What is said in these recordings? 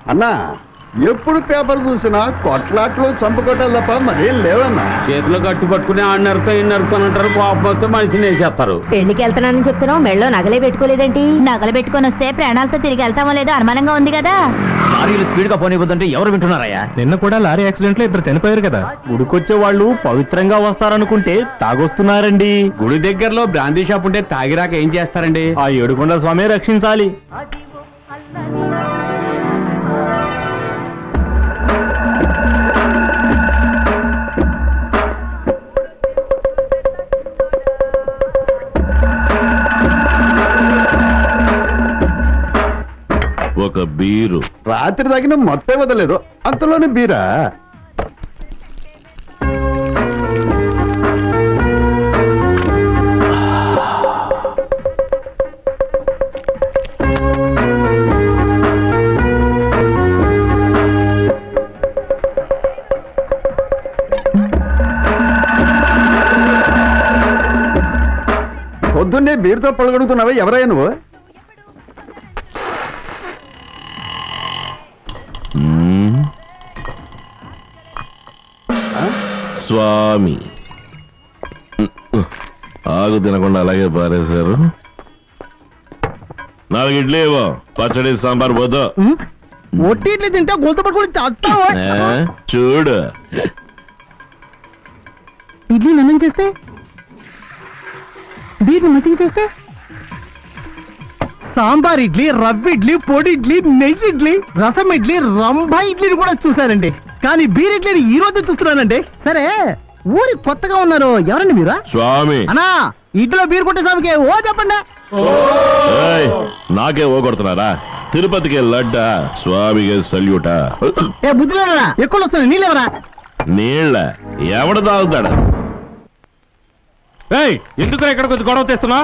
అన్నా ఎప్పుడు పేపర్ చూసినా కొట్లాట్లు చంపుకోవటాలు తప్ప మరేం లేవన్నా చేతిలో కట్టు పట్టుకుని ఆ నరుతో ఈ నరుతో అంటారు కోపం వస్తే మనిషిని వేసేస్తారు పెళ్లికి వెళ్తున్నానని చెప్తున్నావు మెళ్ళో నగలే పెట్టుకోలేదేంటి నగలు పెట్టుకొని వస్తే ప్రాణాలతో తిరిగి వెళ్తామో లేదో అనుమానంగా ఉంది కదా లారీలు స్పీడ్ గా పోనివ్వద్దంటే ఎవరు వింటున్నారయ్యా నిన్న కూడా లారీ యాక్సిడెంట్ లో ఇద్దరు చనిపోయారు కదా గుడికొచ్చే వాళ్ళు పవిత్రంగా వస్తారనుకుంటే తాగొస్తున్నారండి గుడి దగ్గరలో బ్రాందీ షాప్ ఉంటే తాగిరాక ఏం చేస్తారండి ఆ ఏడుకొండల స్వామి రక్షించాలి ఒక బీరు రాత్రి తగిన మొత్తం వదలేదు అంతలోనే బీరా పొద్దున్నే బీరుతో పడగడుగుతున్నావా ఎవరయ్యా నువ్వు మ్మ్. స్వామి ఆగు తినకుండా అలాగే పారేశారు నాలుగు ఇడ్లీ ఇవ్వు. పచ్చడి సాంబార్ పోదు ఒట్టి ఇడ్లీ తింటే గొంతు పట్టుకుని చస్తావా ఏ? చూడు ఇడ్లీ నన్నం చేస్తే బీర్ని మచింగ్ చేస్తే సాంబార్ ఇడ్లీ రవ్వ ఇడ్లీ పొడి ఇడ్లీ నెయ్యి ఇడ్లీ రసం ఇడ్లీ రంభా ఇడ్లీని కూడా చూశానండి కానీ బీర్ ఇడ్లీని ఈ రోజు చూస్తున్నానండి సరే ఊరి కొత్తగా ఉన్నారు ఎవరండి మీరు స్వామి అన్నా ఇడ్లీలో బీర్ కొట్టే సామికి ఓ చెప్పండి ఏయ్, నాకే ఓ కొడుతున్నారా తిరుపతికి లడ్డా స్వామికి సల్యూటా ఏ బుద్ధిలేరా ఎక్కువ వస్తున్నాయి నీళ్ళెవరా నీళ్ళ ఎవడ తాగుతాడు ఎందుకు ఇక్కడ కొంచెం గొడవ తెస్తున్నా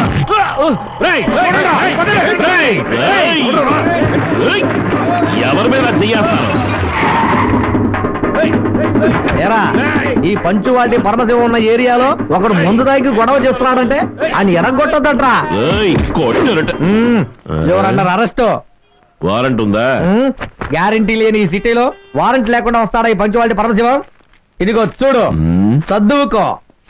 ఏయ్! ఏయ్! ఎవరి మీద చెయ్యేస్తాను ఏరా ఈ పంచువాటి పరమశివం ఉన్న ఏరియాలో ఒకడు ముందు దానికి గొడవ చేస్తున్నాడంటే ఆయన ఎరగొట్టొద్దట్రా ఏయ్, కొట్టినరట. ఎవరన్నారు అరెస్ట్ వారెంట్ ఉందా గ్యారంటీ లేని ఈ సిటీలో వారెంట్ లేకుండా వస్తాడా ఈ పంచువాటి పరమశివం ఇదిగో చూడు మ్మ్. చదువుకో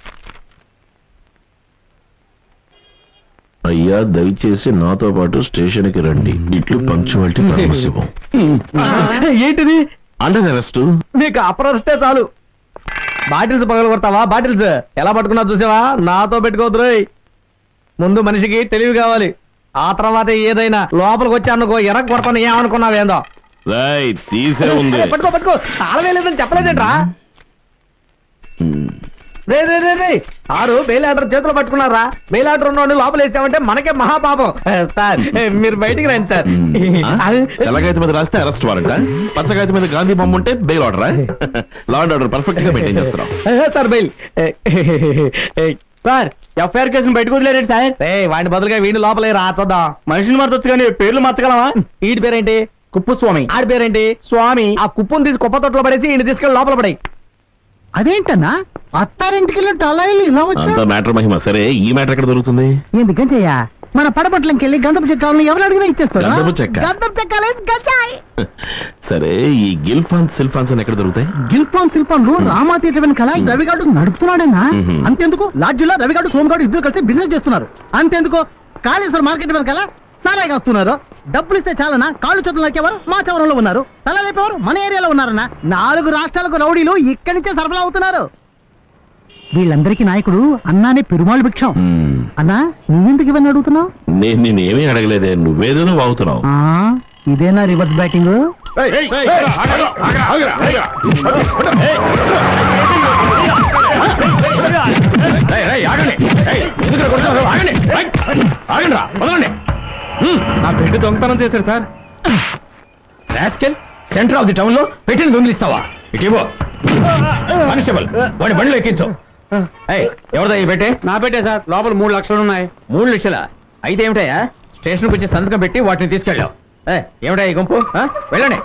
అయ్యా దయచేసి నాతో పాటు స్టేషన్ కి రండి ఇట్లు పంక్చువాలిటీ పరమశివం ఏంటిది అండర్ అరెస్ట్ నీకు అప్రస్తే చాలు బాటిల్స్ పగల కొడతావా బాటిల్స్ ఎలా పట్టుకున్నా చూసావా నాతో పెట్టుకోవద్దు రోయ్. ముందు మనిషికి తెలివి కావాలి ఆ తర్వాత ఏదైనా లోపలికి వచ్చి అనుకో ఎరగ కొడతాను ఏమనుకున్నావేందో రాయ్ తీసే ఉంది ఏ, పట్టుకో పట్టుకో తాళం వేయలేదని చెప్పలేదేంట్రా మ్మ్. రే రే రే రే సారు బెయిల్ ఆర్డర్ చేతిలో పట్టుకున్నారా బెయిల్ ఆర్డర్ ఉన్నోడు లోపల వేసామంటే మనకే మహాపాపం ఏ, సార్ ఏ, మీరు బయటికి రండి సార్ ఆ? తెల్లగైతే మీద రాస్తే అరెస్ట్ వారంట పచ్చగైతే మీద గాంధీ బొమ్మ ఉంటే బెయిల్ ఆర్డరా లా అండ్ ఆర్డర్ పర్ఫెక్ట్ గా మెయింటైన్ చేస్తున్నాం ఏ, సార్ బెయిల్ ఏ, ఏ, సార్ ఎఫ్ఐఆర్ కేసును బయటకు వదిలేరండి సార్ ఏ వాడిని బదులుగా వీడిని లోపలే రా చూద్దాం మనిషిని మార్చొచ్చు కానీ పేర్లు మార్చగలమా వీడి పేరేంటి కుప్పు స్వామి ఆడి పేరేంటి స్వామి ఆ కుప్పును తీసి కుప్ప తొట్లో పడేసి ఈయన తీసుకెళ్ళి లోపల పడాయి అదేంటన్నా అత్తారింటికి వెళ్ళి టలాయిలు ఇలా వచ్చా అంత మ్యాటర్ మహిమ సరే ఈ మ్యాటర్ ఎక్కడ దొరుకుతుంది ఎందుకని చెయ్య మన పడపట్లంకి వెళ్ళి గంధపు చెక్కాలని ఎవరు అడిగినా ఇచ్చేస్తారు గంధపు చెక్క? గంధపు చెక్కాలేసి గంజాయి సరే ఈ గిల్ఫాన్స్ సిల్ఫాన్స్ అని ఎక్కడ దొరుకుతాయి గిల్పాన్ శిల్పాలు రామా థియేటర్ వెనకాల రవిగాడు నడుపుతున్నాడన్నా మ్మ్. అంతెందుకు లాడ్జిలో రవిగాడు సోమగాడు ఇద్దరు కలిసి బిజినెస్ చేస్తున్నారు అంతెందుకు కాళేశ్వర మార్కెట్ వెనకాల సారాయి కాస్తున్నారు డబ్బులు ఇస్తే చాలనా కాళ్ళు చేతులు నరికేవారు మా చవరంలో ఉన్నారు తల లేపేవారు మన ఏరియాలో ఉన్నారన్నా నాలుగు రాష్ట్రాలకు రౌడీలు ఇక్కడి నుంచే సరఫరా అవుతున్నారు వీళ్ళందరికీ నాయకుడు అన్నానే పెరుమాళ్ భిక్షం మ్మ్. అన్నా నువ్వెందుకు ఇవన్నీ అడుగుతున్నావు నేను నేనేమీ అడగలేదే నువ్వేదో వాగుతున్నావు ఆ, ఇదేనా రివర్స్ బ్యాటింగ్ నా పెట్టి దొంగతనం చేశారు sir rascal centre of the town లో పెట్టిన దొంగిలిస్తావా ఇటీవో కానిస్టేబుల్ వాడి బండిలో ఎక్కించు ఏయ్, ఎవరిదా ఈ పెట్టే నా పెట్టే సార్ లోపల మూడు లక్షలు ఉన్నాయి మూడు లక్షల అయితే ఏమిటయ్యా స్టేషన్కి వచ్చి సంతకం పెట్టి వాటిని తీసుకెళ్ళావు ఏ, ఏమిటా ఈ గుంపు ఆ? వెళ్ళండి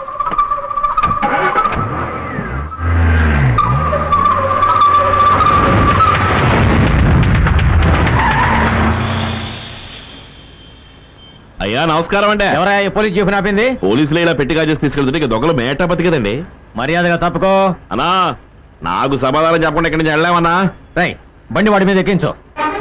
అయ్యా నమస్కారం అండి ఎవరా ఈ పోలీస్ జీఫ్ ఆపింది పోలీసులు ఇలా పెట్టి కాజేసి తీసుకెళ్తుంటే ఇక దొంగలు మేటా బతికదండి మర్యాదగా తప్పుకో అన్నా నాకు సమాధానం చెప్పకుండా ఇక్కడి నుంచి వెళ్ళామన్నా రై బండి వాడి మీద ఎక్కించు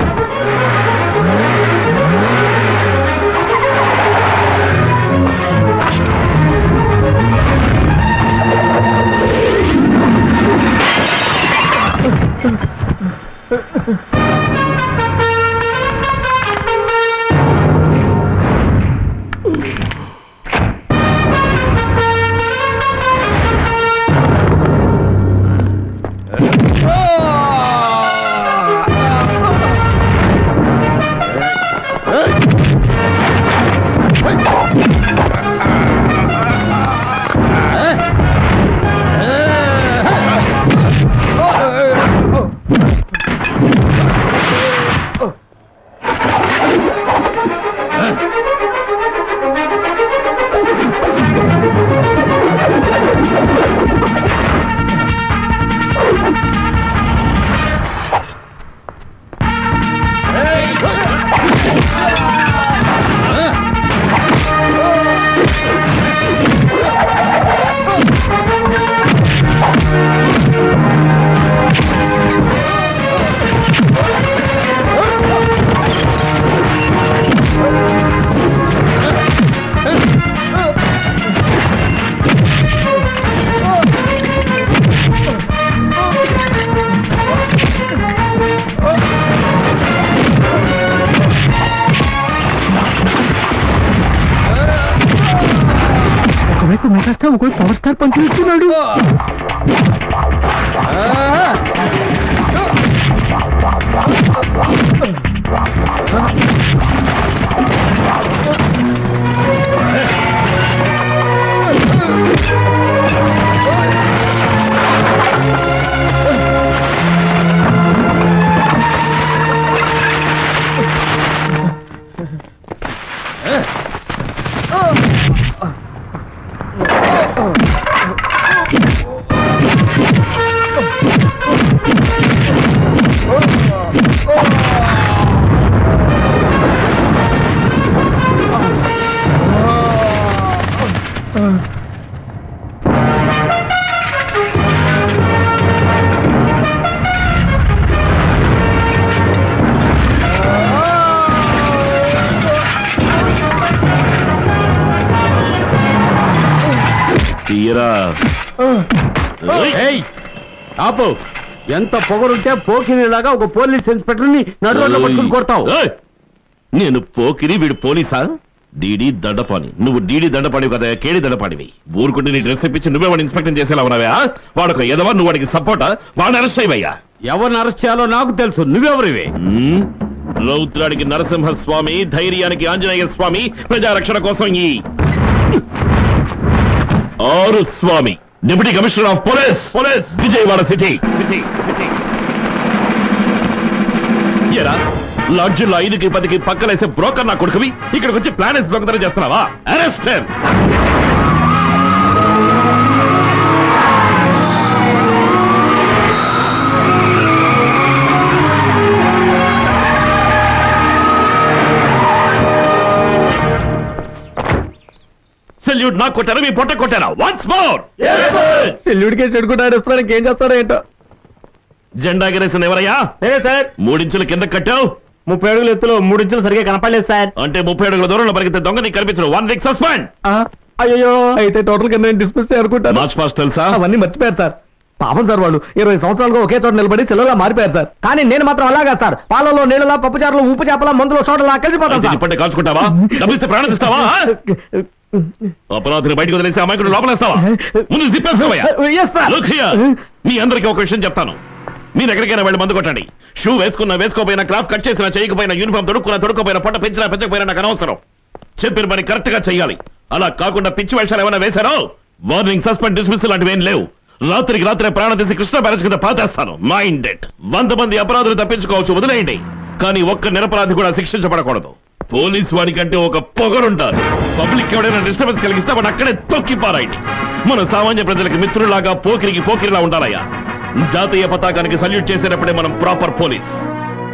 ఒకవైపు మెగాస్టార్ ఒకవైపు పవర్ స్టార్ పంచుతున్నాడు తీయరా ఏయ్ ఆపు ఎంత పొగరుంటే పోకినిలాగా ఒక పోలీస్ ఇన్స్పెక్టర్ ని నడువులో పట్టుకుని కొడతావు ఏయ్! నేను పోకిరి వీడు పోలీసా డీడీ దండపాని నువ్వు డీడీ దండపాడి కదా కేడి దండపాడివి ఊరుకుంటే నీ డ్రెస్ ఇప్పించి నువ్వే వాడిని ఇన్స్పెక్టర్ చేసేలా ఉన్నావా వాడొక ఎదవా నువ్వు వాడికి సపోర్టా వాడిని అరెస్ట్ అయ్యా ఎవరిని అరెస్ట్ చేయాలో నాకు తెలుసు నువ్వెవరివి రౌద్రానికి నరసింహ స్వామి ధైర్యానికి ఆంజనేయ స్వామి ప్రజారక్షణ కోసం ఈ ఆరు Swamy deputy commissioner of police police Vijayawada city city city ఎరా లాడ్జిలో ఐదుకి పదికి పక్కలేసే బ్రోకర్ నా కొడుకువి ఇక్కడికి వచ్చి ప్లానెట్స్ దొంగతనం చేస్తున్నావా అరెస్ట్ సెల్యూట్ నాకు కొట్టారా మీ పొట్ట కొట్టారా వన్స్ మోర్ సెల్లుడికే చెడుకుంటారు రెస్టారెంట్ ఏం చేస్తారో ఏంటో జెండా ఎగరేసిన ఎవరయ్యా నేనే సార్ మూడించుల కింద కట్టావు ముప్పై అడుగుల ఎత్తులో మూడు ఇంచులు సరిగా కనపడలేదు సార్ అంటే ముప్పై అడుగుల దూరంలో పరిగెత్తే దొంగ నీకు కనిపించడు వన్ వీక్ సస్పెండ్ అయ్యో అయితే టోటల్ కింద డిస్మిస్ అనుకుంటాను మార్చ్ పాస్ తెలుసా అవన్నీ మర్చిపోయారు సార్ పాపం సార్ వాళ్ళు ఇరవై సంవత్సరాలుగా ఒకే చోట నిలబడి సెలవులా మారిపోయారు సార్ కానీ నేను మాత్రం అలాగా సార్ పాలలో నీళ్ళలా పప్పు చారులు ఉప్పు చేపల మందులో చోటలా కలిసిపోతాను అయితే ఇప్పటి కాల్చుకుంటావా డబ్బిస్తే ప్రాణం ఇస్తావా ఆ? అపరాధిని బయటకు వదిలేసి అమాయకుడు లోపలేస్తావా ముందు జిప్పేస్తావయ్యా ఎస్ సార్ Look here. మీ అందరికీ ఒక విషయం చెప్తాను మీరు ఎక్కడికైనా వెళ్ళి మందు కొట్టండి షూ వేసుకున్న వేసుకోపోయినా క్రాఫ్ కట్ చేసినా చేయకపోయినా యూనిఫామ్ తొడుక్కున్న తొడుక్కోపోయినా పొట్ట పెంచినా పెంచకపోయినా నాకు అనవసరం చెప్పిన పని కరెక్ట్ గా చేయాలి అలా కాకుండా పిచ్చి వేషాలు ఏమైనా వేశారో వార్నింగ్ సస్పెండ్ డిస్మిస్ లాంటివి ఏం లేవు రాత్రికి రాత్రే ప్రాణం తీసి కృష్ణ బ్యారేజ్ కింద పాతేస్తాను మైండ్ ఇట్ వంద మంది అపరాధులు తప్పించుకోవచ్చు వదిలేయండి కానీ ఒక్క నిరపరాధి కూడా శిక్షించబడకూడదు పోలీస్ వాడికంటే ఒక పొగరుంటారు పబ్లిక్ ఎవడైనా డిస్టర్బెన్స్ కలిగిస్తే వాడు అక్కడే తొక్కి పారాయండి మన సామాన్య ప్రజలకు మిత్రులాగా పోకిరికి పోకిరిలా ఉండాలయ్యా జాతీయ పతాకానికి సల్యూట్ చేసేటప్పుడే మనం ప్రాపర్ పోలీస్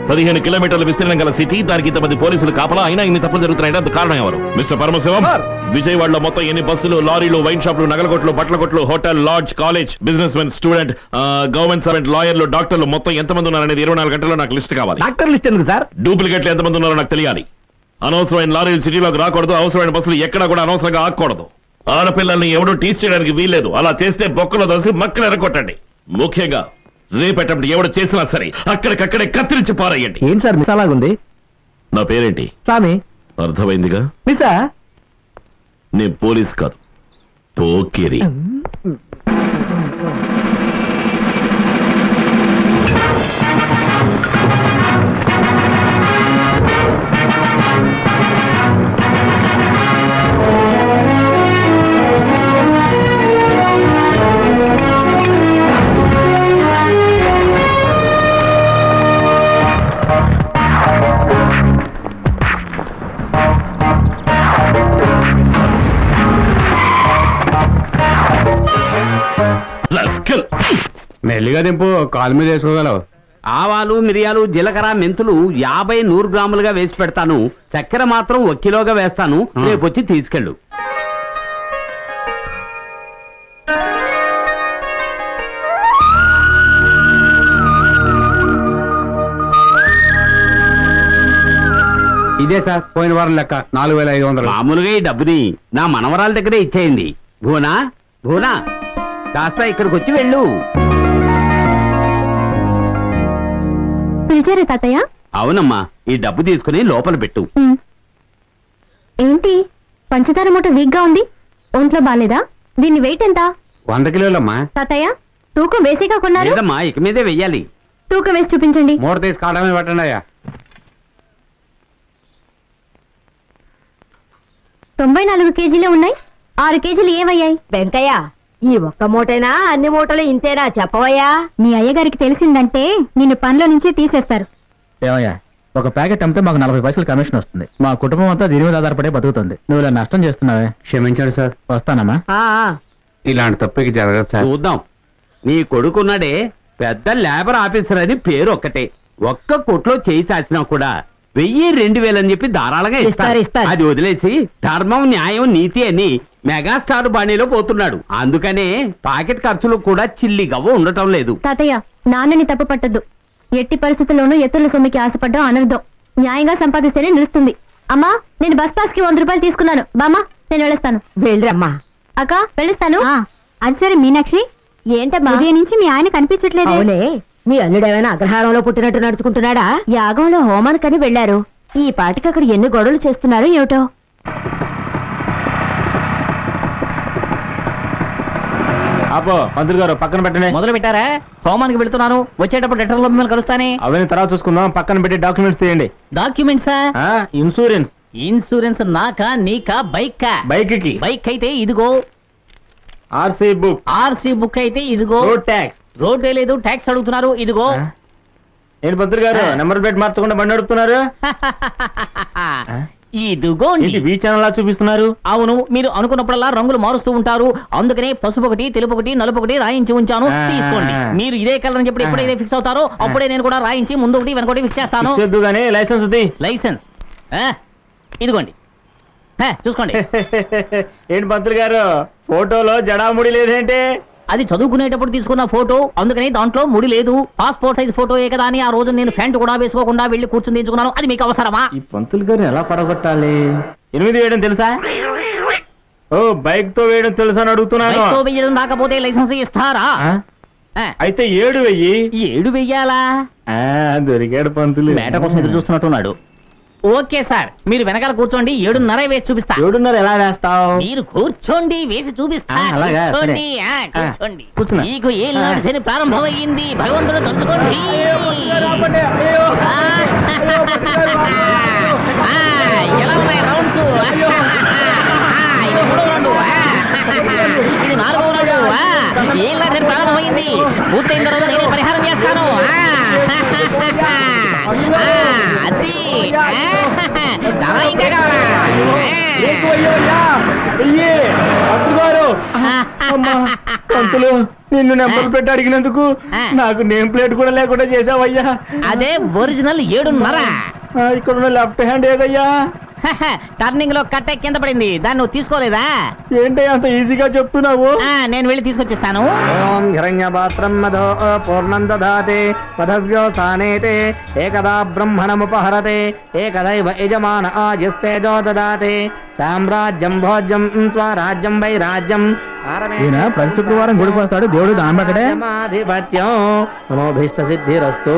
పదిహేను కిలోమీటర్ల విస్తీర్ణం గల సిటీ దానికి ఇంతమంది పోలీసులు కాపలా అయినా ఇన్ని తప్పులు జరుగుతున్నాయంటే అందుకు కారణం ఎవరు మిస్టర్ పరమశివం విజయవాడలో మొత్తం ఎన్ని బస్సులు లారీలు వైన్ షాపులు నగల కొట్లు బట్టల కొట్లు hotel lodge college businessmen student government servant లాయర్లు డాక్టర్లు మొత్తం ఎంతమంది ఉన్నారనేది ఇరవై నాలుగు గంటల్లో నాకు లిస్ట్ కావాలి డాక్టర్ లిస్ట్ ఎందుకు సార్ డూప్లికేట్లు ఎంతమంది ఉన్నారో నాకు తెలియాలి అనవసరమైన లారీలు సిటీలోకి రాకూడదు అవసరమైన బస్సులు ఎక్కడా కూడా అనవసరంగా ఆగకూడదు ఆడపిల్లల్ని ఎవడూ టీస్ చేయడానికి వీల్లేదు అలా చేస్తే బొక్కలో దోసి మక్కలు ఎరగొట్టండి ముఖ్యంగా రేపేటప్పుడు ఎవడు చేసినా సరే అక్కడికక్కడే కత్తిరించి పారేయండి ఏంటి సార్ మిస్ అలాగుంది నా పేరేంటి స్వామి అర్థమైందిగా మిస్సా నేను పోలీస్ కాదు పోకిరి Rascal. మెల్లిగా దింపు కాలు మీద వేసుకోగలవు ఆవాలు మిరియాలు జీలకర్ర మెంతులు యాభై నూరు గ్రాములుగా వేసి పెడతాను చక్కెర మాత్రం ఒక కిలోగా వేస్తాను రేపు వచ్చి తీసుకెళ్ళు ఇదే సార్ పోయిన వారం లెక్క నాలుగు వేల ఐదు వందలు మామూలుగా ఈ డబ్బుని నా మనవరాల దగ్గరే ఇచ్చేయండి భూనా భూనా కాస్త ఇక్కడికి వచ్చి వెళ్ళు పిలిచారా తాతయ్య అవునమ్మా ఈ డబ్బు తీసుకుని లోపల పెట్టు ఉమ్. ఏంటి పంచదార మూట వీక్ గా ఉంది ఒంట్లో బాలేదా దీని వెయిట్ ఎంత వంద కిలోలమ్మా తాతయ్య తూకం వేసిగా కొన్నారు లేదమ్మా ఇక మీదే వెయ్యాలి తూకం వేసి చూపించండి మూట తీసి కాడమే పెట్టండి అయ్యా తొంభై నాలుగు కేజీలే ఉన్నాయి ఆరు కేజీలు ఏమయ్యాయి వెంకయ్య ఈ ఒక్క మూటైనా అన్ని మూటలు ఇంతేనా చెప్పవయ్యా మీ అయ్యగారికి తెలిసిందంటే నిన్ను పనిలో నుంచి తీసేస్తారు ఏమయ్యా ఒక ప్యాకెట్ అమ్మితే మాకు నలభై పైసలు కమిషన్ వస్తుంది మా కుటుంబం అంతా దీని మీద ఆధారపడే బతుకుతుంది నువ్వు ఇలా నష్టం చేస్తున్నావే క్షమించండి సార్ వస్తానమ్మా ఇలాంటి తప్పుకి జరగదు సార్ చూద్దాం నీ కొడుకున్నాడే పెద్ద లేబర్ ఆఫీసర్ అని పేరు ఒక్కటే ఒక్క కొట్లో చేయి చాచినా కూడా వెయ్యి రెండు వేలు అని చెప్పి ధారాళంగా ఇస్తారు, ఇస్తారు ఇస్తారు. అది వదిలేసి ధర్మం న్యాయం నీతి అని మెగాస్టార్ బాణీలో పోతున్నాడు అందుకనే పాకెట్ ఖర్చులు కూడా చిల్లి గవ్వ ఉండటం లేదు తాతయ్య నాన్నని తప్పు పట్టద్దు ఎట్టి పరిస్థితుల్లోనూ ఎత్తుల సొమ్మికి ఆశపడ్డం అనర్థం న్యాయంగా సంపాదిస్తేనే నిలుస్తుంది అమ్మా నేను బస్ పాస్ కి వంద రూపాయలు తీసుకున్నాను బామ్మా నేను వెళ్ళొస్తాను వెళ్ళరమ్మా అక్క వెళ్ళిస్తాను అది సరే మీనాక్షి ఏంటమ్మా ఉదయం నుంచి మీ ఆయన కనిపించట్లేదు అవునే మీ అల్లుడేమైనా అగ్రహారంలో పుట్టినట్టు నడుచుకుంటున్నాడా యాగంలో హోమానికని వెళ్లారు ఈ పాటికి అక్కడ ఎన్ని గొడవలు చేస్తున్నారో ఏమిటో అపో మంత్రి గారు పక్కన పెట్టండి మొదలు పెట్టారా హోమానికి వెళ్తున్నాను వచ్చేటప్పుడు లెటర్లో మిమ్మల్ని కలుస్తానే అవన్నీ తర్వాత చూసుకుందాం పక్కన పెట్టి డాక్యుమెంట్స్ తీయండి డాక్యుమెంట్సా ఆ, ఇన్సూరెన్స్ ఇన్సూరెన్స్ నాకా నీకా బైక్ బైక్ కి బైక్ అయితే ఇదిగో ఆర్సీ బుక్ ఆర్సీ బుక్ అయితే ఇదిగో రోడ్ ట్యాక్స్ రోడ్డే లేదు ట్యాక్స్ అడుగుతున్నారు ఇదిగో ఏంటి మంత్రి గారు ఆ. నెంబర్ ప్లేట్ మార్చకుండా బండి నడుపుతున్నారు ఇదిగో ఏంటి బీ ఛానల్ లా చూపిస్తున్నారు అవును మీరు అనుకున్నప్పుడల్లా రంగులు మారుస్తూ ఉంటారు అందుకనే పసుపు ఒకటి తెలుపు ఒకటి నలుపు ఒకటి రాయించి ఉంచాను ఆ. తీసుకోండి మీరు ఇదే కలర్ అని చెప్పి ఎప్పుడైతే ఫిక్స్ అవుతారో అప్పుడే నేను కూడా రాయించి ముందు ఒకటి వెనకొకటి ఫిక్స్ చేస్తాను ఇచ్చేద్దు గానీ లైసెన్స్ ఉంది లైసెన్స్ ఆ, ఇదిగోండి ఆ, చూసుకోండి ఏంటి మంత్రి గారు ఫోటోలో జడాముడి లేదేంటి అది చదువుకునేటప్పుడు తీసుకున్న ఫోటో అందుకని దాంట్లో ముడి లేదు పాస్పోర్ట్ సైజ్ ఫోటో ఏ కదా అని ఆ రోజు నేను ప్యాంటు కూడా వేసుకోకుండా వెళ్ళి కూర్చుని తీసుకున్నాను అది మీకు అవసరమా ఈ పంతులు గారిని ఎలా పడగొట్టాలి ఎనిమిది వేయడం తెలుసా ఓ బైక్ తో వేయడం తెలుసా అని అడుగుతున్నాను బైక్తో వెయ్యడం రాకపోతే లైసెన్స్ ఇస్తారా ఆ? ఆ, అయితే ఏడు వెయ్యి ఏడు వెయ్యాలా ఆ, దొరికాడు పంతులు మేట కోసం ఎదురు చూస్తున్నట్టున్నాడు ఓకే సార్ మీరు వెనకాల కూర్చోండి ఏడున్నర వేసి చూపిస్తా ఏడున్నర ఎలా వేస్తావు మీరు కూర్చోండి వేసి చూపిస్తా ఆ, అలాగా, కూర్చోండి సరే. ఆ, ఆ, కూర్చోండి కూర్చున్నా. మీకు ఏ శని ప్రారంభమైంది భగవంతుడు తలుచుకోండి ఆ, ఆ, ఎలా ఉన్నాయి రౌండ్స్ ఆ, ఇది మూడో రౌండ్ ఆ, ఇది నాలుగో రౌండ్ ఆ, ఏం శని ప్రారంభమైంది పూర్తయిన తర్వాత నేను పరిహారం చేస్తాను ఆ, ఆ, అది ఆ, చాలా ఇంకా కావాలా ఆ. పంతులు గారు అమ్మా పంతులు నిన్ను నెంబర్ పెట్టి అడిగినందుకు నాకు నేమ్ ప్లేట్ కూడా లేకుండా చేసావయ్యా అదే ఒరిజినల్ ఏడున్నర ఆ, ఇక్కడ ఉన్న లెఫ్ట్ హ్యాండ్ ఏదయ్యా టర్నింగ్ లో కట్ట కింద పడింది దాన్ని నువ్వు తీసుకోలేదా ఏంటి అంత ఈజీగా చెప్తున్నావు ఆ, నేను వెళ్ళి తీసుకొచ్చిస్తాను ఓం హిరణ్యపాత్రం మధో పూర్ణం దదాతే పదవ్యోసానేతే ఏకదా బ్రహ్మణముపహరతే ఏకదైవ యజమాన ఆజిస్తేజో దదాతే సామ్రాజ్యం భోజ్యం స్వరాజ్యం వై రాజ్యం ఈయన ప్రతి శుక్రవారం గుడికి వస్తాడు దేవుడు దానం పెట్టడే రాజ్యమాధిపత్యం మనోభీష్ట సిద్ధిరస్తు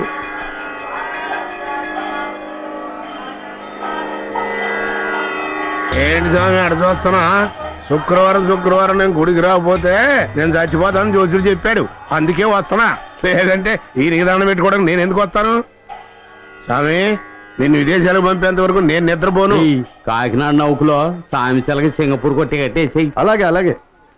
ఏంటి స్వామి అడ చూస్తున్నా శుక్రవారం శుక్రవారం నేను గుడికి రాకపోతే నేను చచ్చిపోతాను జోసుడు చెప్పాడు అందుకే వస్తున్నా లేదంటే ఈ దండం పెట్టుకోవడానికి నేను ఎందుకు వస్తాను స్వామి నిన్ను విదేశాలకు పంపేంత వరకు నేను నిద్రపోను ఈ కాకినాడ నౌకలో సామిసలకి సింగపూర్ కొట్టి కట్టేసి అలాగే అలాగే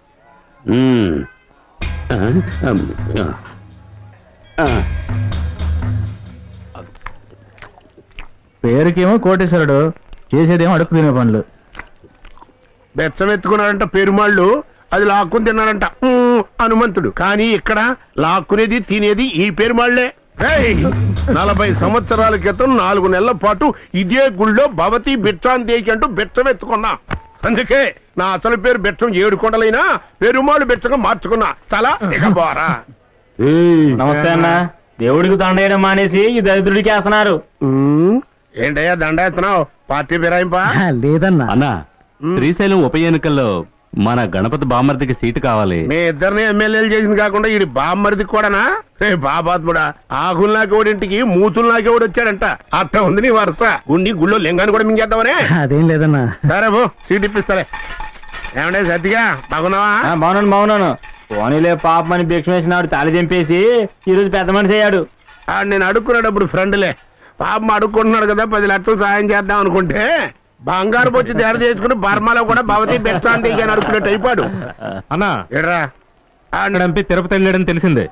పేరుకేమో కోటేశ్వరుడు చేసేదేమో అడుగు తినే పనులు బెచ్చం ఎత్తుకున్నాడంట పెరుమాళ్ళు అది లాక్కుని తిన్నాడంట ఊ, హనుమంతుడు కానీ ఇక్కడ లాక్కునేది తినేది ఈ పెరుమాళ్లే ఏయ్! నలభై సంవత్సరాల క్రితం నాలుగు నెలల పాటు ఇదే గుళ్ళో భవతి బిచ్చాంతేకి అంటూ బిచ్చం ఎత్తుకున్నా అందుకే నా అసలు పేరు బిచ్చం ఏడు కొండలైనా పెరుమాళ్ళు బిచ్చగా మార్చుకున్నా చాలా ఇక పోరా నమస్తే అన్న దేవుడికి దండేయడం మానేసి ఈ దరిద్రుడికి వేస్తున్నారు ఉమ్, ఏంటయ్యా దండేస్తున్నావు పార్టీ ఫిరాయింపా లేదన్నా అన్న శ్రీశైలం ఉప ఎన్నికల్లో మన గణపతి బామర్దికి సీటు కావాలి మీ ఇద్దరిని ఎమ్మెల్యేలు చేసింది కాకుండా ఈ బామ్మరిది కూడానా రే బాబాత్ముడా ఆకులు నాకేవాడింటికి మూతులు నాకేవాడు వచ్చాడంట అట్ట ఉంది నీ వరుస గుండి గుళ్ళో లింగాన్ని కూడా మింగేద్దామనే అదేం లేదన్నా సరే బో సీట్ ఇప్పిస్తాలే ఏమండే సత్తిగా బాగున్నావా బాగున్నాను బాగున్నాను పోనీలే పాపమని భిక్ష వేసినాడు తాళి చంపేసి ఈ రోజు పెద్ద మనిషి అయ్యాడు ఆ, నేను అడుక్కునేటప్పుడు ఫ్రెండ్లే పాపం అడుక్కుంటున్నాడు కదా పది లక్షలు సాయం చేద్దాం అనుకుంటే బంగారు బొచ్చి తయారు చేసుకుని బర్మాలో కూడా భవతి బెట్టాంతి అని అడుక్కునేట్టు అయిపోయాడు అన్నా ఎడ్రా డంపి తిరుపతి వెళ్ళాడని తెలిసిందే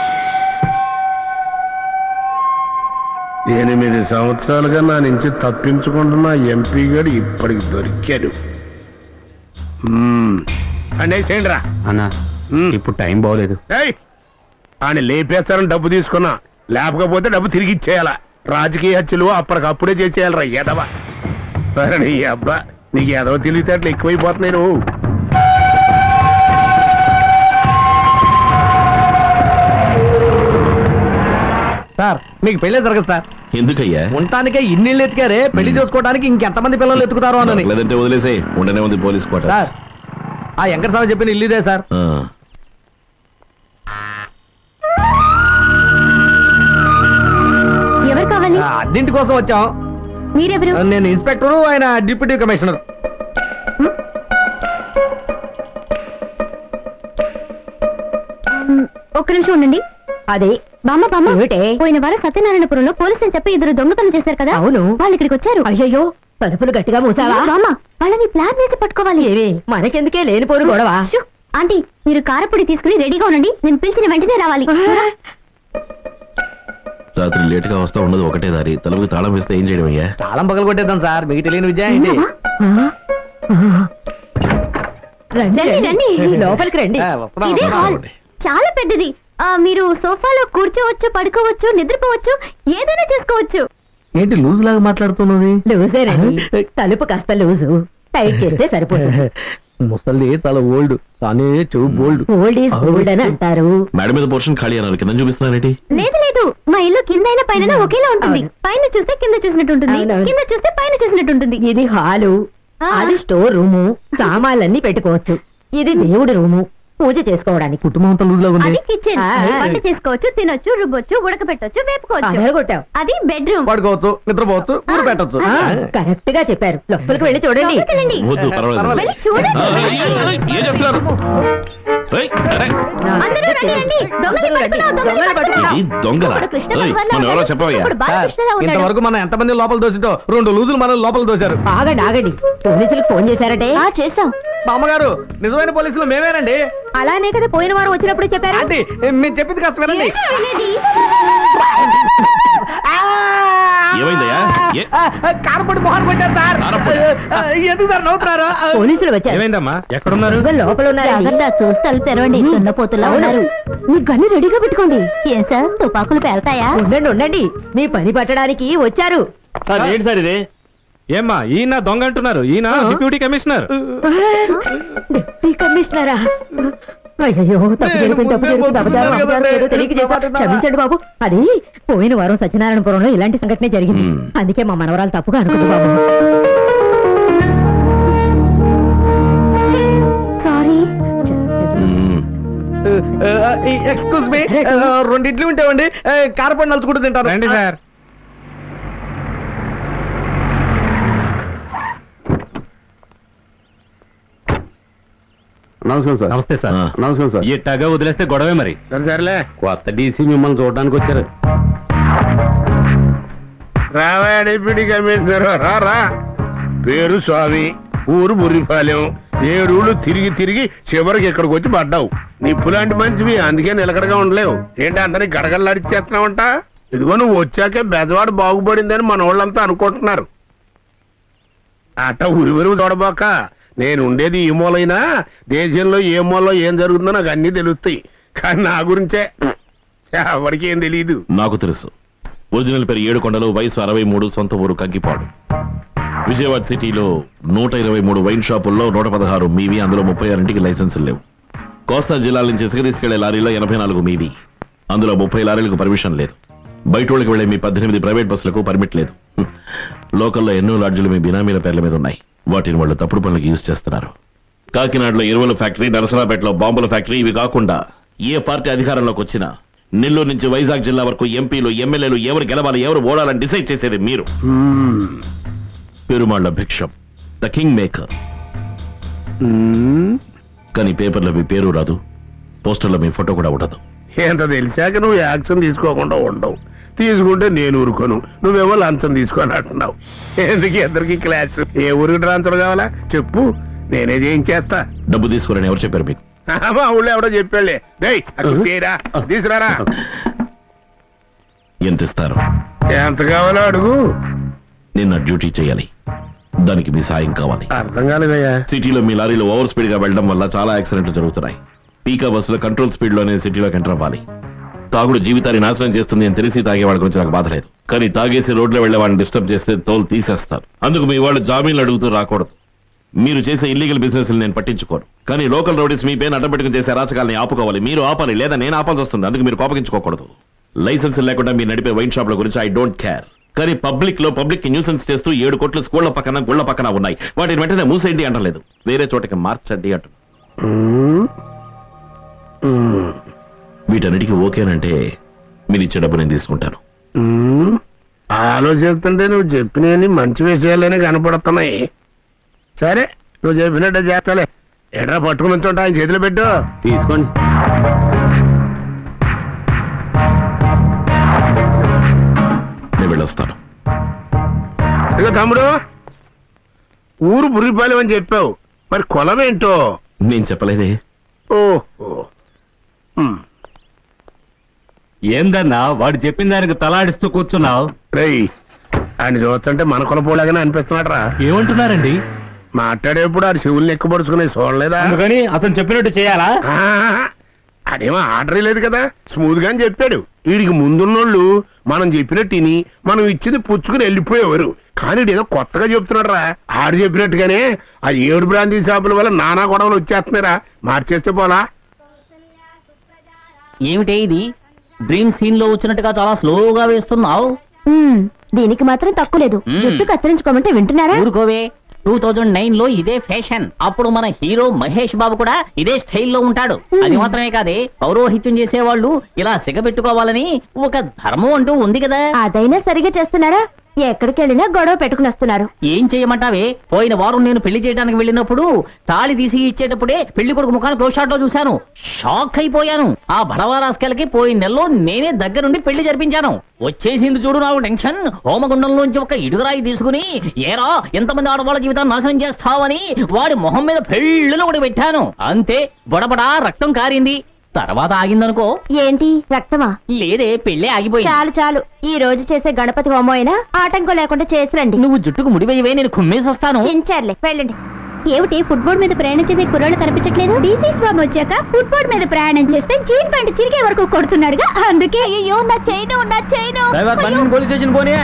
ఎనిమిది సంవత్సరాలుగా నా నుంచి తప్పించుకుంటున్న ఎంపీ గడు ఇప్పటికి దొరికాడు అండేసేయండి రా అన్నా మ్మ్. ఇప్పుడు టైం బాగోలేదు ఏయ్ ఆయన లేపేస్తారని డబ్బు తీసుకున్నా లేపకపోతే డబ్బు తిరిగి ఇచ్చేయాల రాజకీయ హత్యలు అప్పటికప్పుడే చేసేయాలరా ఎదవ సరే నీ అబ్బా నీకు ఎదవ తెలివితేటలు ఎక్కువైపోతున్నాయి నువ్వు సార్ మీకు పెళ్ళే జరగదు సార్ ఎందుకయ్యా ఉండటానికే ఇన్నిళ్ళు ఎత్తుకారే పెళ్లి చేసుకోవడానికి ఇంకెంతమంది పిల్లలు ఎత్తుకుతారో అని లేదంటే వదిలేసే ఉండనే ఉంది పోలీస్ కోట సార్ ఆ వెంకటస్వామి చెప్పిన ఇల్లు ఇదే సార్ ఎవరు కావాలి ఆ, అద్దెంటి కోసం వచ్చాం మీరెవరు నేను ఇన్స్పెక్టర్ ఆయన డిప్యూటీ కమిషనర్ మ్, ఒక్క నిమిషం ఉండండి అదే బామ్మ బామ్మ పోయిన వారం సత్యనారాయణపురంలో పోలీసులు చెప్పి ఇద్దరు దొంగతనం చేశారు కదా అవును వాళ్ళు ఇక్కడికి వచ్చారు అయ్యో తలుపులు గట్టిగా మూసావా బామ్మ వాళ్ళని ప్లాన్ వేసి పట్టుకోవాలి మనకెందుకే లేనిపోరు గొడవ ఆంటీ మీరు కారపొడి తీసుకుని రెడీగా ఉండండి నేను పిలిచిన వెంటనే రావాలి రాత్రి లేట్ గా వస్తా ఉండదు ఒకటే దారి తలుపుకి తాళం వేస్తే ఏం చేయడం అయ్యా తాళం పగలు కొట్టేద్దాం సార్ మీకు తెలియని విద్య ఏంటి రండి రండి లోపలికి రండి ఆ, వస్తున్నాం, ఇదే వస్తున్నాం. హాల్ చాలా పెద్దది ఆ, మీరు సోఫాలో కూర్చోవచ్చు పడుకోవచ్చు నిద్రపోవచ్చు ఏదైనా చేసుకోవచ్చు ఏంటి లూజ్ లాగా మాట్లాడుతున్నది లూజేనండి తలుపు కాస్త లూజు టైట్ చేస్తే సరిపోతుంది ముసలి చాలా ఓల్డ్ కానీ చెవు బోల్డ్ ఓల్డ్ ఈజ్ గోల్డ్ అని అంటారు మేడం మీద పోర్షన్ ఖాళీ అన్నారు కింద చూపిస్తున్నారేంటి లేదు లేదు మా ఇల్లు కింద అయినా పైన ఒకేలా ఉంటుంది పైన చూస్తే కింద చూసినట్టు ఉంటుంది అవునవును. కింద చూస్తే పైన చూసినట్టు ఉంటుంది ఇది హాలు ఆ. అది స్టోర్ రూము సామాన్లన్నీ పెట్టుకోవచ్చు ఇది దేవుడి రూము పూజ చేసుకోవడానికి కుటుంబం అంతా లూజ్ లాగా ఉంది అది కిచెన్ ఆ. వంట చేసుకోవచ్చు తినొచ్చు రుబ్బొచ్చు ఉడకబెట్టొచ్చు వేపుకోవచ్చు అదరగొట్టావు అది బెడ్రూమ్ పడుకోవచ్చు నిద్రపోవచ్చు ఊరు పెట్టచ్చు కరెక్ట్ గా చెప్పారు లోపలికి వెళ్ళి చూడండి లోపలికెళ్ళండి. వద్దు పర్వాలేదు వెళ్ళి చూడండి ఆ, ఏయ్, ఏయ్, ఏం చేస్తున్నారు ఏయ్, అరే, అందరూ రండి రండి దొంగలు పట్టుకున్నాం దొంగలు పట్టుకున్నాం ఇది దొంగలా ఇప్పుడు కృష్ణ ఏయ్, భగవాన్ మనం ఎవరో ఉన్నాడు. చెప్పవయ్యా ఇప్పుడు సార్ బాలకృష్ణరావు ఉన్నాడు. ఇంతవరకు మనం ఎంతమంది లోపల దోసిందో రెండు లూజులు మనం లోపల దోశారు ఆగండి ఆగండి పోలీసులకు ఫోన్ చేశారటే ఆ, చేసాం బామ్మగారు నిజమైన పోలీసులు మేమేనండి అలానే కదా పోయిన వారం వచ్చినప్పుడు చెప్పారు ఆంటీ మేము చెప్పింది కాస్త వినండి ఏమైందయ్యా ఏ? కారపొడి మొహన్ పెట్టారు సార్ కారపొడి? ఆ, ఎందుకు సార్ నవ్వుతున్నారు పోలీసులు వచ్చారు ఏమైందమ్మా ఎక్కడున్నారు ఇదిగో లోపల ఉన్నారు జాగ్రత్త చూసి తలుపు తెరవండి దున్నపోతులా ఉన్నారు మీ గన్ను రెడీగా పెట్టుకోండి ఏం సార్ తుపాకులు పేల్తాయా ఉండండి ఉండండి మీ పని పట్టడానికి వచ్చారు సార్ ఏంటి సార్ ఇది ఏమ్మా ఈయన దొంగ అంటున్నారు ఈయన డిప్యూటీ కమిషనర్ డిప్యూటీ కమిషనరా అయ్యో తప్పు జరిగింది తప్పు జరిగింది అబద్ధాలు అబద్ధాలు ఏదో తెలియక చేశా. క్షమించండి బాబు అది పోయిన వారం సత్యనారాయణపురంలో ఇలాంటి సంఘటనే జరిగింది మ్మ్. అందుకే మా మనవరాలు తప్పుగా అనుకుంది బాబు సారీ మ్మ్. ఎక్స్క్యూజ్ మీ రెండు ఇడ్లీ ఉంటామండి కారపొడి నలుచుకుంటూ తింటారు రండి సార్ నమస్కారం సార్ నమస్తే సార్ ఆ. నమస్కారం సార్ ఇట్టగా వదిలేస్తే గొడవే మరి సరే సరేలే కొత్త డీసీ మిమ్మల్ని చూడడానికి వచ్చారు రావా డిప్యూటీ కమిషనర్ రా రా పేరు స్వామి ఊరు బుర్రిపాలెం ఏడూళ్ళు తిరిగి తిరిగి చివరికి ఇక్కడికి వచ్చి పడ్డావు నిప్పులాంటి మంచివి అందుకే నిలకడగా ఉండలేవు ఏంటి అందరికి గడగడలాడిచ్చేస్తున్నావంట ఇదిగో నువ్వు వచ్చాకే బెజవాడ బాగుపడిందని మన వాళ్ళంతా అనుకుంటున్నారు అట్ట ఊరి ఊరు చూడబోక నేను ఉండేది ఈ మూలైనా దేశంలో ఏ మూలలో ఏం జరుగుతుందో నాకు అన్నీ తెలుస్తాయి కానీ నా గురించే ఎవరికి ఏం తెలియదు నాకు తెలుసు ఒరిజినల్ పేరు ఏడుకొండలు వయసు అరవై మూడు సొంత ఊరు కంకిపాడు విజయవాడ సిటీలో నూట ఇరవై మూడు వైన్ షాపుల్లో నూట పదహారు మీవి అందులో ముప్పై ఆరింటికి లైసెన్సులు లేవు కోస్తా జిల్లాల నుంచి ఇసుక తీసుకెళ్లే లారీలో ఎనభై నాలుగు మీవి అందులో ముప్పై లారీలకు పర్మిషన్ లేదు బయటోళ్ళకి వెళ్లే మీ పద్దెనిమిది ప్రైవేట్ బస్సులకు పర్మిట్ లేదు హ్మ్. లోకల్లో ఎన్నో లాడ్జీలు మీ బినామీల పేర్ల మీద ఉన్నాయి వాటిని వాళ్ళు తప్పుడు పనులకు యూజ్ చేస్తున్నారు కాకినాడలో ఎరువుల ఫ్యాక్టరీ నరసరాపేటలో బాంబుల ఫ్యాక్టరీ ఇవి కాకుండా ఏ పార్టీ అధికారంలోకి వచ్చినా నెల్లూరు నుంచి వైజాగ్ జిల్లా వరకు ఎంపీలు ఎమ్మెల్యేలు ఎవరు గెలవాలి ఎవరు ఓడాలని డిసైడ్ చేసేది మీరు హ్మ్. Perumalla Bhiksham the kingmaker హ్మ్. కానీ పేపర్లో మీ పేరు రాదు పోస్టర్లో మీ ఫోటో కూడా ఉండదు ఎంత తెలిసాక నువ్వు యాక్షన్ తీసుకోకుండా ఉండవు తీసుకుంటే నేను ఊరుకోను నువ్వేమో లంచం తీసుకొని అంటున్నావు ఎందుకు ఇద్దరికి క్లాస్ ఏ ఊరికి ట్రాన్స్ఫర్ కావాలా చెప్పు నేనే చేయించేస్తా డబ్బు తీసుకోరని ఎవరు చెప్పారు మీకు మా ఊళ్ళో ఎవడో చెప్పాడులే డేయ్ అక్కడ చేయరా తీసుకురారా ఎంత ఇస్తారు ఎంత కావాలో అడుగు నిన్న డ్యూటీ చేయాలి దానికి మీ సాయం కావాలి అర్థం కాలేదయ్యా సిటీలో మీ లారీలు ఓవర్ స్పీడ్ గా వెళ్ళడం వల్ల చాలా యాక్సిడెంట్లు జరుగుతున్నాయి పీకా బస్సులో కంట్రోల్ స్పీడ్ లోనే సిటీలోకి ఎంటర్ అవ్వాలి తాగుడు జీవితాన్ని నాశనం చేస్తుంది అని తెలిసి తాగేవాడి గురించి నాకు బాధ లేదు కానీ తాగేసి రోడ్లో వెళ్లే వాడిని డిస్టర్బ్ చేస్తే తోలు తీసేస్తారు అందుకు మీ వాళ్ళు జామీన్లు అడుగుతూ రాకూడదు మీరు చేసే ఇల్లీగల్ బిజినెస్ నేను పట్టించుకోను కానీ లోకల్ రోడీస్ మీ పేరు అడ్డపెట్టుకుని చేసే రాచకాలని ఆపుకోవాలి మీరు ఆపాలి లేదా నేను ఆపాల్సి వస్తుంది అందుకు మీరు కోపగించుకోకూడదు లైసెన్స్ లేకుండా మీరు నడిపే వైన్ షాప్ల గురించి ఐ డోంట్ కేర్ కానీ పబ్లిక్ లో పబ్లిక్ న్యూసెన్స్ చేస్తూ ఏడు కోట్ల స్కూళ్ల పక్కన గుళ్ళ పక్కన ఉన్నాయి వాటిని వెంటనే మూసేయండి అంటలేదు వేరే చోటకి మార్చండి అంటు హ్మ్. హ్మ్. వీటన్నిటికీ ఓకేనంటే మీరు ఇచ్చే డబ్బు నేను తీసుకుంటాను హ్మ్. ఆలోచిస్తుంటే నువ్వు చెప్పినవన్నీ మంచి విషయాలనే కనపడుతున్నాయి సరే నువ్వు చెప్పినట్టే చేస్తాలే ఎట్రా పట్టుకుని ఉంచుంటా ఆయన చేతిలో పెట్టు తీసుకోండి నేను వెళ్ళొస్తాను ఇక తమ్ముడు ఊరు బుర్రిపాలెం అని చెప్పావు మరి కులం ఏంటో నేను చెప్పలేదే ఓహో హ్మ్. ఏందన్నా వాడు చెప్పిన దానికి తలాడిస్తూ కూర్చున్నావు రేయ్ ఆయన చూస్తుంటే మన కులపోలాగానే అనిపిస్తున్నాడు రా ఏమంటున్నారండి మాట్లాడేప్పుడు ఆ శివుల్ని ఎక్కబడుచుకునే చూడలేదా అందుకని అతను చెప్పినట్టు చేయాలా ఆహా. అదేమో ఆర్డర్ లేదు కదా స్మూత్ గాని చెప్పాడు వీడికి ముందున్నోళ్ళు మనం చెప్పినట్టు విని మనం ఇచ్చింది పుచ్చుకుని వెళ్ళిపోయేవారు కానీ వీడు ఏదో కొత్తగా చెప్తున్నాడు రా ఆడు చెప్పినట్టుగానే ఆ ఏడు బ్రాంతి షాపుల వల్ల నానా గొడవలు వచ్చేస్తున్నారా మార్చేస్తే పోలా ఏమిటే ఇది డ్రీమ్ సీన్ లో వచ్చినట్టుగా చాలా స్లోగా వేస్తున్నావు మ్మ్. దీనికి మాత్రం తక్కువ లేదు మ్మ్. జుట్టు కత్తిరించుకోమంటే వింటున్నారా ఊరుకోవే టూ థౌజండ్ నైన్ లో ఇదే ఫ్యాషన్ అప్పుడు మన హీరో మహేష్ బాబు కూడా ఇదే స్టైల్లో ఉంటాడు అది మాత్రమే కాదే పౌరోహిత్యం చేసేవాళ్ళు ఇలా సిగబెట్టుకోవాలని ఒక ధర్మం అంటూ ఉంది కదా అదైనా సరిగా చేస్తున్నారా ఎక్కడికి వెళ్ళినా గొడవ పెట్టుకుని వస్తున్నారు ఏం చేయమంటావే పోయిన వారం నేను పెళ్లి చేయడానికి వెళ్ళినప్పుడు తాళి తీసి ఇచ్చేటప్పుడే పెళ్లి కొడుకు ముఖాన్ని క్లోజ్ షాట్ లో చూశాను షాక్ అయిపోయాను ఆ బడవారాస్కెలకి పోయిన నెలలో నేనే దగ్గరుండి పెళ్లి జరిపించాను వచ్చేసింది చూడు నాకు టెన్షన్ హోమగుండంలోంచి ఒక ఇడుగురాయి తీసుకుని ఏరా ఎంతమంది ఆడవాళ్ళ జీవితాన్ని నాశనం చేస్తావని వాడి మొహం మీద పెళ్ళులో ఒకటి పెట్టాను అంతే బొడబడా రక్తం కారింది తర్వాత ఆగిందనుకో ఏంటి రక్తమా లేదే పెళ్ళే ఆగిపోయింది చాలు చాలు ఈ రోజు చేసే గణపతి హోమం అయినా ఆటంకం లేకుండా చేసిరండి నువ్వు జుట్టుకు ముడివేయవే నేను కుమ్మేసి వస్తాను చించారులే వెళ్ళండి ఏమిటి ఫుట్బాల్ మీద ప్రయాణం చేసే కుర్రాళ్ళు కనిపించట్లేదు డీసీ స్వామి వచ్చాక ఫుట్బాల్ మీద ప్రయాణం చేస్తే జీన్ ప్యాంట్ చిరిగే వరకు కొడుతున్నాడుగా అందుకే అయ్యో నా చైను నా చైను డ్రైవర్ అయ్యో. బండి పోలీస్ స్టేషన్ పోనీ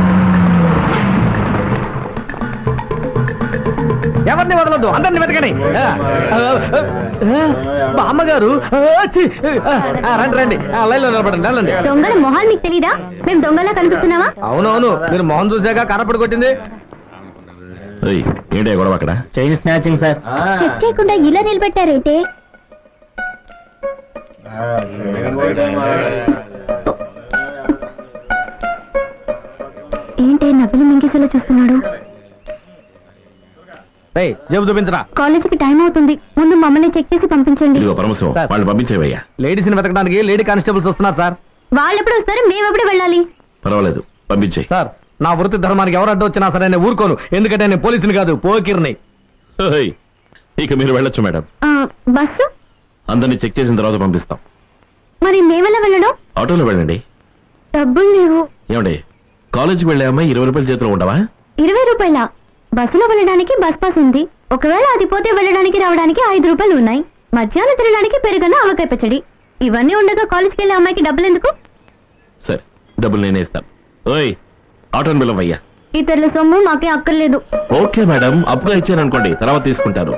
ఎవరిని వదలొద్దు అందరిని వెతకని ఆ, ఆ, ఆ, బామ్మగారు ఆ, ఛీ, ఆ, రండి రండి ఆ, లైన్లో నిలబడండి వెళ్ళండి దొంగల మొహాలు మీకు తెలీదా మేము దొంగలా కనిపిస్తున్నావా అవునవును మీరు మొహం చూసాక కరపడి కొట్టింది ఏయ్, ఏంటి ఆ గొడవ అక్కడ చైన్ స్నాచింగ్ సార్ చెక్ చేయకుండా ఇలా నిలబెట్టారైతే ఏంటి నవ్వులు మింగేసేలా చూస్తున్నాడు రేయ్, జేబు చూపించరా కాలేజీకి టైం అవుతుంది ముందు మమ్మల్ని చెక్ చేసి పంపించండి ఇదిగో పరమశివం సార్. వాళ్ళు పంపించేవయ్యా లేడీస్ని వెతకడానికి లేడీ కానిస్టేబుల్స్ వస్తున్నారు సార్ వాళ్ళు ఎప్పుడు వస్తారు మేము ఎప్పుడు వెళ్ళాలి పర్వాలేదు పంపించేయి సార్ నా వృత్తి ధర్మానికి ఎవరు అడ్డు వచ్చినా సరే నేను ఊరుకోను ఎందుకంటే నేను పోలీసుని కాదు పోకిర్ని ఏయ్, ఇక మీరు వెళ్ళొచ్చు మేడం ఆ, బస్సు అందరినీ చెక్ చేసిన తర్వాత పంపిస్తాం మరి మేమెలా వెళ్ళడం ఆటోలో వెళ్ళండి డబ్బులు లేవు ఏమండి కాలేజీకి వెళ్ళే అమ్మాయి ఇరవై రూపాయల చేతిలో ఉండవా ఇరవై రూపాయల బస్సులో వెళ్ళడానికి బస్ పాస్ ఉంది ఒకవేళ అది పోతే వెళ్ళడానికి రావడానికి ఐదు రూపాయలు ఉన్నాయి మధ్యాహ్నం తినడానికి పెరుగన్న ఆవకాయ పచ్చడి ఇవన్నీ ఉండగా కాలేజ్కి వెళ్ళే అమ్మాయికి డబ్బులు ఎందుకు సరే డబ్బులు నేనే ఇస్తాను ఓయ్ ఆటోని పిలవయ్యా ఇతరుల సొమ్ము మాకే అక్కర్లేదు ఓకే మేడం అప్పుగా ఇచ్చాను అనుకోండి తర్వాత తీసుకుంటారు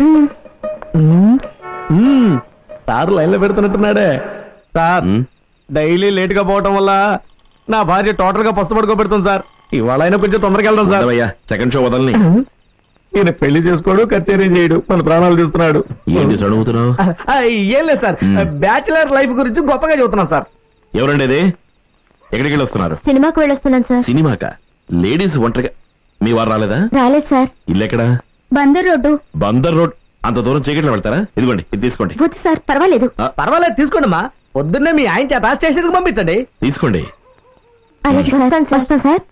ఉమ్, మ్మ్. సార్ లైన్లో పెడుతున్నట్టున్నాడే సార్ ఉమ్, డైలీ లేట్ గా పోవటం వల్ల నా భార్య టోటల్ గా పస్తు పడుకోబెడుతుంది సార్ ఇవాళ అయినా కొంచెం తొందరగా వెళ్దాం సార్ వదలవయ్యా సెకండ్ షో వదలని ఈయన పెళ్లి చేసుకోడు కచేరీ చేయడు మన ప్రాణాలు చూస్తున్నాడు ఏంటి చదువుతున్నావు ఆ, ఏం లేదు సార్ మ్మ్. బ్యాచిలర్ లైఫ్ గురించి గొప్పగా చెబుతున్నాం సార్ ఎవరండి ఇది ఎక్కడికి వెళ్ళి వస్తున్నారు సినిమాకు వెళ్ళొస్తున్నాను సార్ సినిమాక లేడీస్ ఒంటరిగా మీ వారు రాలేదా రాలేదు సార్ ఇల్లు ఎక్కడా బందర్ రోడ్డు బందర్ రోడ్ అంత దూరం చీకట్లో వెళ్తారా ఇదిగోండి ఇది తీసుకోండి వద్దు సార్ పర్వాలేదు ఆ, పర్వాలేదు తీసుకోండి అమ్మా పొద్దున్నే మీ ఆయన చేత స్టేషన్ కి పంపించండి తీసుకోండి అలాగే సార్ వస్తాను సార్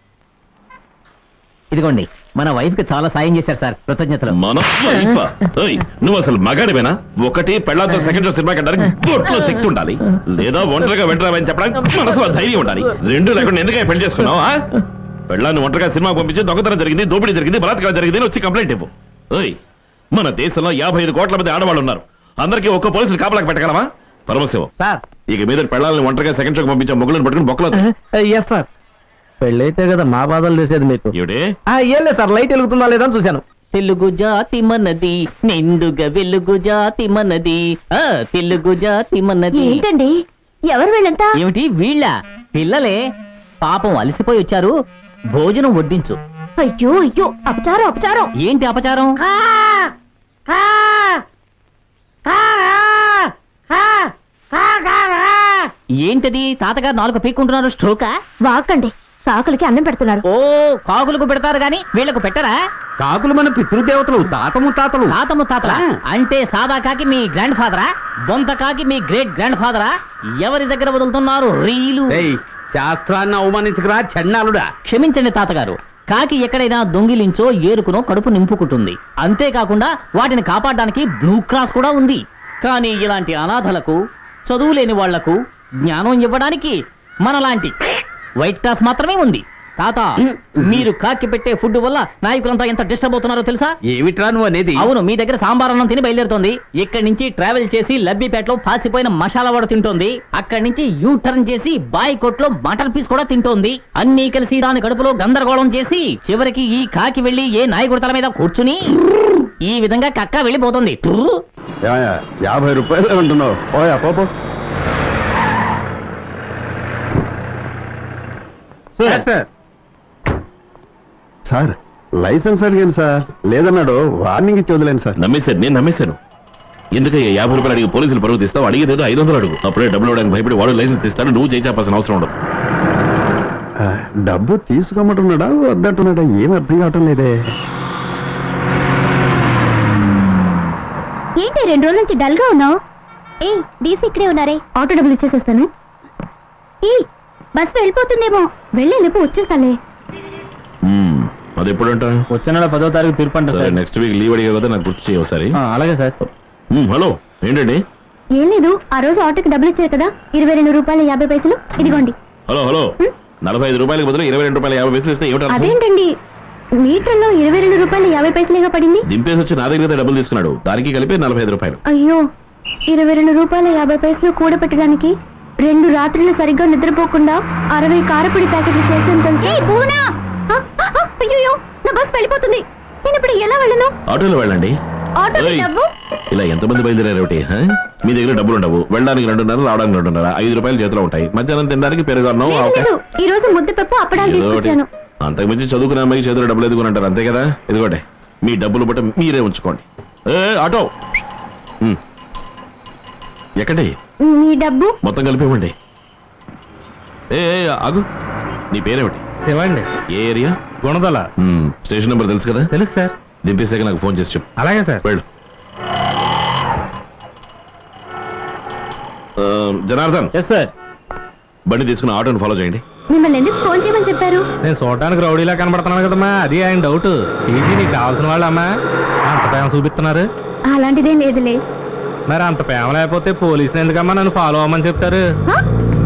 ఇదిగోండి మన వైఫ్ కి చాలా సాయం చేశారు సార్ కృతజ్ఞతలు మన వైఫా? ఓయ్, నువ్వు అసలు మగాడివేనా ఒకటి పెళ్ళాంతో సెకండ్ షో సినిమా కంటానికి గొట్లో శక్తి ఉండాలి లేదా ఒంటరిగా వెంటరావని చెప్పడానికి మనసులో ధైర్యం ఉండాలి రెండు లేకుండా ఎందుకని పెళ్లి చేసుకున్నావు ఆ? పెళ్ళాన్ని ఒంటరిగా సినిమా పంపించి దొంగతనం జరిగింది దోపిడీ జరిగింది బలాత్కారం జరిగింది అని వచ్చి కంప్లైంట్ ఇవ్వు ఓయ్ మన దేశంలో యాభై ఐదు కోట్ల మంది ఆడవాళ్ళు ఉన్నారు అందరికీ ఒక్క పోలీసులు కాపలాకి పెట్టగలమా పరమశివం సార్ ఇక మీద పెళ్ళాలని ఒంటరిగా సెకండ్ షోకి పంపించే మొగ్గులను పట్టుకుని బొక్కలో ఎస్ సార్ పెళ్ళైతే కదా మా బాధలు చేసేది మీకు ఏమిటి ఆ, ఏం లేదు సార్ లైట్ వెలుగుతుందా లేదా అని చూశాను తెలుగు జాతి మనది నిండుగా వెలుగు జాతి మనది ఆ తెలుగు జాతి మనది ఏంటండి ఎవరు వీళ్ళంతా ఏమిటి వీళ్ళ పిల్లలే పాపం అలసిపోయి వచ్చారు భోజనం వడ్డించు అయ్యో అయ్యో అపచారం అపచారం ఏంటి అపచారం ఏంటది తాతగారు నాలుగు పీక్కుంటున్నారు స్ట్రోకా వాకండి కాకులకి అన్నం పెడుతున్నారు ఓ కాకులకు పెడతారు గాని వీళ్ళకు పెట్టరా కాకులు మన పితృదేవతలు తాతము తాతలు తాతము తాతల ఆ. అంటే సాదా కాకి మీ గ్రాండ్ ఫాదరా బొంత కాకి మీ గ్రేట్ గ్రాండ్ ఫాదరా ఎవరి దగ్గర వదులుతున్నారు రీలు ఏయ్, శాస్త్రాన్ని అవమానించకరా చెన్నాలుడా క్షమించండి తాతగారు కాకి ఎక్కడైనా దొంగిలించో ఏరుకునో కడుపు నింపుకుంటుంది అంతేకాకుండా వాటిని కాపాడడానికి బ్లూ క్రాస్ కూడా ఉంది కానీ ఇలాంటి అనాథలకు చదువు లేని వాళ్లకు జ్ఞానం ఇవ్వడానికి మనలాంటి వైట్ క్రాస్ మాత్రమే ఉంది తాత మీరు కాకి పెట్టే ఫుడ్ వల్ల నాయకులంతా ఎంత డిస్టర్బ్ అవుతున్నారో తెలుసా ఏమిట్రా నువ్వు అనేది అవును మీ దగ్గర సాంబార్ అన్నం తిని బయలుదేరుతోంది ఇక్కడి నుంచి ట్రావెల్ చేసి లబ్బిపేటలో పాసిపోయిన మసాలా వడ తింటోంది అక్కడి నుంచి యూ టర్న్ చేసి బాయ్ కొట్లో మటన్ పీస్ కూడా తింటోంది అన్నీ కలిసి దాని కడుపులో గందరగోళం చేసి చివరికి ఈ కాకి వెళ్లి ఏ నాయకుడి తల మీద కూర్చుని ఈ విధంగా కక్క వెళ్ళిపోతుంది టు. యాభై రూపాయలు అంటున్నావు పోయా పోపో సార్ సార్ లైసెన్స్ అడిగాను సార్ లేదన్నాడు వార్నింగ్ ఇచ్చి వదిలేను సార్ నమ్మేశాను నేను నమ్మేశాను ఎందుకయ్యా యాభై రూపాయలు అడిగి పోలీసులు పరుగు తీస్తావు అడిగేదేదో ఐదు వందలు అడుగు అప్పుడే డబ్బులు ఇవ్వడానికి భయపడి వాడు లైసెన్స్ తీస్తాడు నువ్వు చేయి చెప్పాల్సిన అవసరం ఉండదు ఆ, డబ్బు తీసుకోమంటున్నాడా వద్దంటున్నాడా ఏం అర్థం కావటం లేదే ఏంటి రెండు రోజుల నుంచి డల్ గా ఉన్నావు ఏ డీసీ ఇక్కడే ఉన్నారే ఆటో డబ్బులు ఇచ్చేసేస్తాను ఏ బస్ వెళ్ళిపోతుందేమో వెళ్ళే లేపు వచ్చేస్తాలే మ్మ్. అది ఎప్పుడంట వచ్చే నెల పదో తారీఖు తీర్పు అంట సరే సార్ నెక్స్ట్ వీక్ లీవ్ అడిగా కదా నాకు గుర్తు చేయ ఒకసారి ఆ, అలాగే సార్ మ్మ్, హలో ఏంటండి ఏం లేదు ఆ రోజు ఆటోకి డబ్బులు ఇచ్చారు కదా ఇరవై రెండు రూపాయలు యాభై పైసలు ఇదిగోండి హలో హలో నలభై ఐదు రూపాయలకు బదులు ఇరవై రెండు రూపాయలు యాభై పైసలు ఇస్తే ఏమిటి అర్థం? అదేంటండి మీటర్లో ఇరవై రెండు రూపాయలు యాభై పైసలేగా పడింది దింపేసి వచ్చి నా దగ్గర డబ్బులు తీసుకున్నాడు దానికి కలిపి నలభై ఐదు రూపాయలు అయ్యో ఇరవై రెండు రూపాయల యాభై పైసలు కూడబెట్టడానికి రెండు రాత్రులు సరిగ్గా నిద్రపోకుండా అరవై కారపొడి ప్యాకెట్లు చేసాను తెలుసా ఆ, ఆ, ఆ, అయ్యయ్యో నా బస్ వెళ్ళిపోతుంది నేను ఇప్పుడు ఎలా వెళ్ళను ఆటోలో వెళ్ళండి ఆటోకి ఏయ్, డబ్బు ఇలా ఎంతమంది బయలుదేరారు ఒకటి హ? మీ దగ్గర డబ్బులు ఉండవు వెళ్ళడానికి రెండున్నర రావడానికి రెండున్నర ఐదు రూపాయలు చేతిలో ఉంటాయి మధ్యాహ్నం తినడానికి పెరుగు అన్నం లేదు, ఆవకాయ. లేదు ఈ రోజు ముద్దపప్పు అప్పడాలు ఏదో ఒకటి. తీసుకొచ్చాను అంతకుమించి చదువుకునే అమ్మాయికి చేతిలో డబ్బులు ఎదుగుని అంటారు అంతే కదా ఇదిగోండి మీ డబ్బులు బట్ట మీరే ఉంచుకోండి ఏ ఆటో ఉమ్. ఎక్కడి మీ డబ్బు మొత్తం కలిపి ఇవ్వండి ఏ ఏ, ఆగు నీ పేరేమిటి శివండి ఏ ఏరియా గుణదల ఉమ్, స్టేషన్ నెంబర్ తెలుసు కదా తెలుసు సార్ దింపేసాక నాకు ఫోన్ చేసి చెప్పు అలాగే సార్ వెళ్ళు ఆ, జనార్దన్ ఎస్ సార్ బండి తీసుకుని ఆటోని ఫాలో చేయండి మిమ్మల్ని ఎందుకు ఫోన్ చేయమని చెప్పారు నేను చూడటానికి రౌడీలా కనబడుతున్నాను కదమ్మా అది ఆయన డౌట్ ఇది నీకు కావాల్సిన వాళ్ళమ్మా అంత ప్రేమ చూపిస్తున్నారు అలాంటిదేం లేదులే మరి అంత ప్రేమ లేకపోతే పోలీసులు ఎందుకమ్మా నన్ను ఫాలో అవ్వమని చెప్తారు హ?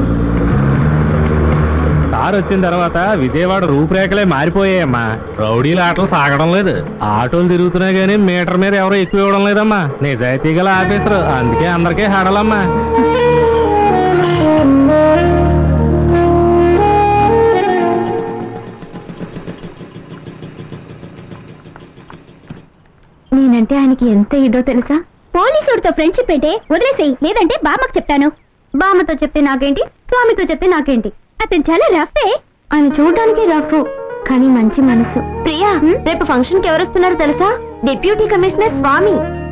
కారు వచ్చిన తర్వాత విజయవాడ రూపురేఖలే మారిపోయాయమ్మా రౌడీల ఆటలు సాగడం లేదు ఆటోలు తిరుగుతున్నాయి కానీ మీటర్ మీద ఎవరు ఎక్కువ ఇవ్వడం లేదమ్మా నిజాయితీ గల ఆఫీసరు అందుకే అందరికీ హడలమ్మా నేనంటే ఆయనకి ఎంత ఇదో తెలుసా పోలీసుడితో ఫ్రెండ్షిప్ అయితే వదిలేసేయి లేదంటే బామ్మకు చెప్తాను బామ్మతో చెప్తే నాకేంటి స్వామితో చెప్తే నాకేంటి అతను చాలా రఫే ఆయన చూడడానికి రఫ్ కానీ మంచి మనసు ప్రియా రేపు ఫంక్షన్ కి ఎవరు వస్తున్నారో తెలుసా డిప్యూటీ కమిషనర్ స్వామి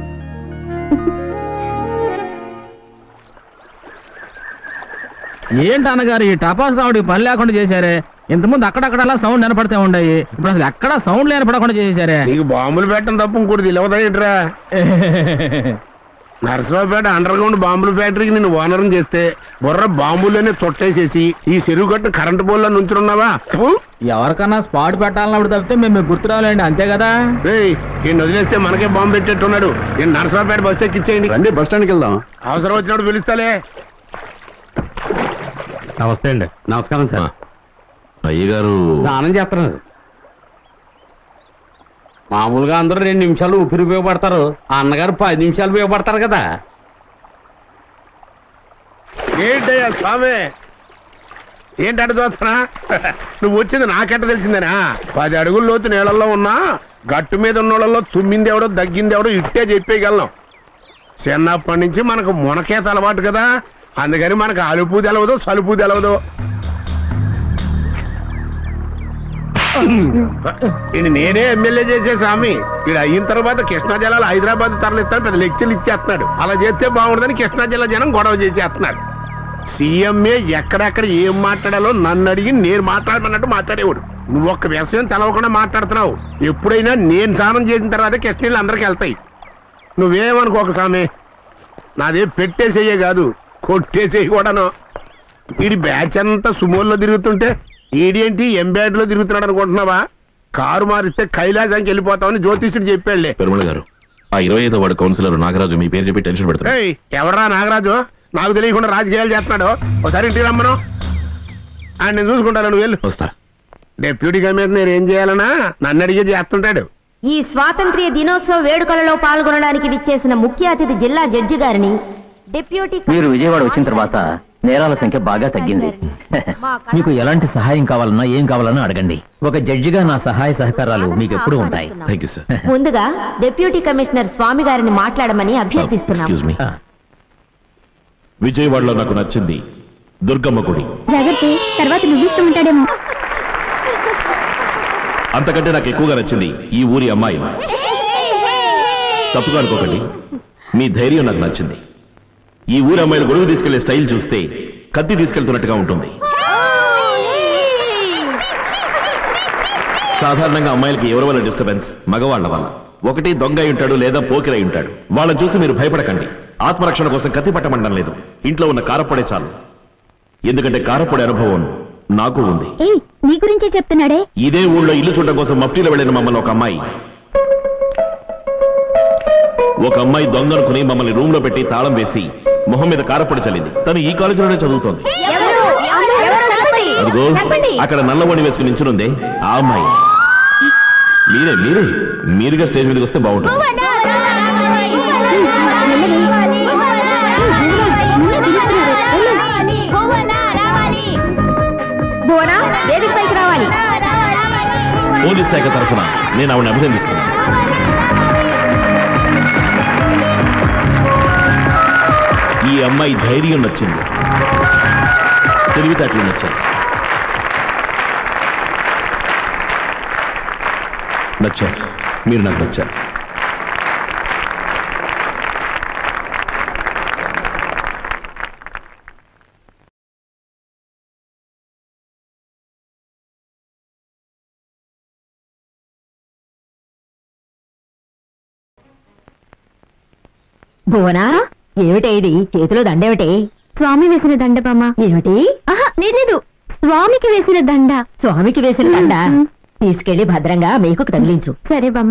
ఏంటి అన్నగారు ఈ టపాస్ కావడి పని లేకుండా చేశారే ఇంతకుముందు అక్కడక్కడ సౌండ్ వినపడితే ఉండయి ఇప్పుడు అసలు ఎక్కడ సౌండ్ వినపడకుండా చేసేసారే నీకు బాంబులు పెట్టడం తప్ప ఇంకోటి తెలియదా ఏంట్రా నరసరావుపేట అండర్ గ్రౌండ్ బాంబుల ఫ్యాక్టరీకి నేను ఓనరం చేస్తే బుర్ర బాంబులోనే చుట్టేసేసి ఈ చెరువు కట్టిన కరెంటు పోల్లో నుంచున్నావా ఎవరికన్నా స్పాట్ పెట్టాలన్నప్పుడు తప్పితే మేము మీకు గుర్తు రావాలండి అంతే కదా రేయ్ ఈయన వదిలేస్తే మనకే బాంబు పెట్టేట్టున్నాడు నేను నరసరావుపేట బస్ ఎక్కిచ్చేయండి రండి బస్ స్టాండ్కి వెళ్దాం అవసరం వచ్చినప్పుడు పిలుస్తాలే నమస్తే అండి నమస్కారం సార్ అయ్యగారు స్నానం చేస్తున్నారు మామూలుగా అందరూ రెండు నిమిషాలు ఊపిరి ఉపయోగపడతారు ఆ అన్నగారు పది నిమిషాలు ఉపయోగపడతారు కదా ఏంటయ్యా స్వామి ఏంటంటే చూస్తున్నా నువ్వు వచ్చింది నాకెట్ట తెలిసిందేనా పది అడుగుల లోతు నీళ్ళల్లో ఉన్నా గట్టు మీద ఉన్న వాళ్ళలో తుమ్మింది ఎవడో దగ్గింది ఎవడో ఇట్టే చెప్పేయగలం చిన్నప్పటి నుంచి మనకు మునకేత అలవాటు కదా అందుకని మనకు అలుపు తెలవదు సలుపు తెలవదు ఇది నేనే ఎమ్మెల్యే చేసే స్వామి ఇది అయిన తర్వాత కృష్ణా జిల్లాలో హైదరాబాద్ తరలిస్తాను పెద్ద లెక్చర్లు ఇచ్చేస్తున్నాడు అలా చేస్తే బాగుండదని కృష్ణా జిల్లా జనం గొడవ చేసేస్తున్నారు సీఎంఏ ఎక్కడెక్కడ ఏం మాట్లాడాలో నన్ను అడిగి నేను మాట్లాడమన్నట్టు మాట్లాడేవాడు నువ్వు ఒక్క విషయం తెలవకుండా మాట్లాడుతున్నావు ఎప్పుడైనా నేను స్నానం చేసిన తర్వాత కృష్ణీళ్ళు అందరికి వెళ్తాయి నువ్వేమనుకోక స్వామి నాదే పెట్టేసేయే కాదు కొట్టేసేయి కూడాను వీడి బ్యాచ్ అంతా సుమోల్లో తిరుగుతుంటే ఈడేంటి ఎంబ్యాడ్ లో తిరుగుతున్నాడు అనుకుంటున్నావా కారు మారిస్తే కైలాసానికి వెళ్ళిపోతామని జ్యోతిష్యుడు చెప్పాడులే పెరుమల గారు ఆ ఇరవై ఐదో వార్డు కౌన్సిలర్ నాగరాజు మీ పేరు చెప్పి టెన్షన్ పెడతారు ఏయ్ ఎవడరా నాగరాజు నాకు తెలియకుండా రాజకీయాలు చేస్తున్నాడు ఒకసారి ఇంటికి రమ్మను ఆయన నేను చూసుకుంటాను నువ్వు వెళ్ళు వస్తా డిప్యూటీ కమిషనర్ నేను ఏం చేయాలనా నన్ను అడిగే చేస్తుంటాడు ఈ స్వాతంత్ర్య దినోత్సవ వేడుకలలో పాల్గొనడానికి విచ్చేసిన ముఖ్య అతిథి జిల్లా జడ్జి గారిని డిప్యూటీ మీరు విజయవాడ వచ్చిన తర్వాత నేరాల సంఖ్య బాగా తగ్గింది మీకు ఎలాంటి సహాయం కావాలన్నా ఏం కావాలన్నా అడగండి ఒక జడ్జిగా నా సహాయ సహకారాలు మీకు ఎప్పుడూ ఉంటాయి థ్యాంక్ యూ సార్ ముందుగా డిప్యూటీ కమిషనర్ స్వామి గారిని మాట్లాడమని అభ్యర్థిస్తున్నాం ఎక్స్క్యూజ్ మీ విజయవాడలో నాకు నచ్చింది దుర్గమ్మ గుడి జాగ్రత్త తర్వాత నువ్విస్తూ ఉంటాడేమో అంతకంటే నాకు ఎక్కువగా నచ్చింది ఈ ఊరి అమ్మాయి తప్పుగా అనుకోకండి మీ ధైర్యం నాకు నచ్చింది ఈ ఊరి అమ్మాయిలు గొడుగు తీసుకెళ్లే స్టైల్ చూస్తే కత్తి తీసుకెళ్తున్నట్టుగా ఉంటుంది సాధారణంగా అమ్మాయిలకి ఎవరి వల్ల డిస్టర్బెన్స్ మగవాళ్ల వల్ల ఒకటి దొంగ అయి ఉంటాడు లేదా పోకిరై ఉంటాడు వాళ్ళని చూసి మీరు భయపడకండి ఆత్మరక్షణ కోసం కత్తి పట్టమండం లేదు ఇంట్లో ఉన్న కారపొడే చాలు ఎందుకంటే కారపొడి అనుభవం నాకు ఉంది ఏయ్ నీ గురించే చెప్తున్నాడే ఇదే ఊళ్ళో ఇల్లు చూడడం కోసం మఫ్టీలో వెళ్ళిన మమ్మల్ని ఒక అమ్మాయి ఒక అమ్మాయి దొంగ అనుకుని మమ్మల్ని రూమ్ లో పెట్టి తాళం వేసి మొహం మీద కారపొడి చల్లింది తను ఈ కాలేజీలోనే చదువుతోంది అదిగో అక్కడ నల్లవణి వేసుకుని నించునుందే ఆ అమ్మాయి మీరే మీరే మీరుగా స్టేజ్ మీదకి వస్తే బాగుంటుంది బోనా వేదిక పైకి రావాలి పోలీస్ శాఖ తరఫున నేను ఆవిడ అభినందిస్తున్నాను ఈ అమ్మాయి ధైర్యం నచ్చింది తెలివితేటలు నచ్చాయి నచ్చారు మీరు నాకు నచ్చారు భువనా ఏమిటే ఇది చేతిలో దండేమిటి స్వామి వేసిన దండ బామ్మ ఏమిటి ఆహా లేదు లేదు స్వామికి వేసిన దండ స్వామికి వేసిన దండ మ్మ్. తీసుకెళ్లి భద్రంగా మీకు తగిలించు సరే బామ్మ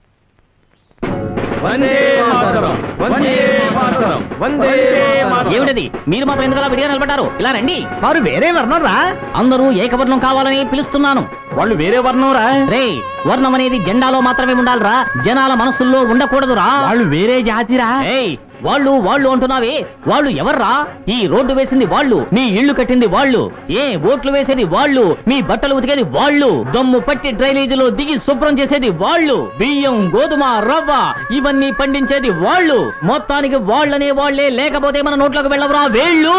ఏమిటది మీరు మాత్రం ఎందుకలా విడిగా నిలబడ్డారు ఇలా రండి వారు వేరే వర్ణం రా అందరూ ఏకవర్ణం కావాలని పిలుస్తున్నాను వాళ్ళు వేరే వర్ణం రా రే వర్ణం అనేది జెండాలో మాత్రమే ఉండాలిరా జనాల మనసుల్లో ఉండకూడదురా వాళ్ళు వేరే జాతిరా ఏయ్ వాళ్ళు వాళ్ళు అంటున్నావే వాళ్ళు ఎవర్రా ఈ రోడ్డు వేసింది వాళ్ళు మీ ఇళ్లు కట్టింది వాళ్ళు ఏ ఓట్లు వేసేది వాళ్ళు మీ బట్టలు ఉతికేది వాళ్ళు దమ్ము పట్టి డ్రైనేజీలో దిగి శుభ్రం చేసేది వాళ్ళు బియ్యం గోధుమ రవ్వ ఇవన్నీ పండించేది వాళ్ళు మొత్తానికి వాళ్ళనే వాళ్లే లేకపోతే మన నోట్లోకి వెళ్ళవరా వేళ్ళు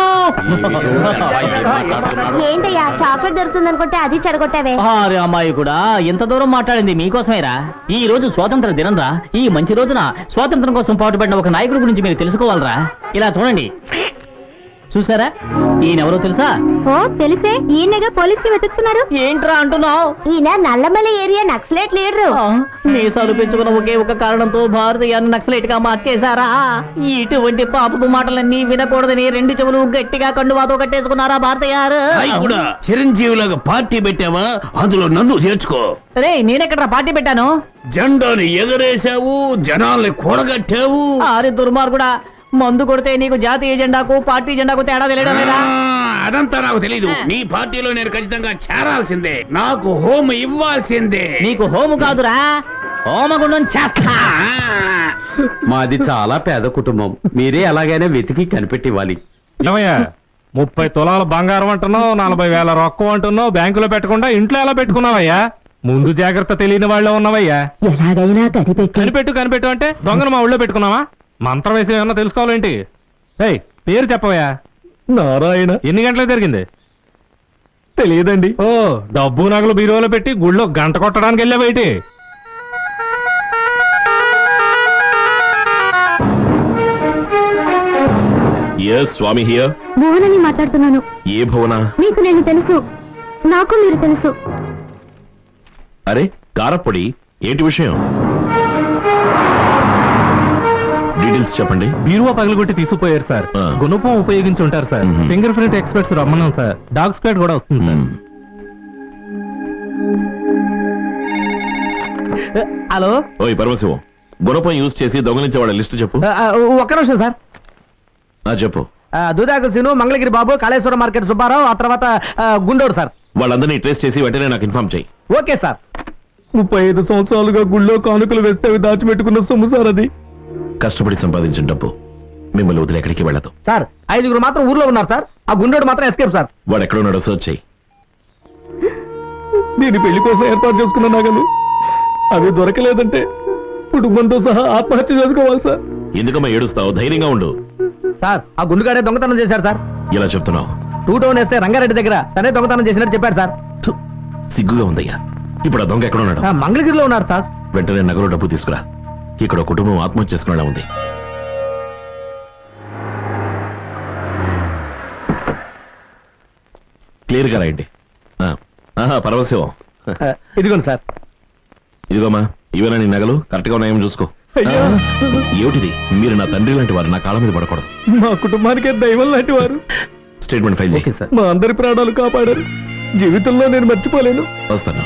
ఏంటయ్యా చాక్లెట్ దొరుకుతుంది అనుకుంటే అది చెడగొట్టావే అరే అమ్మాయి కూడా ఎంత దూరం మాట్లాడింది మీకోసమేరా ఈ రోజు స్వాతంత్ర దినంరా ఈ మంచి రోజున స్వాతంత్రం కోసం పాటుపడిన ఒక నాయకుడి గురించి మీరు తెలుసుకోవాలరా ఇలా చూడండి చూసారా ఈయనెవరో తెలుసా ఓ తెలిసే ఈయనగా పోలీసులు వెతుకుతున్నారు ఏంట్రా అంటున్నావు ఈయన నల్లమల ఏరియా నక్సలైట్ లీడరు మీసాలు పెంచుకున్న ఒకే ఒక కారణంతో భారతీయాన్ని నక్సలైట్ గా మార్చేశారా ఇటువంటి పాపపు మాటలన్నీ వినకూడదని రెండు చెవులు గట్టిగా కండువాతో కట్టేసుకున్నారా భారతీయారు చిరంజీవిలాగా పార్టీ పెట్టావా అందులో నన్ను చేర్చుకో రే నేనెక్కడ పార్టీ పెట్టాను జెండాని ఎగరేశావు జనాల్ని కూడగట్టావు ఆరి దుర్మార్గుడా మందు కొడితే నీకు జాతీయ జెండాకు పార్టీ జెండాకు తేడా తెలియడం లేదా ఆ, అదంతా నాకు తెలీదు నీ పార్టీలో నేను ఖచ్చితంగా చేరాల్సిందే నాకు హోమ్ ఇవ్వాల్సిందే నీకు హోము కాదురా హోమగుండం చేస్తా మాది చాలా పేద కుటుంబం మీరే ఎలాగైనా వెతికి కనిపెట్టి ఇవ్వాలి ఏమయ్యా ముప్పై తులాల బంగారం అంటున్నావు నలభై వేల రొక్కం అంటున్నావు బ్యాంకులో పెట్టకుండా ఇంట్లో ఎలా పెట్టుకున్నావయ్యా ముందు జాగ్రత్త తెలియని వాళ్ళే ఉన్నావయ్యా ఎలాగైనా కనిపెట్టి కనిపెట్టు కనిపెట్టు అంటే దొంగను మా ఊళ్ళో పెట్టుకున్నావా మంత్రం వేసి ఏమన్నా తెలుసుకోవాలేంటి ఏయ్ పేరు చెప్పవయ్యా నారాయణ ఎన్ని గంటలకు జరిగింది తెలియదండి ఓ డబ్బు నగలు బీరువాలో పెట్టి గుళ్ళో గంట కొట్టడానికి వెళ్ళా బయటి ఎస్ స్వామి హియర్ భువనని మాట్లాడుతున్నాను ఏ భువన మీకు నేను తెలుసు నాకు మీరు తెలుసు అరే కారప్పొడి ఏంటి విషయం డీటెయిల్స్ చెప్పండి బీరువా పగలగొట్టి తీసుకుపోయారు సార్ ఆ. గుణపం ఉపయోగించి ఉంటారు సార్ మ్మ్. ఫింగర్ ప్రింట్ ఎక్స్పర్ట్స్ రమ్మన్నాం సార్ డాగ్ స్క్వాడ్ కూడా వస్తుంది సార్ మ్మ్. హలో ఓయ్ పరమశివం గుణపం యూజ్ చేసి దొంగలించే వాళ్ళ లిస్ట్ చెప్పు ఆ, ఆ, ఒక్క నిమిషం సార్ ఆ చెప్పు ఆ, దుదాకర్ సీను మంగళగిరి బాబు కాళేశ్వర మార్కెట్ సుబ్బారావు ఆ తర్వాత ఆ, గుండోడు సార్ వాళ్ళందరినీ ట్రేస్ చేసి వెంటనే నాకు ఇన్ఫార్మ్ చేయి ఓకే సార్ ముప్పై ఐదు సంవత్సరాలుగా గుళ్ళో కానుకలు వేస్తే అవి దాచిపెట్టుకున్న సొమ్ము సార్ అది కష్టపడి సంపాదించిన డబ్బు మిమ్మల్ని వదిలి ఎక్కడికి వెళ్ళదు సార్ ఐదుగురు మాత్రం ఊర్లో ఉన్నారు సార్ ఆ గుండోడు మాత్రం ఎస్కేప్ సార్ వాడు ఎక్కడున్నాడో సర్చ్ చేయి దీని పెళ్లి కోసం ఏర్పాటు చేసుకున్న నగలు అవి దొరకలేదంటే కుటుంబంతో సహా ఆత్మహత్య చేసుకోవాలి సార్ ఎందుకమ్మా ఏడుస్తావు ధైర్యంగా ఉండు సార్ ఆ గుండుగాడే దొంగతనం చేశారు సార్ ఇలా చెప్తున్నావు టూ టౌన్ వేస్తే రంగారెడ్డి దగ్గర తనే దొంగతనం చేసినట్టు చెప్పారు సార్ థు, సిగ్గుగా ఉందయ్యా ఇప్పుడు ఆ దొంగ ఎక్కడున్నాడు ఆ, మంగళగిరిలో ఉన్నారు సార్ వెంటనే నగలు డబ్బు తీసుకురా ఇక్కడ ఒక కుటుంబం ఆత్మహత్య చేసుకునేలా ఉంది క్లియర్ గా రాయండి ఆ, ఆహా, పరమశివం ఇదిగోండి సార్ ఇదిగోమా ఇవేనా నీ నగలు కరెక్ట్ గా ఉన్నాయేమో చూసుకో అయ్యో. ఏమిటిది మీరు నా తండ్రి లాంటి వారు నా కాళ్ళ మీద పడకూడదు మా కుటుంబానికి దైవం లాంటి వారు స్టేట్మెంట్ ఫైల్ చేయి మా అందరి ప్రాణాలు కాపాడారు జీవితంలో నేను మర్చిపోలేను వస్తాను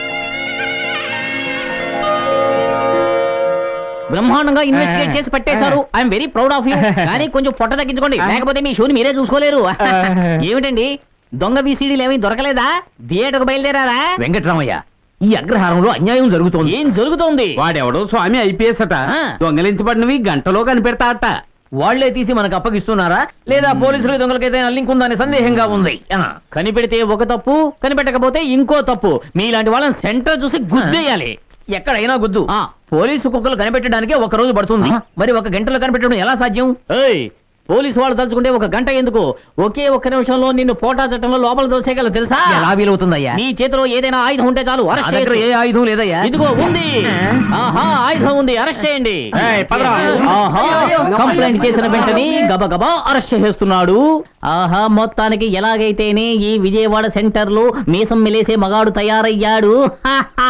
బ్రహ్మాండంగా ఇన్వెస్టిగేట్ చేసి పెట్టేశారు I'm very proud of you కానీ కొంచెం పొట్ట తగ్గించుకోండి లేకపోతే మీ షోని మీరే చూసుకోలేరు ఏమిటండి దొంగ బీసీడీలు ఏమీ దొరకలేదా థియేటర్కు బయలుదేరారా వెంకటరామయ్య ఈ అగ్రహారంలో అన్యాయం జరుగుతోంది ఏం జరుగుతోంది వాడెవడో స్వామి ఐపీఎస్ అట ఆ. దొంగలించబడినవి గంటలో కనిపెడతా అట వాళ్లే తీసి మనకు అప్పగిస్తున్నారా లేదా పోలీసులు దొంగలకైతే లింక్ ఉందని సందేహంగా ఉంది ఆ, కనిపెడితే ఒక తప్పు కనిపెట్టకపోతే ఇంకో తప్పు మీలాంటి వాళ్ళని సెంటర్ చూసి గుద్దేయాలి ఎక్కడైనా గుద్దు ఆ, పోలీసు కుక్కలు కనిపెట్టడానికి ఒక రోజు పడుతుంది మరి ఒక గంటలో కనిపెట్టడం ఎలా సాధ్యం ఏయ్ పోలీసు వాళ్ళు తలుచుకుంటే ఒక గంట ఎందుకు ఒకే ఒక్క నిమిషంలో నిన్ను పోటా చట్టంలో లోపల దోసేయగలరు తెలుసా ఎలా వీలవుతుందయ్యా నీ చేతిలో ఏదైనా ఆయుధం ఉంటే చాలు నా అరెస్ట్ దగ్గర ఏ చేయొచ్చు. ఆయుధం లేదయ్యా ఇదిగో ఉంది ఆహా ఆయుధం ఉంది అరెస్ట్ చేయండి ఏయ్, పదరా. ఆహా కంప్లైంట్ చేసిన వెంటనే గబగబా అరెస్ట్ చేస్తున్నాడు ఆహా మొత్తానికి ఎలాగైతేనే ఈ విజయవాడ సెంటర్ లో మీసం మెలేసే మగాడు తయారయ్యాడు హా, హా.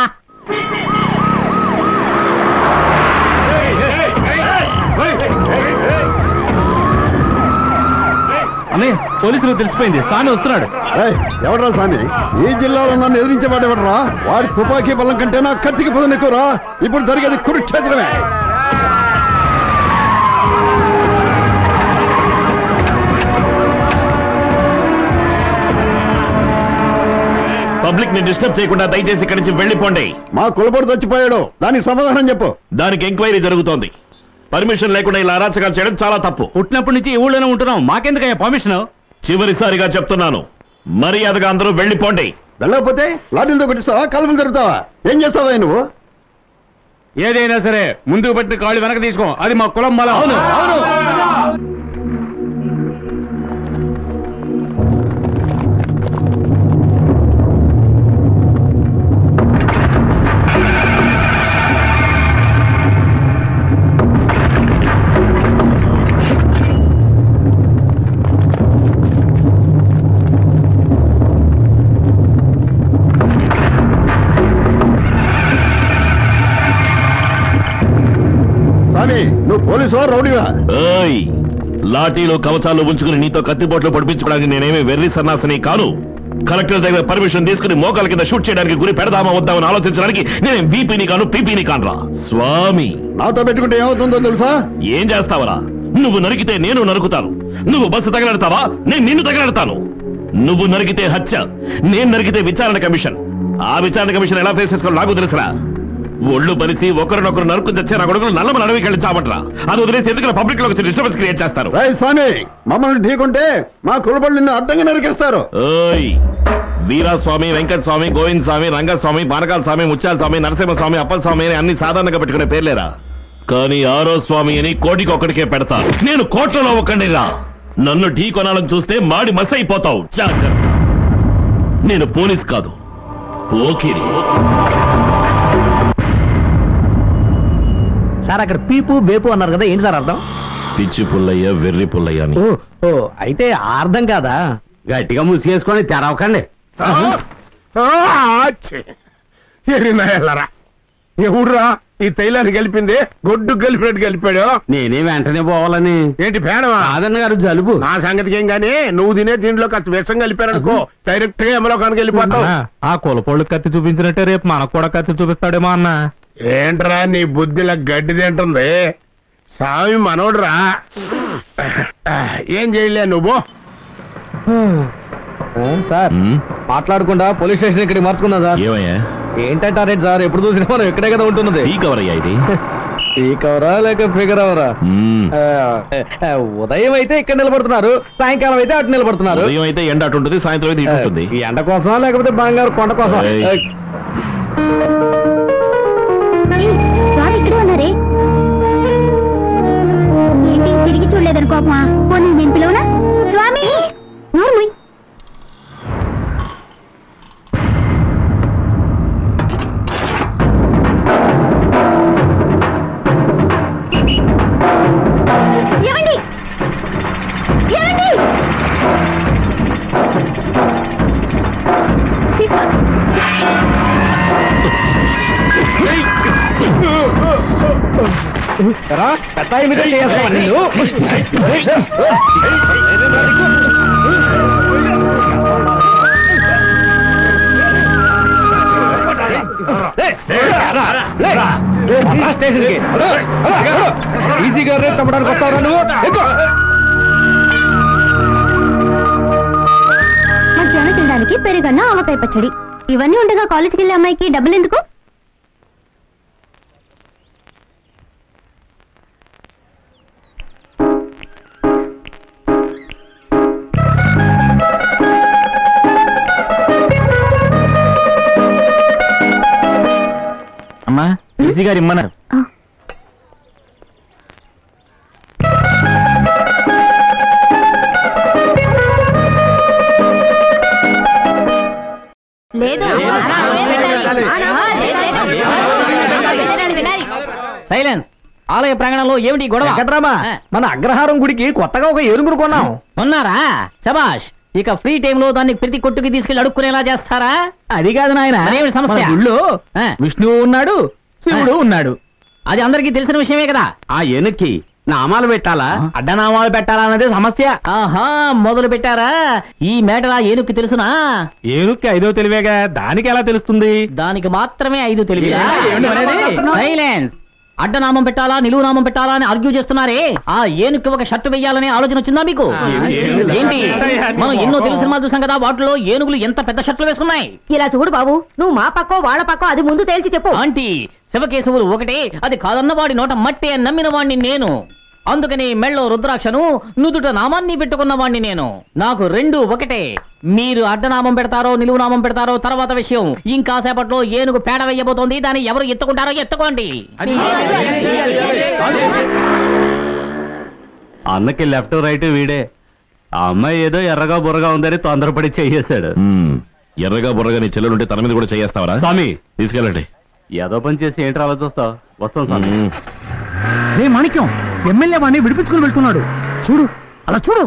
అన్నయ్య పోలీసులు తెలిసిపోయింది స్వామి వస్తున్నాడు ఎవడరా స్వామి ఈ జిల్లాలో నన్ను ఎదిరించేవాడు ఎవడరా వాడి తుపాకీ బలం కంటే నా కత్తికి పదం ఎక్కువరా ఇప్పుడు జరిగేది కురుక్షేత్రమే పబ్లిక్ ని డిస్టర్బ్ చేయకుండా దయచేసి ఇక్కడి నుంచి వెళ్ళిపోండి మా కులబడి చచ్చిపోయాడు దానికి సమాధానం చెప్పు దానికి ఎంక్వైరీ జరుగుతోంది పర్మిషన్ లేకుండా ఇలా అరాచకాలు చేయడం చాలా తప్పు పుట్టినప్పటి నుంచి ఈ ఊళ్ళోనే ఉంటున్నాం మాకెందుకయ్యా పర్మిషన్ చివరిసారిగా చెప్తున్నాను మర్యాదగా అందరూ వెళ్ళిపోండి వెళ్ళకపోతే లాఠీలతో కొట్టిస్తావా కలపలు జరుగుతావా ఏం చేస్తావా నువ్వు ఏదైనా సరే ముందుకు పట్టిన కాళ్ళు వెనక తీసుకో అది మా కులం బలం అవును స్వామి నువ్వు పోలీసు రౌడీవా ఏయ్ లాఠీలు కవచాలు ఉంచుకుని నీతో కత్తిపోట్లు పడిపించుకోవడానికి నేనేమి వెర్రి సన్నాసిని కాను కలెక్టర్ దగ్గర పర్మిషన్ తీసుకుని మోకాల కింద షూట్ చేయడానికి గురి పెడదామా వద్దామని ఆలోచించడానికి నేను బీపీని కాను పీపీని కానురా స్వామి నాతో పెట్టుకుంటే ఏమవుతుందో తెలుసా ఏం చేస్తావరా నువ్వు నరికితే నేను నరుకుతాను నువ్వు బస్సు తగలడతావా నేను నిన్ను తగలడతాను నువ్వు నరికితే హత్య నేను నరికితే విచారణ కమిషన్ ఆ విచారణ కమిషన్ ఎలా ఫేస్ చేసుకోవాలో నాకు తెలుసురా ఒళ్ళు బలిసి ఒకరినొకరు నరుకుని తెచ్చే నా కొడుకులు నల్లమని అడవికి వెళ్ళి చావట్రా అది వదిలేసి ఎందుకు పబ్లిక్ లో వచ్చి డిస్టర్బెన్స్ క్రియేట్ చేస్తారు రై స్వామి మమ్మల్ని ఢీకుంటే మా కులబడి నిన్ను అడ్డంగా నరికేస్తారు ఓయ్ వీరాస్వామి వెంకట స్వామి గోవింద్ స్వామి రంగస్వామి పానకాల స్వామి ముత్యాల స్వామి నరసింహ స్వామి అప్పల స్వామి అని అన్ని సాధారణంగా పెట్టుకునే పేర్లేరా కానీ ఆరో స్వామి అని కోటికి ఒక్కడికే పెడతా నేను కోట్లలో ఒక్కడిరా నన్ను ఢీ కొనాలని చూస్తే మాడి మస్ అయిపోతావు జాగ్రత్త నేను పోలీస్ కాదు ఓకిరి సార్ అక్కడ పీపు వేపు అన్నారు కదా ఏంటి సార్ అర్థం పిచ్చి పుల్లయ్య వెర్రి పుల్లయ్య అని ఓ ఓ అయితే ఆ అర్థం కాదా గట్టిగా ముసుగేసుకొని తెరవకండి ఎరినాయలరా ఎవడురా ఈ తైలాన్ని కలిపింది గొడ్డు కలిపినట్టు కలిపాడు నేనే వెంటనే పోవాలని ఏంటి పేడవా కాదన్న గారు జలుబు నా సంగతికి ఏం గానీ నువ్వు తినే దీంట్లో కాస్త విషం కలిపారనుకో డైరెక్ట్ గా ఎమలోకానికి వెళ్ళిపోతావు అన్నా, ఆ కులపోళ్ళు కత్తి చూపించినట్టే రేపు మనకు కూడా కత్తి చూపిస్తాడేమో అన్న ఏంట్రా నీ బుద్ధిలా గడ్డి తింటుంది స్వామి మనోడురా ఏం చేయలే నువ్వు సార్ ఉమ్, మాట్లాడకుండా పోలీస్ స్టేషన్ ఇక్కడికి మార్చుకున్నా సార్ ఏమయ్యా ఏంటంటారేంటి సార్ ఎప్పుడు చూసినా మనం ఇక్కడే కదా ఉంటున్నది ఈ కవర్ అయ్యా ఇది పీక్ అవరా లేక ఫిగర్ అవరా ఉమ్, ఆ, ఆ, ఉదయం అయితే ఇక్కడ నిలబడుతున్నారు సాయంకాలం అయితే అటు నిలబడుతున్నారు ఉదయం అయితే ఎండ అటు ఉంటుంది సాయంత్రం అయితే ఇటు ఉంటుంది ఈ ఎండ కోసమా లేకపోతే బంగారు కొండ కోసం ఏయ్. స్వామి ఇక్కడే ఉన్నారే ఏంటి తిరిగి చూడలేదని కోపమా పోనీ నేను పిలవనా స్వామి నోరు మూయ్. ఏమండి ఏమండి తీసుకో. రా, పెద్ద ఆయన మీద చేస్తావా నిన్ను? లే, రా, స్టేషన్కి. రా, రా, ఈజీగా రేపు చంపడానికి వస్తావురా నువ్వు ఎక్కు. మధ్యాహ్నం తినడానికి పెరుగన్న ఆవకాయ పచ్చడి ఇవన్నీ ఉండగా కాలేజీకి వెళ్ళే అమ్మాయికి డబ్బులు ఎందుకు అమ్మా ఈజీ గారు ఇమ్మన్నారు ఆ. లేదు సైలెన్స్ ఆలయ ప్రాంగణంలో ఏమిటి ఈ గొడవ వెంకట్రామా ఆ. మన అగ్రహారం గుడికి కొత్తగా ఒక ఏనుగురు కొన్నాం ఉన్నారా శబాష్ ఇక ఫ్రీ టైంలో దాన్ని ప్రతి కొట్టుకి తీసుకెళ్లి అడుక్కునేలా చేస్తారా అది కాదు నాయన మరేమిటి సమస్య? మన గుళ్ళో ఆ. విష్ణువు ఉన్నాడు శివుడు ఆ. ఉన్నాడు అది అందరికీ తెలిసిన విషయమే కదా ఆ ఎనుక్కి నామాలు పెట్టాలా అడ్డనామాలు పెట్టాలన్నదే సమస్య ఆహా మొదలు పెట్టారా ఈ మేటలా ఏనుక్కి తెలుసునా ఏనుక్కి ఐదో తెలివేగా దానికి ఎలా తెలుస్తుంది దానికి మాత్రమే ఐదు తెలివి ఏ, ఏమిటి అనేది? సైలెన్స్ అడ్డనామం పెట్టాలా నిలువు నామం పెట్టాలా అని ఆర్గ్యూ చేస్తున్నారే ఆ ఏనుక్కి ఒక షర్టు వెయ్యాలనే ఆలోచన వచ్చిందా మీకు ఏంటి మనం ఎన్నో తెలుగు సినిమాలు చూసాం కదా వాటిలో ఏనుగులు ఎంత పెద్ద షర్ట్లు వేసుకున్నాయి ఇలా చూడు బాబు నువ్వు మా పక్కో వాళ్ళ పక్కో అది ముందు తేల్చి చెప్పు ఆంటీ శివకేశవులు ఒకటే అది కాదన్న వాడి నోట మట్టి అని నమ్మిన వాణ్ణి నేను అందుకని మెళ్ళో రుద్రాక్షను నుదుట నామాన్ని పెట్టుకున్న వాణ్ణి నేను నాకు రెండు ఒకటే మీరు అడ్డనామం పెడతారో నిలువు నామం పెడతారో తర్వాత విషయం ఇంకా సేపట్లో ఏనుగు పేడ వేయబోతోంది దాన్ని ఎవరు ఎత్తుకుంటారో ఎత్తుకోండి అన్నకి లెఫ్ట్ రైట్ వీడే ఆ అమ్మాయి ఏదో ఎర్రగా బుర్రగా ఉందని తొందరపడి చేసేశాడు మ్మ్. ఎర్రగా బుర్రగా నీ చెల్లెలుంటే తన మీద కూడా చేయేస్తావరా స్వామి తీసుకెళ్ళండి ఏదో పని చేసి ఏంటి అలా చూస్తావు వస్తాం స్వామి మ్మ్. రే మాణిక్యం ఎమ్మెల్యే వాడిని విడిపించుకుని వెళ్తున్నాడు చూడు అలా చూడు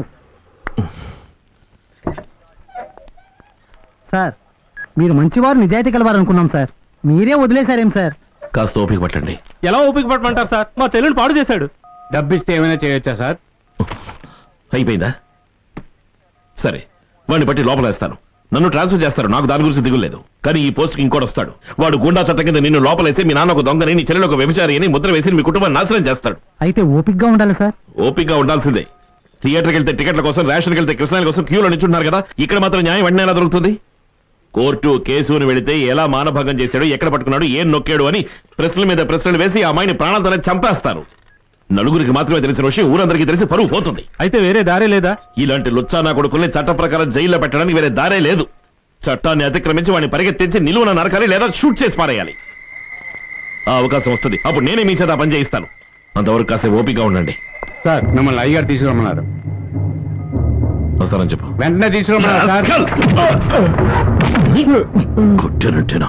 సార్ మీరు మంచివారు నిజాయితీ కలవారు అనుకున్నాం సార్ మీరే వదిలేశారేం సార్ కాస్త ఓపిక పట్టండి ఎలా ఓపిక పట్టమంటారు సార్ మా చెల్లెని పాడు చేశాడు డబ్బిస్తే ఏమైనా చేయొచ్చా సార్ అయిపోయిందా సరే వాడిని బట్టి లోపలేస్తాను నన్ను ట్రాన్స్ఫర్ చేస్తారు నాకు దాని గురించి దిగులేదు కానీ ఈ పోస్ట్కి ఇంకోటి వస్తాడు వాడు గుండా చట్టం కింద నిన్ను లోపలేసి మీ నాన్న ఒక దొంగని నీ చెల్లెలు ఒక వ్యభిచారి అని ముద్ర వేసి మీ కుటుంబాన్ని నాశనం చేస్తాడు అయితే ఓపిక్గా ఉండాలి సార్ ఓపికగా ఉండాల్సిందే థియేటర్కి వెళ్తే టికెట్ల కోసం రేషన్కి వెళ్తే కృష్ణాల కోసం క్యూలో నిల్చుంటున్నారు కదా ఇక్కడ మాత్రం న్యాయం వెంటనే ఎలా దొరుకుతుంది కోర్టు కేసుని వెళితే ఎలా మానభంగం చేశాడు ఎక్కడ పట్టుకున్నాడు ఏం నొక్కాడు అని ప్రశ్నల మీద ప్రశ్నలు వేసి ఆ అమ్మాయిని ప్రాణాలతోనే చంపేస్తారు నలుగురికి మాత్రమే తెలిసిన విషయం ఊరందరికీ తెలిసి పరువు పోతుంది అయితే వేరే దారే లేదా ఇలాంటి లుచ్చానా కొడుకుల్ని చట్ట ప్రకారం జైల్లో పెట్టడానికి వేరే దారే లేదు చట్టాన్ని అతిక్రమించి వాడిని పరిగెత్తించి నిలువున నరకాలి లేదా షూట్ చేసి పారేయాలి ఆ అవకాశం వస్తుంది అప్పుడు నేనే మీ చేత ఆ పని చేయిస్తాను అంతవరకు కాసేపు ఓపికగా ఉండండి సార్ మిమ్మల్ని అయ్యగారు తీసుకురమ్మన్నారు వస్తానని చెప్పు వెంటనే తీసుకురమ్మన్నారు సార్ కొట్టానంటేనా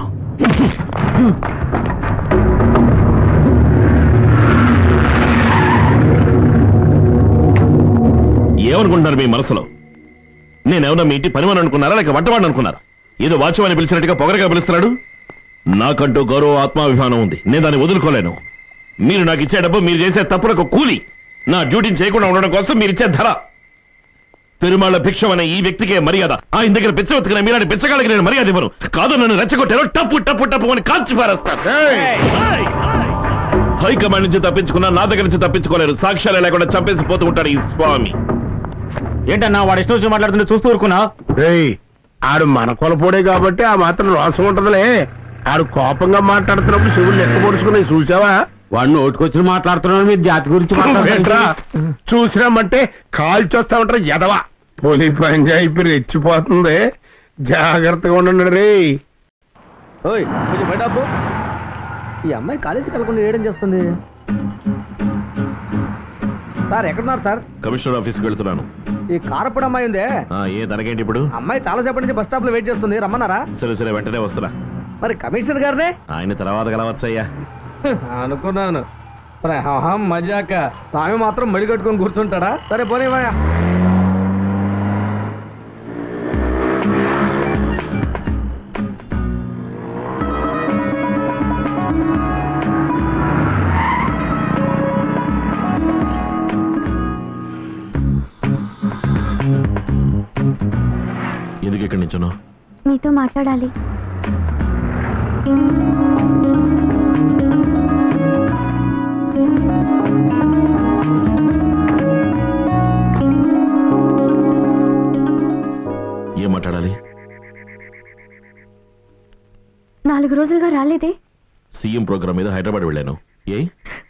ఏమనుకుంటున్నారు మీ మనసులో నేనేమన్నా మీ ఇంటి పనివాడు అనుకున్నారా లేక వంటవాడు అనుకున్నారా ఏదో వాచ్యమని పిలిచినట్టుగా పొగరగా పిలుస్తున్నాడు నాకంటూ గౌరవ ఆత్మాభిమానం ఉంది నేను దాన్ని వదులుకోలేను మీరు నాకు ఇచ్చే డబ్బు మీరు చేసే తప్పులకు కూలి నా డ్యూటీని చేయకుండా ఉండడం కోసం మీరు ఇచ్చే ధర పెరుమాళ్ళ భిక్షం అనే ఈ వ్యక్తికే మర్యాద ఆయన దగ్గర పిచ్చ వెతుకున్న మీలాంటి పిచ్చగాళ్ళకి నేను మర్యాద ఇవ్వను కాదు నన్ను రెచ్చగొట్టారో టప్పు టప్పు టప్పు అని కాల్చి పారేస్తాను హైకమాండ్ నుంచి తప్పించుకున్నా నా దగ్గర నుంచి తప్పించుకోలేరు సాక్ష్యాలు లేకుండా చంపేసి పోతూ ఉంటాడు ఈ స్వామి ఏంటన్నా వాడు ఇష్టం వచ్చి మాట్లాడుతుంటే చూస్తూ ఊరుకున్నా రేయ్ ఆడు మన కొలపోడే కాబట్టి ఆ మాత్రం రోసం ఉంటదిలే ఆడు కోపంగా మాట్లాడుతున్నప్పుడు శివుడు లెక్క పొడుచుకుని చూసావా వాడిని ఓటుకొచ్చి మాట్లాడుతున్నాడు మీరు జాతి గురించి ఏంట్రా? మాట్లాడుతున్నారు చూసినామంటే కాల్ చూస్తా ఉంటారు ఎదవా పోలీస్ పంచాయతీ రెచ్చిపోతుంది జాగ్రత్తగా ఉండండి రే ఓయ్ కొంచెం బయట ఆపు. ఈ అమ్మాయి కాలేజీకి వెళ్ళకుండా ఏడం చేస్తుంది సార్ ఎక్కడున్నారు సార్ కమిషనర్ ఆఫీస్కి వెళ్తున్నాను ఈ కారప్పుడు అమ్మాయి ఉందే ఆ, ఏ తనకేంటి ఇప్పుడు అమ్మాయి చాలా సేపటి నుంచి బస్ స్టాప్ లో వెయిట్ చేస్తుంది రమ్మన్నారా సరే సరే వెంటనే వస్తున్నా మరి కమిషనర్ గారినే ఆయన తర్వాత కలవచ్చయ్యా అనుకున్నాను మరి అహం మజాక స్వామి మాత్రం మడి కట్టుకొని కూర్చుంటాడా సరే పోనీ మాట్లాడాలి ఏం మాట్లాడాలి నాలుగు రోజులుగా రాలేదే సీఎం ప్రోగ్రామ్ మీద హైదరాబాద్ వెళ్ళాను ఏ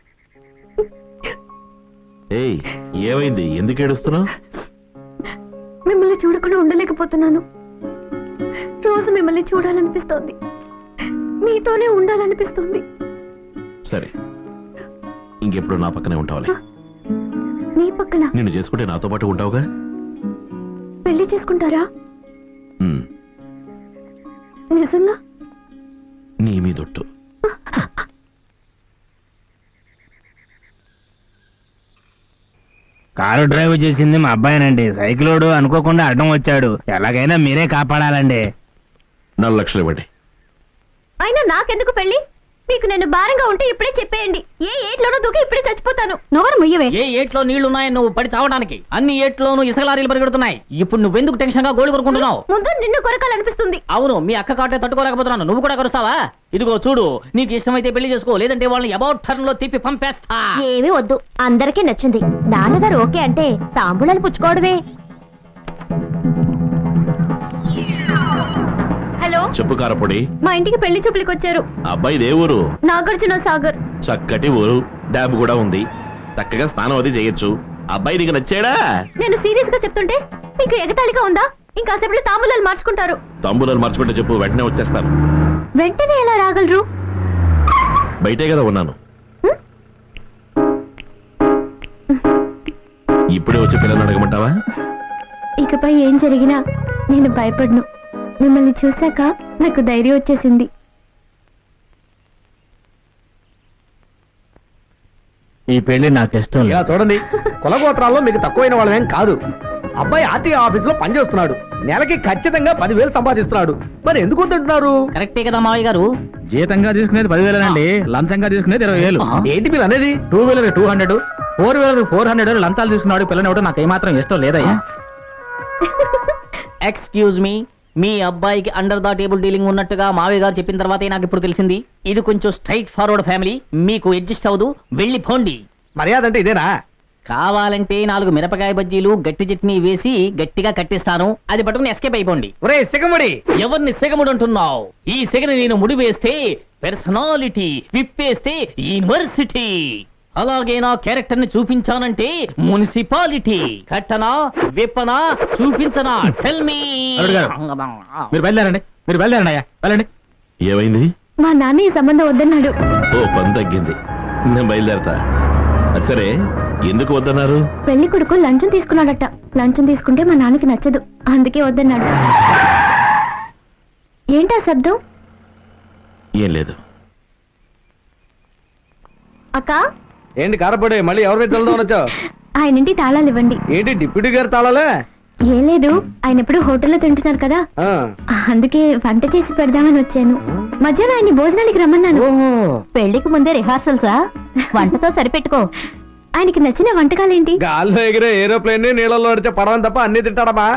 ఏయ్ ఏమైంది ఎందుకు ఏడుస్తున్నావు మిమ్మల్ని చూడకుండా ఉండలేకపోతున్నాను రోజు మిమ్మల్ని చూడాలనిపిస్తోంది మీతోనే ఉండాలనిపిస్తుంది సరే ఇంకెప్పుడు నా పక్కనే ఉంటావులే నీ పక్కన నిన్ను చేసుకుంటే నాతో పాటు ఉంటావుగా పెళ్లి చేసుకుంటారా ఉమ్, నిజంగా నీ మీదొట్టు కారు డ్రైవ్ చేసింది మా అబ్బాయినండి సైకిలోడు అనుకోకుండా అడ్డం వచ్చాడు ఎలాగైనా మీరే కాపాడాలండి నాలుగు లక్షలు ఇవ్వండి అయినా నాకెందుకు పెళ్లి మీకు నేను భారంగా ఉంటే ఇప్పుడే చెప్పేయండి ఏ ఏట్లోనో దూకి ఇప్పుడే చచ్చిపోతాను నోరు ముయ్యవే ఏ ఏట్లో నీళ్లున్నాయని నువ్వు పడి చావడానికి అన్ని ఏట్లోనూ ఇసుక లారీలు పరిగెడుతున్నాయి ఇప్పుడు నువ్వెందుకు టెన్షన్ గా గోళి కొరుకుంటున్నావు ముందు నిన్ను కొరకాలనిపిస్తుంది అవును మీ అక్క కాటే తట్టుకోలేకపోతున్నాను నువ్వు కూడా కరుస్తావా ఇదిగో చూడు నీకు ఇష్టమైతే పెళ్లి చేసుకో లేదంటే వాళ్ళని అబౌట్ టర్న్ లో తిప్పి పంపేస్తా ఏమీ వద్దు అందరికీ నచ్చింది నాన్నగారు ఓకే అంటే తాంబూలాలు పుచ్చుకోవడమే హలో చెప్పు కారపొడి మా ఇంటికి పెళ్లి చూపులకు వచ్చారు అబ్బాయి దే ఊరు నాగార్జున సాగర్ చక్కటి ఊరు డ్యామ్ కూడా ఉంది చక్కగా స్నానం అది చేయొచ్చు అబ్బాయి నీకు నచ్చాడా నేను సీరియస్ గా చెప్తుంటే మీకు ఎగతాళిగా ఉందా ఇంకాసేపులో తాంబూలాలు మార్చుకుంటారు తంబులను మర్చిపెట్టే చెప్పు వెంటనే వచ్చేస్తాను వెంటనే ఎలా రాగలరు బయటే కదా ఉన్నాను ఇప్పుడే వచ్చి పిల్లల్ని అడగమంటావా ఇకపై ఏం జరిగినా నేను భయపడను మిమ్మల్ని చూశాక నాకు ధైర్యం వచ్చేసింది ఈ పెళ్లి నాకు ఇష్టం ఇలా చూడండి కులగోత్రాల్లో మీకు తక్కువైన వాళ్ళేం కాదు అబ్బాయి ఆర్టీఓ ఆఫీస్ లో పనిచేస్తున్నాడు నెలకి ఖచ్చితంగా పదివేలు సంపాదిస్తున్నాడు మరి ఎందుకు వద్దంటున్నారు కరెక్టే కదా మావయ్య గారు జీతంగా తీసుకునేది పదివేలేనండి లంచంగా తీసుకునేది ఇరవై వేలు ఆ. ఏంటి మీరు అనేది two wheeler two hundred four wheeler four hundred లంచాలు తీసుకున్నాడు పిల్లని ఇవ్వడం నాకు ఏమాత్రం ఇష్టం లేదయ్యా ఎక్స్క్యూజ్ మీ మీ అబ్బాయికి అండర్ ద టేబుల్ డీలింగ్ ఉన్నట్టుగా మావయ్య గారు చెప్పిన తర్వాతే నాకు ఇప్పుడు తెలిసింది ఇది కొంచెం స్ట్రైట్ ఫార్వర్డ్ ఫ్యామిలీ మీకు అడ్జస్ట్ అవ్వదు వెళ్ళి పోండి మర్యాద అంటే ఇదేనా కావాలంటే నాలుగు మిరపకాయ బజ్జీలు గట్టి చట్నీ వేసి గట్టిగా కట్టిస్తాను అది పట్టుకుని ఎస్కేప్ అయిపోండి ఒరే సిగముడి ఎవరిని సిగముడు అంటున్నావు ఈ సిగని నేను ముడి వేస్తే పర్సనాలిటీ విప్పేస్తే యూనివర్సిటీ అలాగే నా క్యారెక్టర్ ని చూపించానంటే మున్సిపాలిటీ కట్టనా విప్పనా చూపించనా టెల్ మీ అల్లుడు గారు. మీరు బయలుదేరండి మీరు బయలుదేరండి అయ్యా వెళ్ళండి ఏమైంది మా నాన్న ఈ సంబంధం వద్దన్నాడు ఓ పని తగ్గింది నేను బయలుదేరతా అది సరే ఎందుకు వద్దన్నారు పెళ్లి కొడుకు లంచం తీసుకున్నాడట లంచం తీసుకుంటే మా నాన్నకి నచ్చదు అందుకే వద్దన్నాడు ఏంటా శబ్దం ఏం లేదు అక్క ఏంటి కారపడి మళ్ళీ ఎవరి మీద చల్లుదామని వచ్చావు ఆయన ఇంటి తాళాలు ఇవ్వండి ఏంటి డిప్యూటీ గారు తాళాలే ఏం లేదు ఆయన ఎప్పుడు హోటల్లో తింటున్నారు కదా ఆ. అందుకే వంట చేసి పెడదామని వచ్చాను మధ్యాహ్నం ఆయన్ని భోజనానికి రమ్మన్నాను పెళ్లికి ముందే రిహార్సల్సా వంటతో సరిపెట్టుకో ఆయనకి నచ్చిన వంటకాలేంటి గాల్లో ఎగిరే ఏరోప్లేన్ ని నీళ్ళలో నడిచే పడవం తప్ప అన్ని తింటాడమ్మా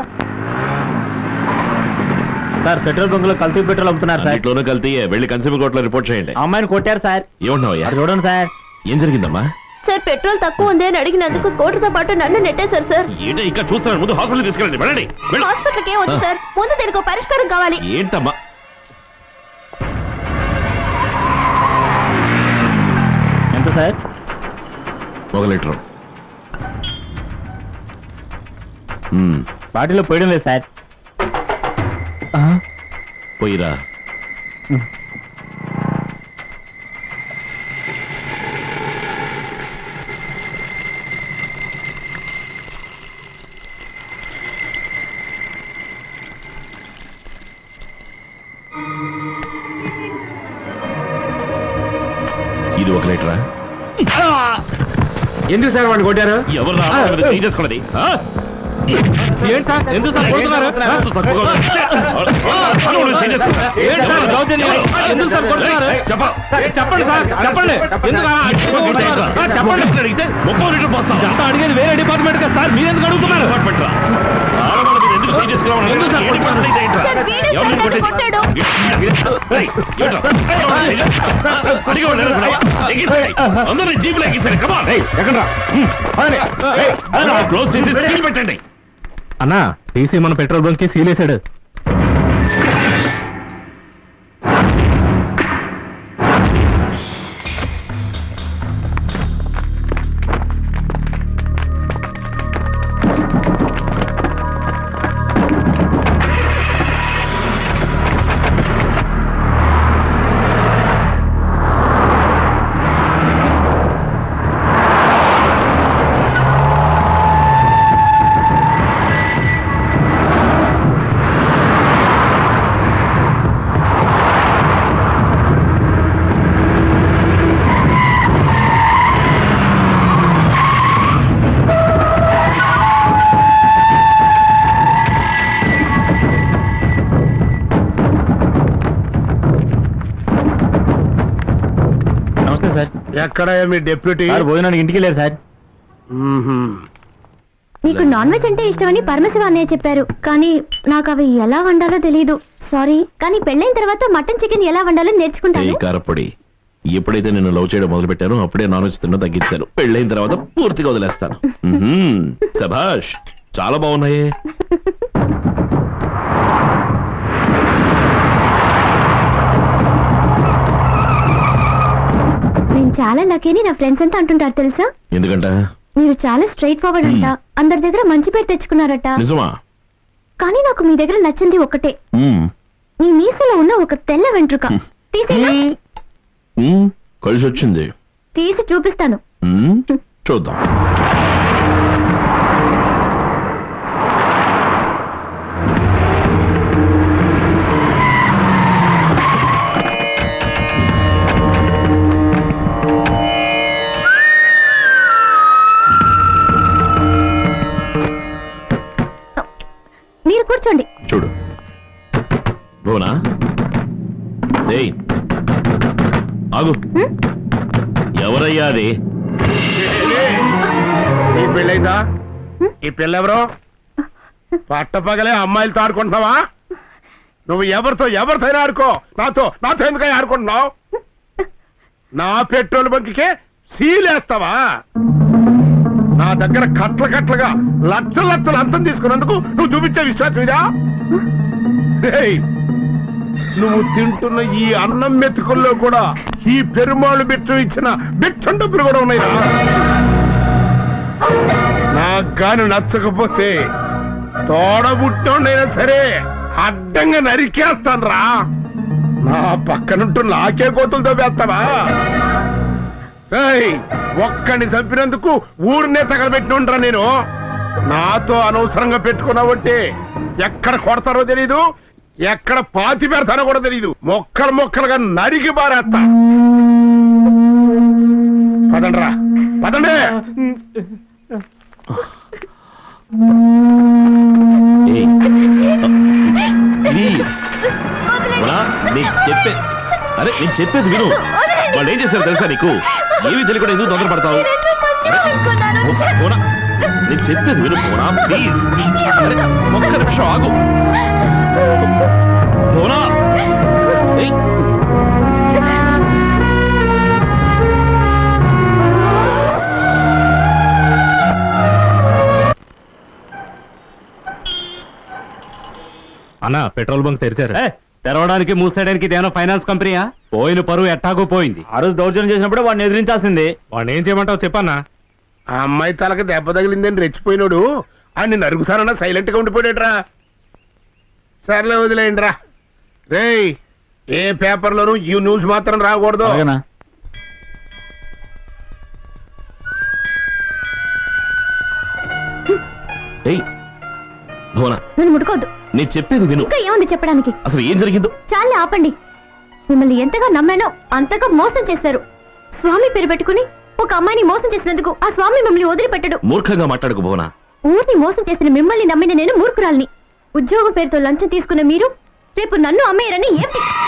సార్ పెట్రోల్ బంక్ లో కల్తీ పెట్రోల్ అమ్ముతున్నారు సార్ ఇంట్లోనూ కల్తీ వెళ్ళి కన్స్యూమర్ కోర్టులో రిపోర్ట్ చేయండి అమ్మాయిని కొట్టారు సార్ ఏమంటున్నావయ్యా అది చూడండి సార్ ఏం జరిగిందమ్మా సార్ పెట్రోల్ తక్కువ ఉంది అని అడిగినందుకు స్కూటర్తో పాటు నన్ను నెట్టేశారు సార్ ఏంటో ఇంకా చూస్తాను ముందు హాస్పిటల్ తీసుకెళ్ళండి వెళ్ళండి వెళ్ళు. హాస్పిటల్కి ఏం వద్దు సార్ ముందు దీనికి ఒక పరిష్కారం కావాలి ఏంటమ్మా ఎంత సార్ ఒక లీటరు మ్మ్. బాటిలో పోయడం లేదు సార్ పోయిరా ఇది ఒక లీటరా ఎందుకు సార్ వాడిని కొట్టారు ఎవరు రా ఆవిడ మీద చేయి చేసుకున్నది ఆ? ఏంటి సార్ ఎందుకు సార్ కొడుతున్నారు కాస్త తక్కువగా ఉంది. ఆవిడ మీద చేయి చేసుకున్నది. ఏంటి సార్ దౌర్జన్యం? ఎందుకు సార్ కొడుతున్నారు? చెప్ప. చెప్పండి సార్ చెప్పండి ఎందుకు ఆ- కొడుతున్నారు? ఆ, చెప్పండి అడిగితే ముప్పై లీటర్ పోస్తాం అంతా అడిగేది వేరే డిపార్ట్మెంట్ కదా సార్ మీరు ఎందుకు అడుగుతున్నారు డిపార్ట్మెంట్ రా. ఆడవాళ్ళ మీద ఎందుకు చేయి చేసుకున్నావు? ఎందుకు సార్ ఏంటి కొట్టారు? కొట్టేది ఏంట్రా? సార్, వీడే ఎవరు సార్ కొట్టేది? కొట్టాడు. ఏయ్, ఏంట్రా? కొద్దిగా ఉండు, ఎక్కడ? ఎక్కించండి. అందరూ జీపులో ఎక్కించండి, come on. ఎక్కడ్రా ఏయ్, అందరూ క్లోజ్ చేసి సీల్ పెట్టండి అన్నా టీసీ మన పెట్రోల్ బంక్ కి సీలేశాడు నమస్తే సార్ ఎక్కడ మీ డెప్యూటీ సార్ భోజనానికి ఇంటికి వెళ్ళారు సార్ మ్మ్హ్మ్. నీకు నాన్ వెజ్ అంటే ఇష్టమని పరమశివ అన్నయ్య చెప్పారు కానీ నాకు అవి ఎలా వండాలో తెలియదు సారీ కానీ పెళ్ళైన తర్వాత మటన్ చికెన్ ఎలా వండాలో నేర్చుకుంటాను కారపొడి ఎప్పుడైతే నేను లవ్ చేయడం మొదలు పెట్టానో అప్పుడే నాన్ వెజ్ తినడం తగ్గించాను పెళ్ళైన తర్వాత పూర్తిగా వదిలేస్తాను మ్మ్హ్మ్. శభాష్ చాలా బాగున్నాయే నేను చాలా లక్కీని నా ఫ్రెండ్స్ అంతా అంటుంటారు తెలుసా ఎందుకంట మీరు చాలా స్ట్రైట్ ఫార్వర్డ్ అంట అందరి దగ్గర మంచి పేరు తెచ్చుకున్నారట నిజమా కానీ నాకు మీ దగ్గర నచ్చింది ఒకటే మ్మ్. మీ మీసలో ఉన్న ఒక తెల్ల వెంట్రుక తీసేనా మ్మ్. కలిసి వచ్చింది తీసి చూపిస్తాను మ్మ్. చూద్దాం మీరు కూర్చోండి చూడు భువనా ఏయ్ ఆగు ఎవరయ్యా అది ఈ పెళ్ళైందా ఈ పిల్లెవరో పట్టపగలే అమ్మాయిలతో ఆడుకుంటున్నావా నువ్వు ఎవరితో ఎవరితో ఆడుకో నాతో నాతో ఎందుకని ఆడుకుంటున్నావు నా పెట్రోల్ బంక్కే సీలేస్తావా నా దగ్గర కట్ల కట్లగా లక్షల లక్షలు అంతం తీసుకున్నందుకు నువ్వు చూపించే విశ్వాసం ఇదా ఏయ్, నువ్వు తింటున్న ఈ అన్నం మెతుకుల్లో కూడా ఈ పెరుమాళ్ళు బిచ్చం ఇచ్చిన బిచ్చం డబ్బులు కూడా ఉన్నాయి నాకు గాని నచ్చకపోతే తోడబుట్టోడైనా సరే అడ్డంగా నరికేస్తాను రా నా పక్కనుంటూ నాకే కోతులతో వేస్తావా ఏయ్, ఒక్కడిని చంపినందుకు ఊరినే తగలబెట్టినుండ్రా నేను నాతో అనవసరంగా పెట్టుకున్నావంటే ఎక్కడ కొడతారో తెలీదు ఎక్కడ పాతి పెడతానో కూడా తెలీదు మొక్కలు మొక్కలుగా నరికి బారేస్తా పదండ్రా పదండి ఏయ్. ప్లీజ్ భువనా, నేను చెప్పే అరే నేను చెప్పేది విను వాళ్ళు ఏం చేశారు తెలుసా నీకు ఏమి తెలియకుండా ఎందుకు తొందరపడతావు భు- భువనా, నేను చెప్పేది విను భువనా ప్లీజ్ అరే, ఒక్క నిమిషం ఆగు భువనా ఏయ్. అన్న పెట్రోల్ బంక్ తెరిచారు ఏ, తెరవడానికి మూసేయడానికి ఇదేమైనా ఫైనాన్స్ కంపెనీయా పోయిన పరువు ఎట్టాగో పోయింది ఆ రోజు దౌర్జన్యం చేసినప్పుడు వాడిని ఎదిరించాల్సింది వాడిని ఏం చేయమంటావు చెప్పన్నా ఆ అమ్మాయి తలకి దెబ్బ తగిలిందని రెచ్చిపోయినాడు ఆయన నరుగుతానన్నా సైలెంట్ గా ఉండిపోయాడరా సర్లే వదిలేయండి రా రేయ్ ఏ పేపర్లోనూ ఈ న్యూస్ మాత్రం రాకూడదు అలాగేనా ఏయ్ భువనా నన్ను ముట్టుకోవద్దు నేను చెప్పేది విను ఇంకా ఏముంది చెప్పడానికి అసలు ఏం జరిగిందో చాలా ఆపండి మిమ్మల్ని ఎంతగా నమ్మానో అంతగా మోసం చేశారు స్వామి పేరు పెట్టుకుని ఒక అమ్మాయిని మోసం చేసినందుకు ఆ స్వామి మిమ్మల్ని వదిలిపెట్టడు మూర్ఖంగా మాట్లాడుకు భువనా ఊరిని మోసం చేసిన మిమ్మల్ని నమ్మిన నేను మూర్ఖురాల్ని ఉద్యోగం పేరుతో లంచం తీసుకున్న మీరు రేపు నన్ను అమ్మేయరని ఏం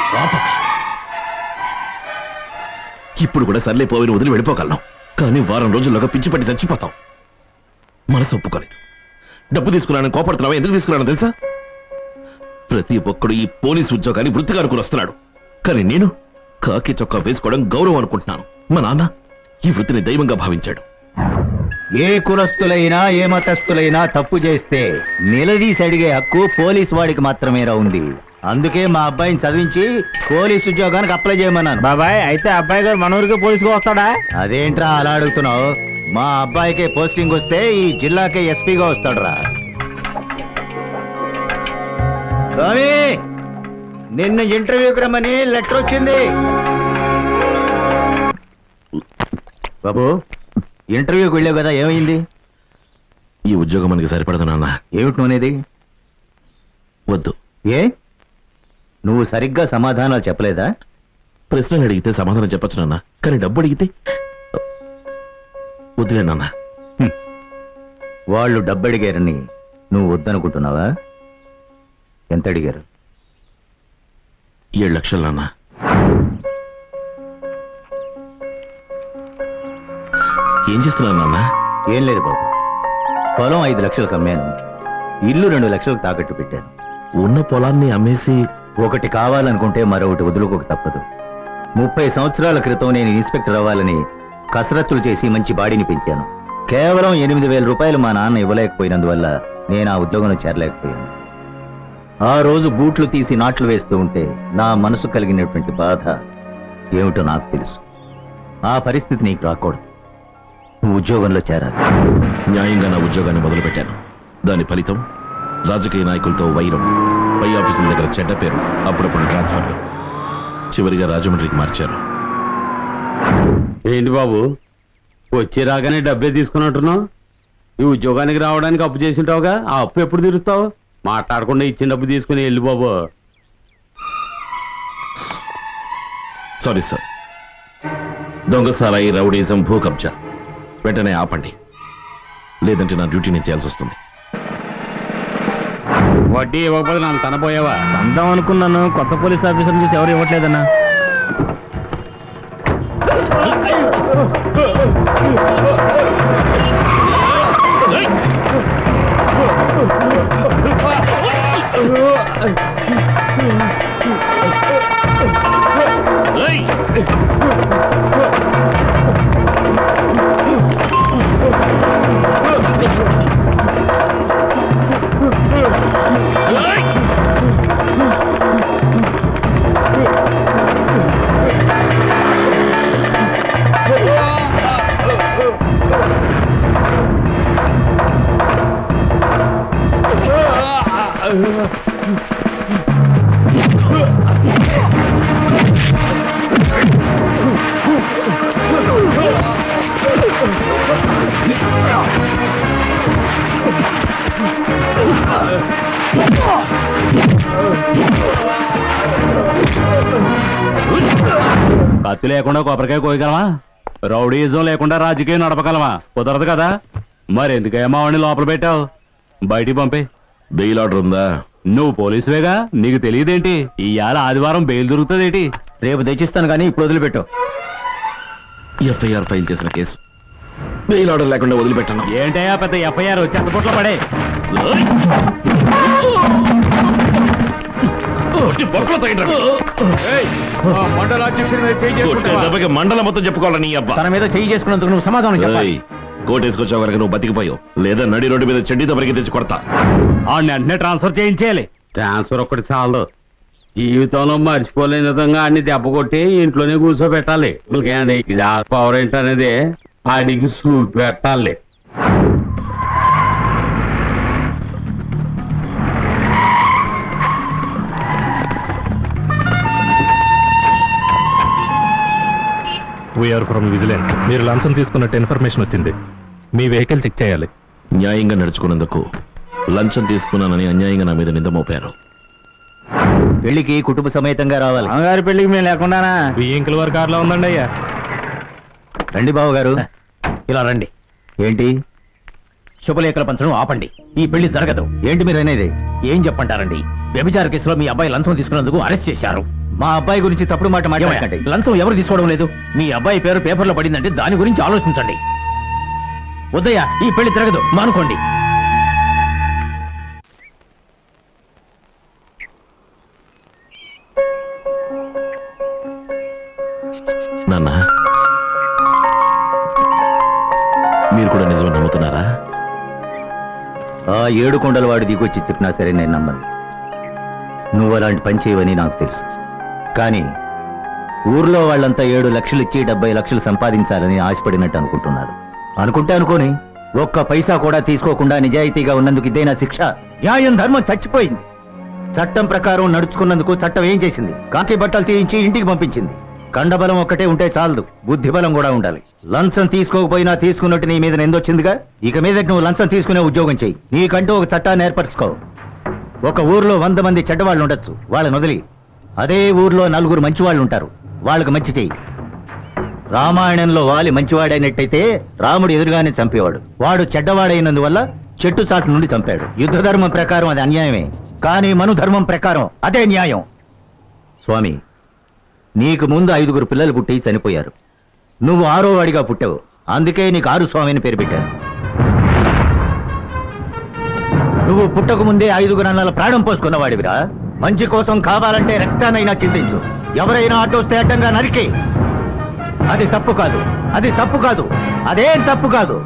ఇప్పుడు కూడా సర్లే పోయిన వదిలి వెళ్ళిపోగలను కానీ వారం రోజుల్లోగా పిచ్చి పట్టి చచ్చిపోతాం మనసు ఒప్పుకోలేదు డబ్బు తీసుకున్నానని కోపడుతున్నావా ఎందుకు తీసుకున్నానో తెలుసా ప్రతి ఒక్కడు ఈ పోలీసు ఉద్యోగాన్ని వృత్తిగా అనుకుని వస్తున్నాడు కానీ నేను కాకి చొక్కా వేసుకోవడం గౌరవం అనుకుంటున్నాను మా నాన్న ఈ వృత్తిని దైవంగా భావించాడు ఏ కులస్తులైనా ఏ మతస్థులైనా తప్పు చేస్తే నిలదీసి అడిగే హక్కు పోలీస్ వాడికి మాత్రమేరా ఉంది అందుకే మా అబ్బాయిని చదివించి పోలీస్ ఉద్యోగానికి అప్లై చేయమన్నాను బాబాయ్ అయితే అబ్బాయి గారు మన ఊరికి పోలీసుకు వస్తాడా అదేంట్రా అలా అడుగుతున్నావు మా అబ్బాయికే పోస్టింగ్ వస్తే ఈ జిల్లాకే ఎస్పీగా వస్తాడురా స్వామి నిన్న ఇంటర్వ్యూకి రమ్మని లెటర్ వచ్చింది బాబు ఇంటర్వ్యూకి వెళ్ళావు కదా ఏమైంది ఈ ఉద్యోగం మనకి సరిపడదు నాన్న ఏమిటి నువ్వేది వద్దు ఏ నువ్వు సరిగ్గా సమాధానాలు చెప్పలేదా ప్రశ్నలు అడిగితే సమాధానం చెప్పొచ్చు నాన్న కానీ డబ్బు అడిగితే వదిలే నాన్న వాళ్ళు డబ్బు అడిగారని నువ్వు వద్దనుకుంటున్నావా ఎంత అడిగారు ఏడు లక్షలు నాన్న ఏం చేస్తున్నావు నాన్న ఏం లేదు బాబు పొలం ఐదు లక్షలకు అమ్మాను ఇల్లు రెండు లక్షలకు తాకట్టు పెట్టాను ఉన్న పొలాన్ని అమ్మేసి ఒకటి కావాలనుకుంటే మరొకటి వదులుకోక తప్పదు ముప్పై సంవత్సరాల క్రితం నేను ఇన్స్పెక్టర్ అవ్వాలని కసరత్తులు చేసి మంచి బాడీని పెంచాను కేవలం ఎనిమిది వేల రూపాయలు మా నాన్న ఇవ్వలేకపోయినందువల్ల నేను ఆ ఉద్యోగంలో చేరలేకపోయాను ఆ రోజు బూట్లు తీసి నాట్లు వేస్తూ ఉంటే నా మనసు కలిగినటువంటి బాధ ఏమిటో నాకు తెలుసు ఆ పరిస్థితి నీకు రాకూడదు నువ్వు ఉద్యోగంలో చేరాలి న్యాయంగా నా ఉద్యోగాన్ని మొదలుపెట్టాను దాని ఫలితం రాజకీయ నాయకులతో వైరం పై ఆఫీసుల దగ్గర చెడ్డ పేరు అప్పుడప్పుడు ట్రాన్స్ఫర్లు చివరిగా రాజమండ్రికి మార్చారు ఏంటి బాబు వచ్చి రాగానే డబ్బే తీసుకున్నట్టున్నావు ఈ ఉద్యోగానికి రావడానికి అప్పు చేసింటావుగా ఆ అప్పు ఎప్పుడు తీరుస్తావు మాట్లాడకుండా ఇచ్చిన డబ్బు తీసుకుని వెళ్ళి బాబు సారీ సార్ దొంగసారాయి రౌడీజం భూ కబ్జా వెంటనే ఆపండి లేదంటే నా డ్యూటీ నేను చేయాల్సి వస్తుంది వడ్డీ ఇవ్వకపోతే నన్ను తనపోయావా అందాం అనుకున్నాను కొత్త పోలీస్ ఆఫీసర్ చూసి ఎవరు ఇవ్వట్లేదన్నా కత్తి లేకుండా కొబ్బరికాయ కోయగలమా రౌడీజం లేకుండా రాజకీయం నడపగలమా కుదరదు కదా మరి ఎందుకయ్యా మా వాడిని లోపల పెట్టావు బయటికి పంపే బెయిల్ ఆర్డర్ ఉందా నువ్వు పోలీసువేగా నీకు తెలియదేంటి ఇవాళ ఆదివారం బెయిల్ దొరుకుతుందేంటి రేపు తెచ్చిస్తాను కానీ ఇప్పుడు వదిలిపెట్టు ఎఫ్ఐఆర్ ఫైల్ చేసిన కేసు బెయిల్ ఆర్డర్ లేకుండా వదిలిపెట్టాను ఏంటయ్యా పెద్ద ఎఫ్ఐఆర్ చెత్తపుట్లో పడే కొట్టే దెబ్బకి మండలం మొత్తం చెప్పుకోవాలని నీ అబ్బా తన మీద చేయి చేసుకున్నందుకు నువ్వు సమాధానం చెప్పాలి ఏయ్, కోటేసుకొచ్చావు కనుక నువ్వు బతికిపోయావు లేదా నడి రోడ్డు మీద చెడ్డీతో పరిగి తెచ్చి కొడతా ఆ వెంటనే ట్రాన్స్ఫర్ చేయించేయాలి ట్రాన్స్ఫర్ ఒక్కటి చాలదు జీవితంలో మర్చిపోలేని విధంగా అన్ని దెబ్బ కొట్టి ఇంట్లోనే కూర్చోబెట్టాలి ఇంకేంటి ఇది ఆ పవర్ ఏంటనేది ఆడికి సూట్ పెట్టాలి వీఆర్ ఫ్రమ్ విజిలెన్స్ మీరు లంచం తీసుకున్నట్టు ఇన్ఫర్మేషన్ వచ్చింది మీ వెహికల్ చెక్ చేయాలి న్యాయంగా నడుచుకున్నందుకు లంచం తీసుకున్నానని అన్యాయంగా నా మీద నింద మోపారు పెళ్లికి కుటుంబ సమేతంగా రావాలి అమ్మగారి పెళ్లికి మేము లేకుండానా ఈ ఇంకుల వారి కార్లో ఉందండి అయ్యా రండి బాబు గారు ఇలా రండి ఏంటి శుభలేఖలు పంచడం ఆపండి ఈ పెళ్లి జరగదు ఏంటి మీరు అనేది ఏం చెప్పంటారండి వ్యభిచార కేసులో మీ అబ్బాయి లంచం తీసుకున్నందుకు అరెస్ట్ చేశారు మా అబ్బాయి గురించి తప్పుడు మాట మాట్లాడకండి ఏమయ్య, లంచం ఎవరు తీసుకోవడం లేదు మీ అబ్బాయి పేరు పేపర్లో పడిందంటే దాని గురించి ఆలోచించండి వద్దయ్యా ఈ పెళ్లి తిరగదు మానుకోండి మీరు కూడా నిజం నమ్ముతున్నారా ఆ ఏడు కొండల వాడు దిగొచ్చి చెప్పినా సరే నేను నమ్మను నువ్వు అలాంటి పని చేయవని నాకు తెలుసు కానీ ఊర్లో వాళ్ళంతా ఏడు లక్షలు ఇచ్చి డెబ్బై లక్షలు సంపాదించాలని ఆశపడినట్టు అనుకుంటున్నారు అనుకుంటే అనుకోని ఒక్క పైసా కూడా తీసుకోకుండా నిజాయితీగా ఉన్నందుకు ఇదేనా శిక్ష న్యాయం ధర్మం చచ్చిపోయింది చట్టం ప్రకారం నడుచుకున్నందుకు చట్టం ఏం చేసింది కాకి బట్టలు తీయించి ఇంటికి పంపించింది కండబలం ఒక్కటే ఉంటే చాలదు బుద్ధి బలం కూడా ఉండాలి లంచం తీసుకోకపోయినా తీసుకున్నట్టు నీ మీద ఎందొచ్చిందిగా ఇక మీద నువ్వు లంచం తీసుకునే ఉద్యోగం చెయ్యి నీకంటూ ఒక చట్టాన్ని ఏర్పరచుకో ఒక ఊర్లో వంద మంది చెడ్డవాళ్ళు ఉండొచ్చు వాళ్ళని వదిలి అదే ఊర్లో నలుగురు మంచివాళ్ళు ఉంటారు వాళ్ళకి మంచి చెయ్యి రామాయణంలో వాలి మంచివాడైనట్టయితే రాముడు ఎదురుగానే చంపేవాడు వాడు చెడ్డవాడైనందువల్ల చెట్టు చాటు నుండి చంపాడు యుద్ధ ధర్మం ప్రకారం అది అన్యాయమే కానీ మను ధర్మం ప్రకారం అదే న్యాయం స్వామి నీకు ముందు ఐదుగురు పిల్లలు పుట్టి చనిపోయారు నువ్వు ఆరో వాడిగా పుట్టావు అందుకే నీకు ఆరు స్వామి అని పేరు పెట్టారు నువ్వు పుట్టక ముందే ఐదుగురు అన్నల ప్రాణం పోసుకున్నవాడివిరా మంచి కోసం కావాలంటే రక్తానైనా చింతించు ఎవరైనా ఆటో వస్తే అడ్డంగా నరికే అది తప్పు కాదు అది తప్పు కాదు అదేం తప్పు కాదు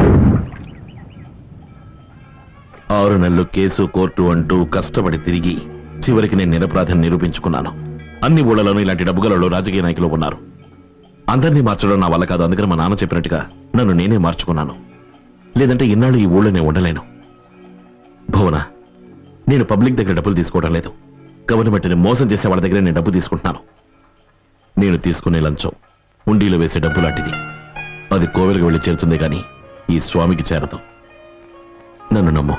ఆరు నెలలు కేసు కోర్టు అంటూ కష్టపడి తిరిగి చివరికి నేను నిరపరాధిని నిరూపించుకున్నాను అన్ని ఊళ్ళలోనూ ఇలాంటి డబ్బుగలలో రాజకీయ నాయకులు ఉన్నారు అందరినీ మార్చడం నా వల్ల కాదు అందుకని మా నాన్న చెప్పినట్టుగా నన్ను నేనే మార్చుకున్నాను లేదంటే ఇన్నాళ్ళు ఈ ఊళ్ళోనే ఉండలేను భువన నేను పబ్లిక్ దగ్గర డబ్బులు తీసుకోవడం లేదు గవర్నమెంట్ని మోసం చేసే వాళ్ళ దగ్గర నేను డబ్బు తీసుకుంటున్నాను నేను తీసుకునే లంచం ఉండీలో వేసే డబ్బు లాంటిది అది కోవెలకు వెళ్ళి చేరుతుంది కానీ ఈ స్వామికి చేరదు నన్ను నమ్ము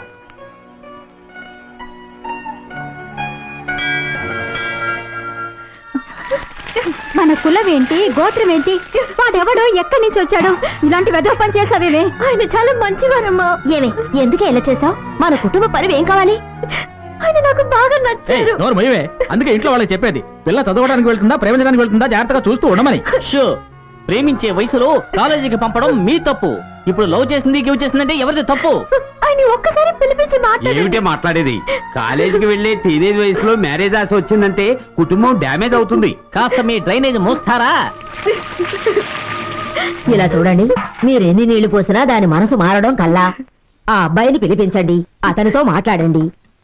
మన కులం ఏంటి గోత్రం ఏంటి వాడెవడో ఎక్కడి నుంచి వచ్చాడు ఇలాంటి వెధవ పని చేసావేమే ఆయన చాలా మంచివారమ్మా ఏమే ఎందుకే ఇలా చేసావు మన కుటుంబ పరువు ఏం కావాలి ఆయన నాకు బాగా నచ్చారు నోరు మొయ్యవే అందుకే ఇంట్లో వాళ్ళకి చెప్పేది పిల్ల చదవడానికి వెళ్తుందా ప్రేమించడానికి వెళ్తుందా జాగ్రత్తగా చూస్తూ ఉండమని షో ప్రేమించే వయసులో కాలేజీకి పంపడం మీ తప్పు ఇప్పుడు లవ్ చేసింది గివ్ చేసిందంటే ఎవరిది తప్పు ఆయన ఒక్కసారి పిలిపించి మాట్లాడండి ఏమిటే మాట్లాడేది కాలేజీకి వెళ్ళే టీనేజ్ వయసులో మ్యారేజ్ ఆశ వచ్చిందంటే కుటుంబం డ్యామేజ్ అవుతుంది కాస్త మీ డ్రైనేజ్ మోస్తారా ఇలా చూడండి మీరెన్ని నీళ్లు పోసినా దాని మనసు మారడం కల్లా ఆ అబ్బాయిని పిలిపించండి అతనితో మాట్లాడండి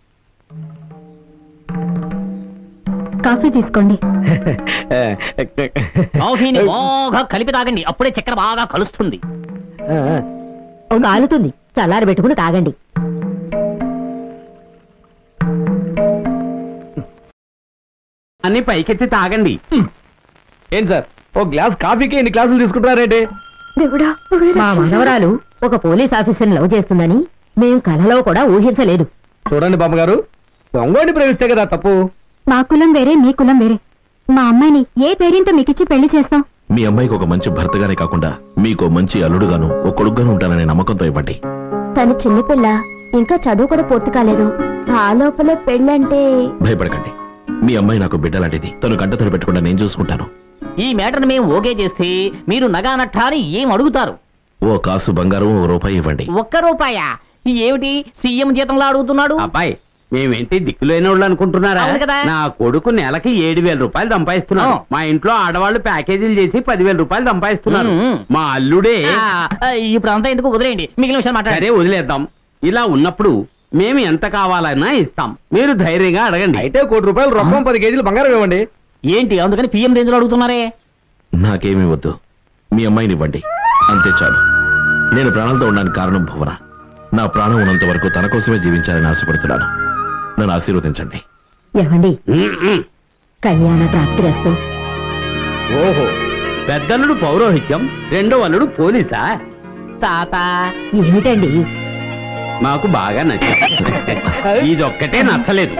కాఫీ తీసుకోండి కాఫీని బాగా కలిపి తాగండి అప్పుడే చక్కెర బాగా కలుస్తుంది కాలుతుంది చల్లారి పెట్టుకుని తాగండి అన్ని పైకెత్తి తాగండి ఏం సార్ ఓ గ్లాస్ కాఫీకి ఎన్ని గ్లాసులు తీసుకుంటారేంటి దేవుడా మా మనవరాలు ఒక పోలీస్ ఆఫీసర్ని లవ్ చేస్తుందని మేం కలలో కూడా ఊహించలేదు చూడండి బామ్మగారు దొంగని ప్రేమిస్తే కదా తప్పు మా కులం వేరే మీ కులం వేరే మా అమ్మాయిని ఏ పేరెంట్ మీకిచ్చి పెళ్లి చేస్తాం మీ అమ్మాయికి ఒక మంచి భర్తగానే కాకుండా మీకు మంచి అల్లుడుగాను ఒక కొడుకుగాను ఉంటాననే నమ్మకంతో ఇవ్వండి తను చిన్నపిల్ల ఇంకా చదువు కూడా పూర్తి కాలేదు ఆ లోపల పెళ్ళంటే భయపడకండి మీ అమ్మాయి నాకు బిడ్డ లాంటిది తను కంటతడి పెట్టకుండా నేను చూసుకుంటాను ఈ మ్యాటర్ మేము ఓకే చేస్తే మీరు నగానట్టా అని ఏం అడుగుతారు ఓ కాసు బంగారం ఓ రూపాయి ఇవ్వండి ఒక్క రూపాయా ఏమిటి సీఎం జీతంలో అడుగుతున్నాడు అబ్బాయి మేమేంటి దిక్కులేని వాళ్ళు అనుకుంటున్నారా అవును కదా. నా కొడుకు నెలకి ఏడు వేల రూపాయలు సంపాదిస్తున్నాడు ఆ. మా ఇంట్లో ఆడవాళ్ళు ప్యాకేజీలు చేసి పదివేల రూపాయలు సంపాదిస్తున్నారు మ్మ్. మా అల్లుడే ఆ, ఆ, ఇప్పుడు అంతా ఎందుకు వదిలేయండి మిగిలిన విషయాలు సరే మాట్లాడే వదిలేద్దాం ఇలా ఉన్నప్పుడు మేము ఎంత కావాలన్నా ఇస్తాం మీరు ధైర్యంగా అడగండి అయితే కోటి రూపాయలు రొక్కం పది కేజీలు బంగారం ఇవ్వండి ఏంటి అందుకని పిఎం రేంజ్ లో అడుగుతున్నారే నాకేమీ వద్దు మీ అమ్మాయిని ఇవ్వండి అంతే చాలు నేను ప్రాణంతో ఉండడానికి కారణం భువన నా ప్రాణం ఉన్నంత వరకు తన కోసమే జీవించాలని ఆశపడుతున్నాను నన్ను ఆశీర్వదించండి ఏమండి మ్మ్. కళ్యాణ ప్రాప్తిరస్తు ఓహో పెద్దల్లుడు పౌరోహిత్యం రెండో అల్లుడు పోలీసా తాత ఏమిటండి మాకు బాగా నచ్చింది ఇదొక్కటే నచ్చలేదు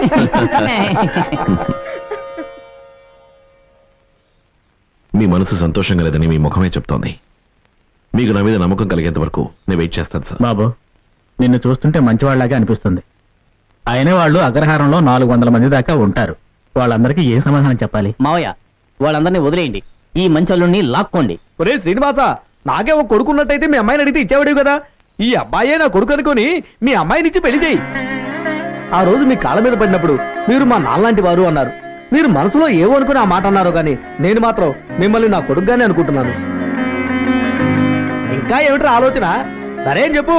మీ మనసు సంతోషంగా లేదని మీ ముఖమే చెప్తోంది మీకు నా మీద నమ్మకం కలిగేంత వరకు నేను వెయిట్ చేస్తాను సార్ బాబు నిన్ను చూస్తుంటే మంచివాళ్ళలాగే అనిపిస్తుంది అయిన వాళ్ళు అగ్రహారంలో నాలుగు వందల మంది దాకా ఉంటారు వాళ్ళందరికీ ఏ సమాధానం చెప్పాలి మావయ్య వాళ్ళందరినీ వదిలేయండి ఈ మంచి అల్లుడిని లాక్కోండి ఒరే శ్రీనివాస నాకే ఒక కొడుకున్నట్టయితే మీ అమ్మాయిని అడిగితే ఇచ్చేవాడు కదా ఈ అబ్బాయే నా కొడుకు అనుకొని మీ అమ్మాయినిచ్చి పెళ్లి చేయి ఆ రోజు మీ కాళ్ళ మీద పడినప్పుడు మీరు మా నాన్నలాంటి వారు అన్నారు మీరు మనసులో ఏవో అనుకుని ఆ మాట అన్నారు కానీ నేను మాత్రం మిమ్మల్ని నా కొడుకుగానే అనుకుంటున్నాను ఇంకా ఏమిట్రా ఆలోచన సరే అని చెప్పు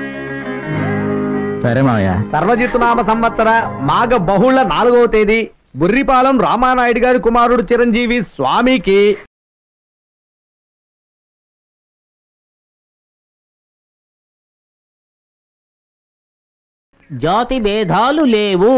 సరే మావయ్య సర్వజిత్తునామ సంవత్సర మాఘ బహుళ నాలుగవ తేదీ బుర్రిపాలెం రామానాయుడు గారి కుమారుడు చిరంజీవి స్వామికి జాతి భేదాలు లేవు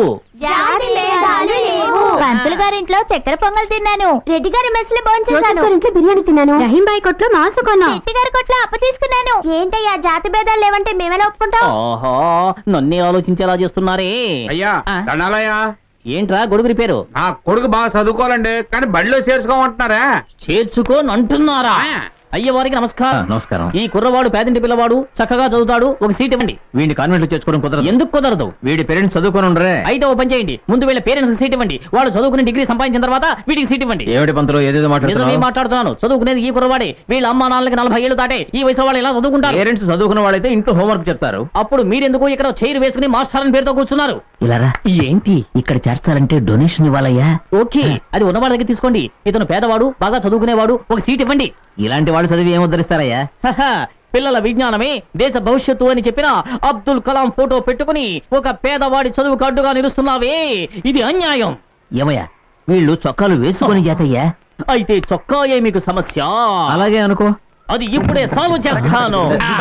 పంతులు గారింట్లో చక్కెర పొంగల్ తిన్నాను రెడ్డి గారి మెస్లో భోంచేశాను ఇంట్లో బిర్యానీ తిన్నాను రహీం బాయ్ కొట్లో మాసు కొన్నాను రెడ్డి గారి కొట్లో అప్పు తీసుకున్నాను ఏంటయ్యా జాతి భేదాలు లేవంటే మేమెలా ఒప్పుకుంటాం ఓహో నన్నే ఆలోచించేలా చేస్తున్నారే అయ్యా ఆ. దండాలయ్యా ఏంట్రా గొడుగురి పేరు నా కొడుకు బాగా చదువుకోవాలండి కానీ బడిలో చేర్చుకోమంటున్నారా చేర్చుకోని అంటున్నారా అయ్య వారికి నమస్కారం నమస్కారం ఈ కుర్రవాడు పేదింటి పిల్లవాడు చక్కగా చదువుతాడు ఒక సీట్ ఇవ్వండి వీడిని కాన్వెంట్ లో చేర్చుకోవడం కుదరదు ఎందుకు కుదరదు వీడి పేరెంట్స్ చదువుకొని ఉండరే అయితే ఓ పని చేయండి ముందు వీళ్ళ పేరెంట్స్ సీట్ ఇవ్వండి వాడు చదువుకుని డిగ్రీ సంపాదించిన తర్వాత వీటికి సీట్ ఇవ్వండి ఏమిటి పంతులు ఏదేదో నిజమే మాట్లాడుతున్నావు మాట్లాడుతున్నాను చదువుకునేది ఈ కుర్రవాడే వీళ్ళ అమ్మ నాన్నలకి నలభై ఏళ్ళు దాటే ఈ వయసు వాళ్ళు ఎలా చదువుకుంటారు పేరెంట్స్ చదువుకున్న వాళ్ళైతే ఇంట్లో హోంవర్క్ చెప్తారు అప్పుడు మీరెందుకు ఇక్కడ చైర్ వేసుకుని మాస్టర్ అని పేరుతో కూర్చున్నారు ఇలారా ఏంటి ఇక్కడ చేర్చాలంటే డొనేషన్ ఇవ్వాలయ్యా ఓకే అది ఉన్నవాడి దగ్గర తీసుకోండి ఇతను పేదవాడు బాగా చదువుకునేవాడు ఒక సీట్ ఇవ్వండి ఇలాంటి వాళ్ళు చదివి ఏం ఉద్ధరిస్తారయ్యా హహ, పిల్లల విజ్ఞానమే దేశ భవిష్యత్తు అని చెప్పిన అబ్దుల్ కలాం ఫోటో పెట్టుకుని ఒక పేదవాడి చదువుకు అడ్డుగా నిలుస్తున్నావే ఇది అన్యాయం ఏమయ్యా వీళ్ళు చొక్కాలు వేసుకొని చేతయ్యా అయితే చొక్కాయే మీకు సమస్య అలాగే అనుకో అది ఇప్పుడే సాల్వ్ చేస్తాను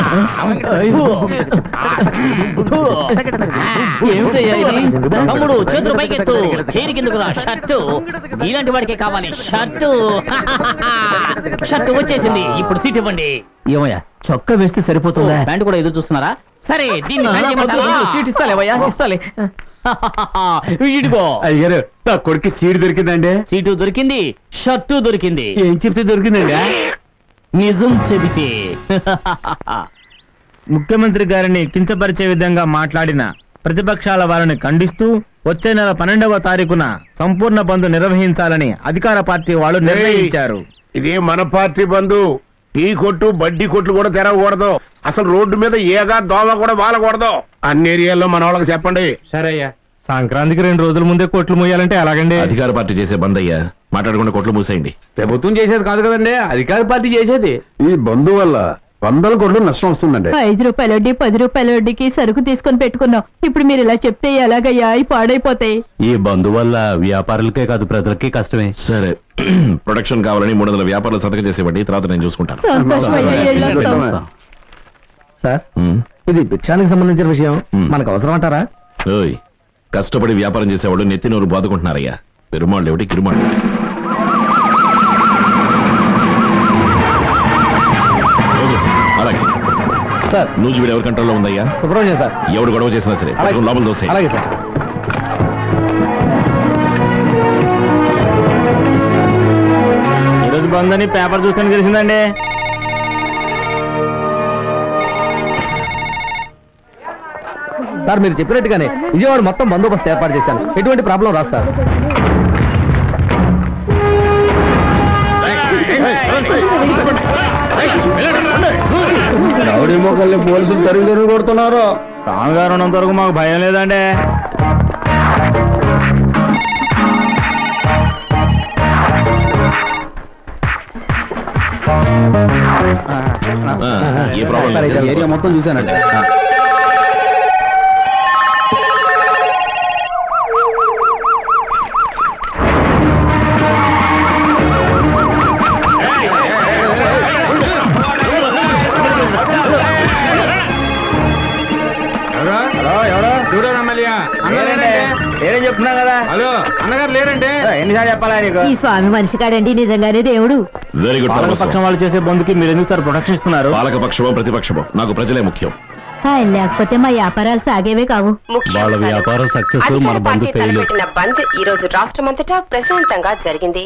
ఏమిటయ్యా ఇది? తమ్ముడు చేతులు పైకెత్తు చేరి కిందకురా షర్టు ఇలాంటి వాడికే కావాలి షర్టు షర్టు వచ్చేసింది ఇప్పుడు సీట్ ఇవ్వండి ఏమయ్యా చొక్కా వేస్తే సరిపోతుందా ప్యాంట్ కూడా ఎదురు చూస్తున్నారా సరే దీన్ని ప్యాంట్ చేయమంటారా? సీట్ ఇస్తాలేవయ్యా ఇస్తాలే ఇదిగో అయ్యారు నా కొడుకు సీట్ దొరికిందండి సీటు దొరికింది షర్టు దొరికింది ఏం చెప్తే దొరికిందండి నిజం చెబితే ముఖ్యమంత్రి గారిని కించపరిచే విధంగా మాట్లాడిన ప్రతిపక్షాల వారిని ఖండిస్తూ వచ్చే నెల పన్నెండవ తారీఖున సంపూర్ణ బంద్ నిర్వహించాలని అధికార పార్టీ వాళ్ళు నిర్ణయించారు ఇది మన పార్టీ బంధు టీ కొట్టు బడ్డీ కొట్లు కూడా తెరవకూడదు అసలు రోడ్డు మీద ఏగా దోమ కూడా వాలకూడదు అన్ని ఏరియాల్లో మన వాళ్ళకి చెప్పండి సరే అయ్యా సంక్రాంతికి రెండు రోజుల ముందే కొట్లు మూయాలంటే ఎలాగండి అధికార పార్టీ చేసే బంద్ అయ్యా మాట్లాడకుండా కొట్లు మూసేయండి ప్రభుత్వం చేసేది కాదు కదండి అధికార పార్టీ చేసేది ఈ బంధు వల్ల వందల కోట్లు నష్టం వస్తుందండి ఐదు రూపాయల వడ్డీ పది రూపాయల వడ్డీకి సరుకు తీసుకొని పెట్టుకున్నాం ఇప్పుడు మీరు ఇలా చెప్తే ఎలాగయ్యా అవి పాడైపోతాయి ఈ బంధు వల్ల వ్యాపారులకే కాదు ప్రజలకి కష్టమే సరే ప్రొడక్షన్ కావాలని మూడు వందల వ్యాపారాలు సంతకం చేసేవండి తర్వాత నేను చూసుకుంటాను సంతోషమయ్యా, వెళ్ళొస్తాం. సార్ ఉమ్. ఇది భిక్షానికి సంబంధించిన విషయం మ్. మనకు అవసరం అంటారా ఓయ్ కష్టపడి వ్యాపారం చేసేవాడు నెత్తి నోరు బాదుకుంటున్నారయ్యా పెరుమాళ్ళు ఏమిటి కిరుమాళ్ళు ఓకే సార్, అలాగే సార్ నూజు వీడు ఎవరి కంట్రోల్లో ఉందయ్యా సుబ్రహ్మణ్యం సార్ ఎవడు గొడవ చేసినా సరే అలాగే. పట్టుకొని లోపల దోసే అలాగే సార్ ఈరోజు బంద్ అని పేపర్ చూస్తే తెలిసిందండి సార్ మీరు చెప్పినట్టుగానే విజయవాడ మొత్తం బందోబస్తు ఏర్పాటు చేశాను ఎటువంటి ప్రాబ్లం రాదు సార్ రౌడీ మొక్కల్ని పోలీసులు తరిగి తరిగి కొడుతున్నారు స్వామిగారు ఉన్నంత వరకు మాకు భయం లేదండి ఆ, ఏ ప్రాబ్లం సార్, లేదు. ఏరియా మొత్తం చూశానండి హలో ఎవరు చూడరు ఎమ్మెల్యే ఏం చెప్తున్నా కదా హలో అన్నగారు లేరండి ఎన్నిసార్లు చెప్పాలా నీకు ఈ స్వామి మనిషి కాడండి నిజంగానే దేవుడు వెరీ గుడ్ పాలక పక్షం వాళ్ళు చేసే బంధుకి మీరు ఎందుకు సార్ ప్రొటెక్షన్ ఇస్తున్నారు పాలక పక్షమో ప్రతిపక్షమో నాకు ప్రజలే ముఖ్యం ఆయన లేకపోతే మా వ్యాపారాలు సాగేవే కావు వాళ్ళ వ్యాపారం సక్సెస్ మన అధికార బంధు పార్టీ ఫెయిల్ తలపెట్టిన బంద్ ఈ రోజు రాష్ట్రమంతటా ప్రశాంతంగా జరిగింది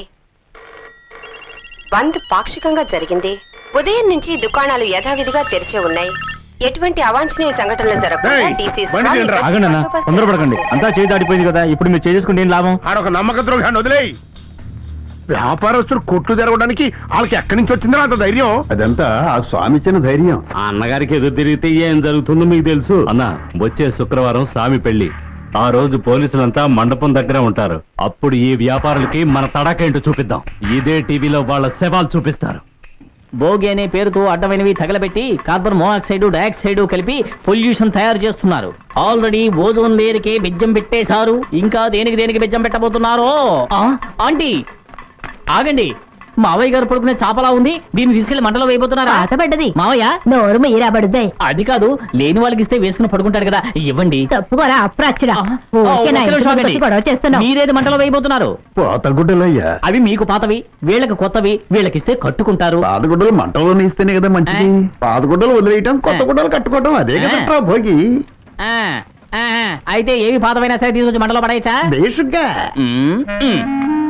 బంద్ పాక్షికంగా జరిగింది ఉదయం నుంచి దుకాణాలు యథావిధిగా తెరిచే ఉన్నాయి ఎటువంటి అవాంఛనీయ సంఘటనలు జరగకుండా ఏయ్, డీసీ బండి స్వామి తీయండిరా. ఆగండి అన్న బందోబస్తు తొందరపడకండి ఏర్పాటు అంతా చేయి దాటిపోయింది కదా ఇప్పుడు మీరు చేసుకుంటే ఏం లాభం ఆడొక నమ్మక ద్రోహాన్ని వదిలేయి వ్యాపారస్తులు కొట్లు జరగడానికి వాళ్ళకి ఎక్కడి నుంచి వచ్చిందో అంత ధైర్యం అదంతా ఆ స్వామి ఇచ్చిన ధైర్యం ఆ అన్నగారికి ఎదురు తిరిగితే ఏం జరుగుతుందో మీకు తెలుసు అన్న వచ్చే శుక్రవారం స్వామి పెళ్లి ఆ రోజు పోలీసులంతా మండపం దగ్గర ఉంటారు అప్పుడు ఈ వ్యాపారులకి మన తడాకేంటో చూపిద్దాం ఇదే టీవీలో వాళ్ళ శవాలు చూపిస్తారు భోగి అనే పేరుతో అడ్డమైనవి తగలబెట్టి కార్బన్ మోనాక్సైడ్ డయాక్సైడ్ కలిపి పొల్యూషన్ తయారు చేస్తున్నారు ఆల్రెడీ ఓజోన్ లేయర్కి బెజ్జం పెట్టేశారు ఇంకా దేనికి దేనికి బెజ్జం పెట్టబోతున్నారో ఆ, ఆంటీ ఆగండి మావయ్య గారు పడుకునే చాపలా ఉంది దీన్ని తీసుకెళ్లి మంటలో వేయబోతున్నారా పాతబడ్డది మావయ్య నోరు మీరా పడుద్దాయి అది కాదు లేని వాళ్ళకి ఇస్తే వేసుకుని పడుకుంటారు కదా ఇవ్వండి తప్పుకోరా అప్రాచుడా ఆ, ఊరికే నా ఒక్క ఇంటి నిమిషం ముందుకు ఆగండి. వచ్చి గొడవ చేస్తున్నావు మీరేది మంటలో వేయబోతున్నారు పాత గుడ్డలయ్యా అవి మీకు పాతవి వీళ్ళకి కొత్తవి వీళ్ళకిస్తే కట్టుకుంటారు పాత గుడ్డలు మంటలో ఇస్తేనే కదా మంచిది ఆ. పాత గుడ్డలు వదిలేయటం కొత్త ఆ. గుడ్డలు కట్టుకోవటం అదే ఆ. కదా భోగి ఆ, ఆ, ఆ, అయితే ఏవి పాతవైనా సరే తీసుకొచ్చి మంటలో పడేయచ్చా బేషుగ్గా మ్మ్, మ్మ్.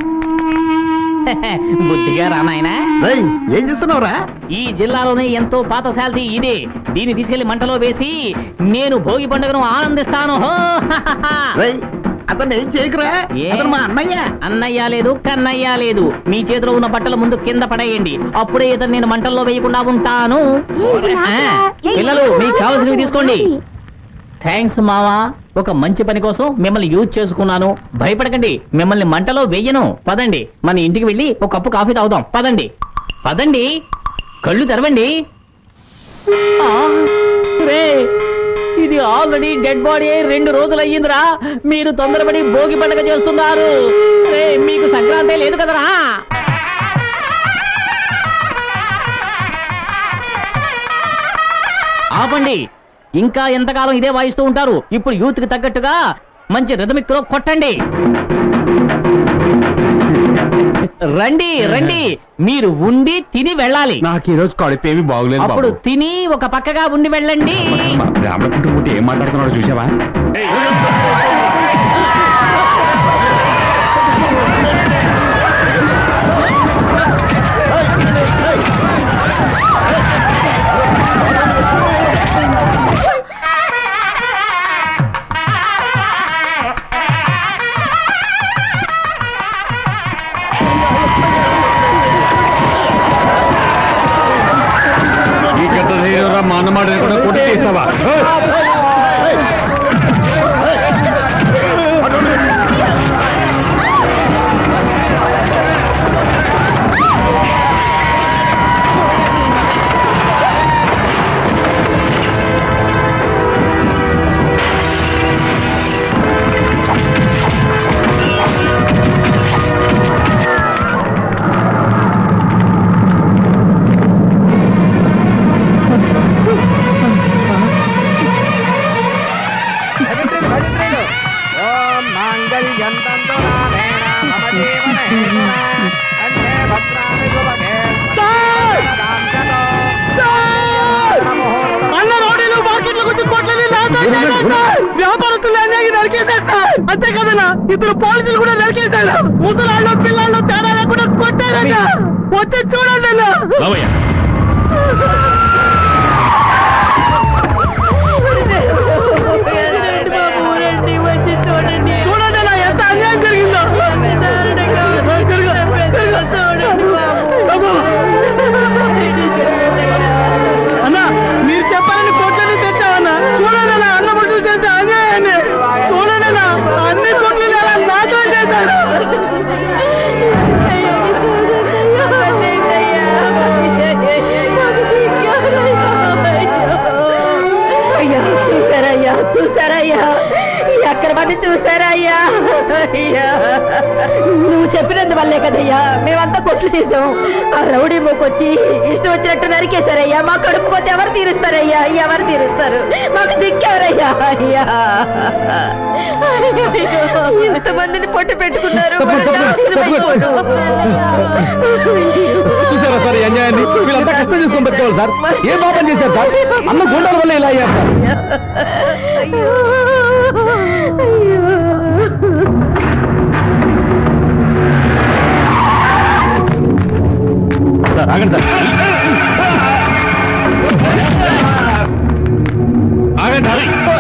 బుద్ధిగా రానాయనా రేయ్, ఏం చేస్తున్నావురా ఈ జిల్లాలోనే ఎంతో పాత శాల్తీ ఇదే దీన్ని తీసుకెళ్లి మంటలో వేసి నేను భోగి పండుగను ఆనందిస్తాను హో! రేయ్, అతను ఏం చేయకురా ఏ? అతను మా అన్నయ్య అన్నయ్య లేదు కన్నయ్య లేదు మీ చేతిలో ఉన్న బట్టలు ముందు కింద పడేయండి అప్పుడే ఇతను నేను మంటల్లో వేయకుండా ఉంటాను ఆ, పిల్లలు మీకు కావాల్సినవి తీసుకోండి థ్యాంక్స్ మావా ఒక మంచి పని కోసం మిమ్మల్ని యూజ్ చేసుకున్నాను భయపడకండి మిమ్మల్ని మంటలో వెయ్యను పదండి మన ఇంటికి వెళ్ళి ఒక కప్పు కాఫీ తాగుదాం పదండి పదండి కళ్ళు తెరవండి ఆ, రే, ఇది ఆల్రెడీ డెడ్ బాడీ అయి రెండు రోజులు అయ్యిందిరా మీరు తొందరపడి భోగి పండుగ చేస్తున్నారు రే, మీకు సంక్రాంతి లేదు కదరా ఆపండి ఇంకా ఎంతకాలం ఇదే వాయిస్తూ ఉంటారు ఇప్పుడు యూత్ కి తగ్గట్టుగా మంచి రిథమిక్ తో కొట్టండి రండి రండి మీరు ఉండి తిని వెళ్ళాలి నాకు ఈ రోజు కడుపు ఏమి బాగులేదు అప్పుడు తిని ఒక పక్కగా ఉండి వెళ్ళండి రామకుంటుంటే ఏం మాట్లాడుతున్నాడో చూసావా ఈ గడ్డ ధైర్యంరా మా అన్నమాట కూడా కొట్టి తీస్తావా అన్న రోడ్లు మార్కెట్లకు వచ్చి కోట్లని వ్యాపారస్తులు అన్యాయం నరికేసేస్తారు అంతే కదన్నా ఇద్దరు పోలీసులు కూడా నరికేశారు ముసలాళ్ళు పిల్లలు తేడా లేకుండా కొట్టారన్నా వచ్చి చూడండి అన్నా రావయ్య చూడండి అన్నా ఎంత అన్యాయం జరిగిందో అన్నా మీరు చెప్పాలని కోట్లని తెచ్చావన్నా చూడండి అన్న అన్న మనుషులు చేస్తే అన్యాయాన్ని చూడండి అన్న అన్ని కోట్లు నాతో చేశారు అయ్యా చూసారయ్యా చూసారయ్యా ఎక్కడ పడి చూసారయ్యా అయ్యా నువ్వు చెప్పినందు వల్లే కదయ్యా మేమంతా కొట్లు తీసాం ఆ రౌడీ మూకొచ్చి ఇష్టం వచ్చినట్టు నరికేశారయ్యా మా కడుపు పోతే ఎవరు తీరుస్తారయ్యా ఎవరు తీరుస్తారు మాకు దిక్కెవరయ్యా అయ్యా ఇంతమందిని పొట్టు పెట్టుకున్నారు వాళ్ళు నాశనం అయిపోరు. చూసారా సార్ ఈ అన్యాయాన్ని వీళ్ళంతా కష్టం చేసుకొని పెట్టుకోవాలి సార్ ఏ పాపం చేశారు సార్ అన్న గుండాల వల్ల ఇలా అయ్యారు సార్ అయ్యో అయ్యో సార్ ఆగండి సార్ ఆగండి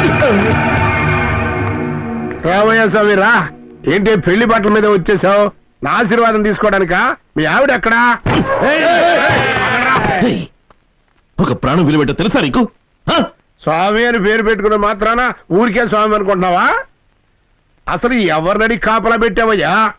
రామయ్య స్వామి రా ఏంటి పెళ్లి బట్టల మీద వచ్చేసావు నా ఆశీర్వాదం తీసుకోవడానికా మీ ఆవిడ ఎక్కడా హేయ్, ఒక ప్రాణం విలువెట్ట తెలుసా నీకు హ? స్వామి అని పేరు పెట్టుకున్న మాత్రాన ఊరికే స్వామి అనుకుంటున్నావా అసలు ఎవరినడి కాపలా పెట్టావయ్యా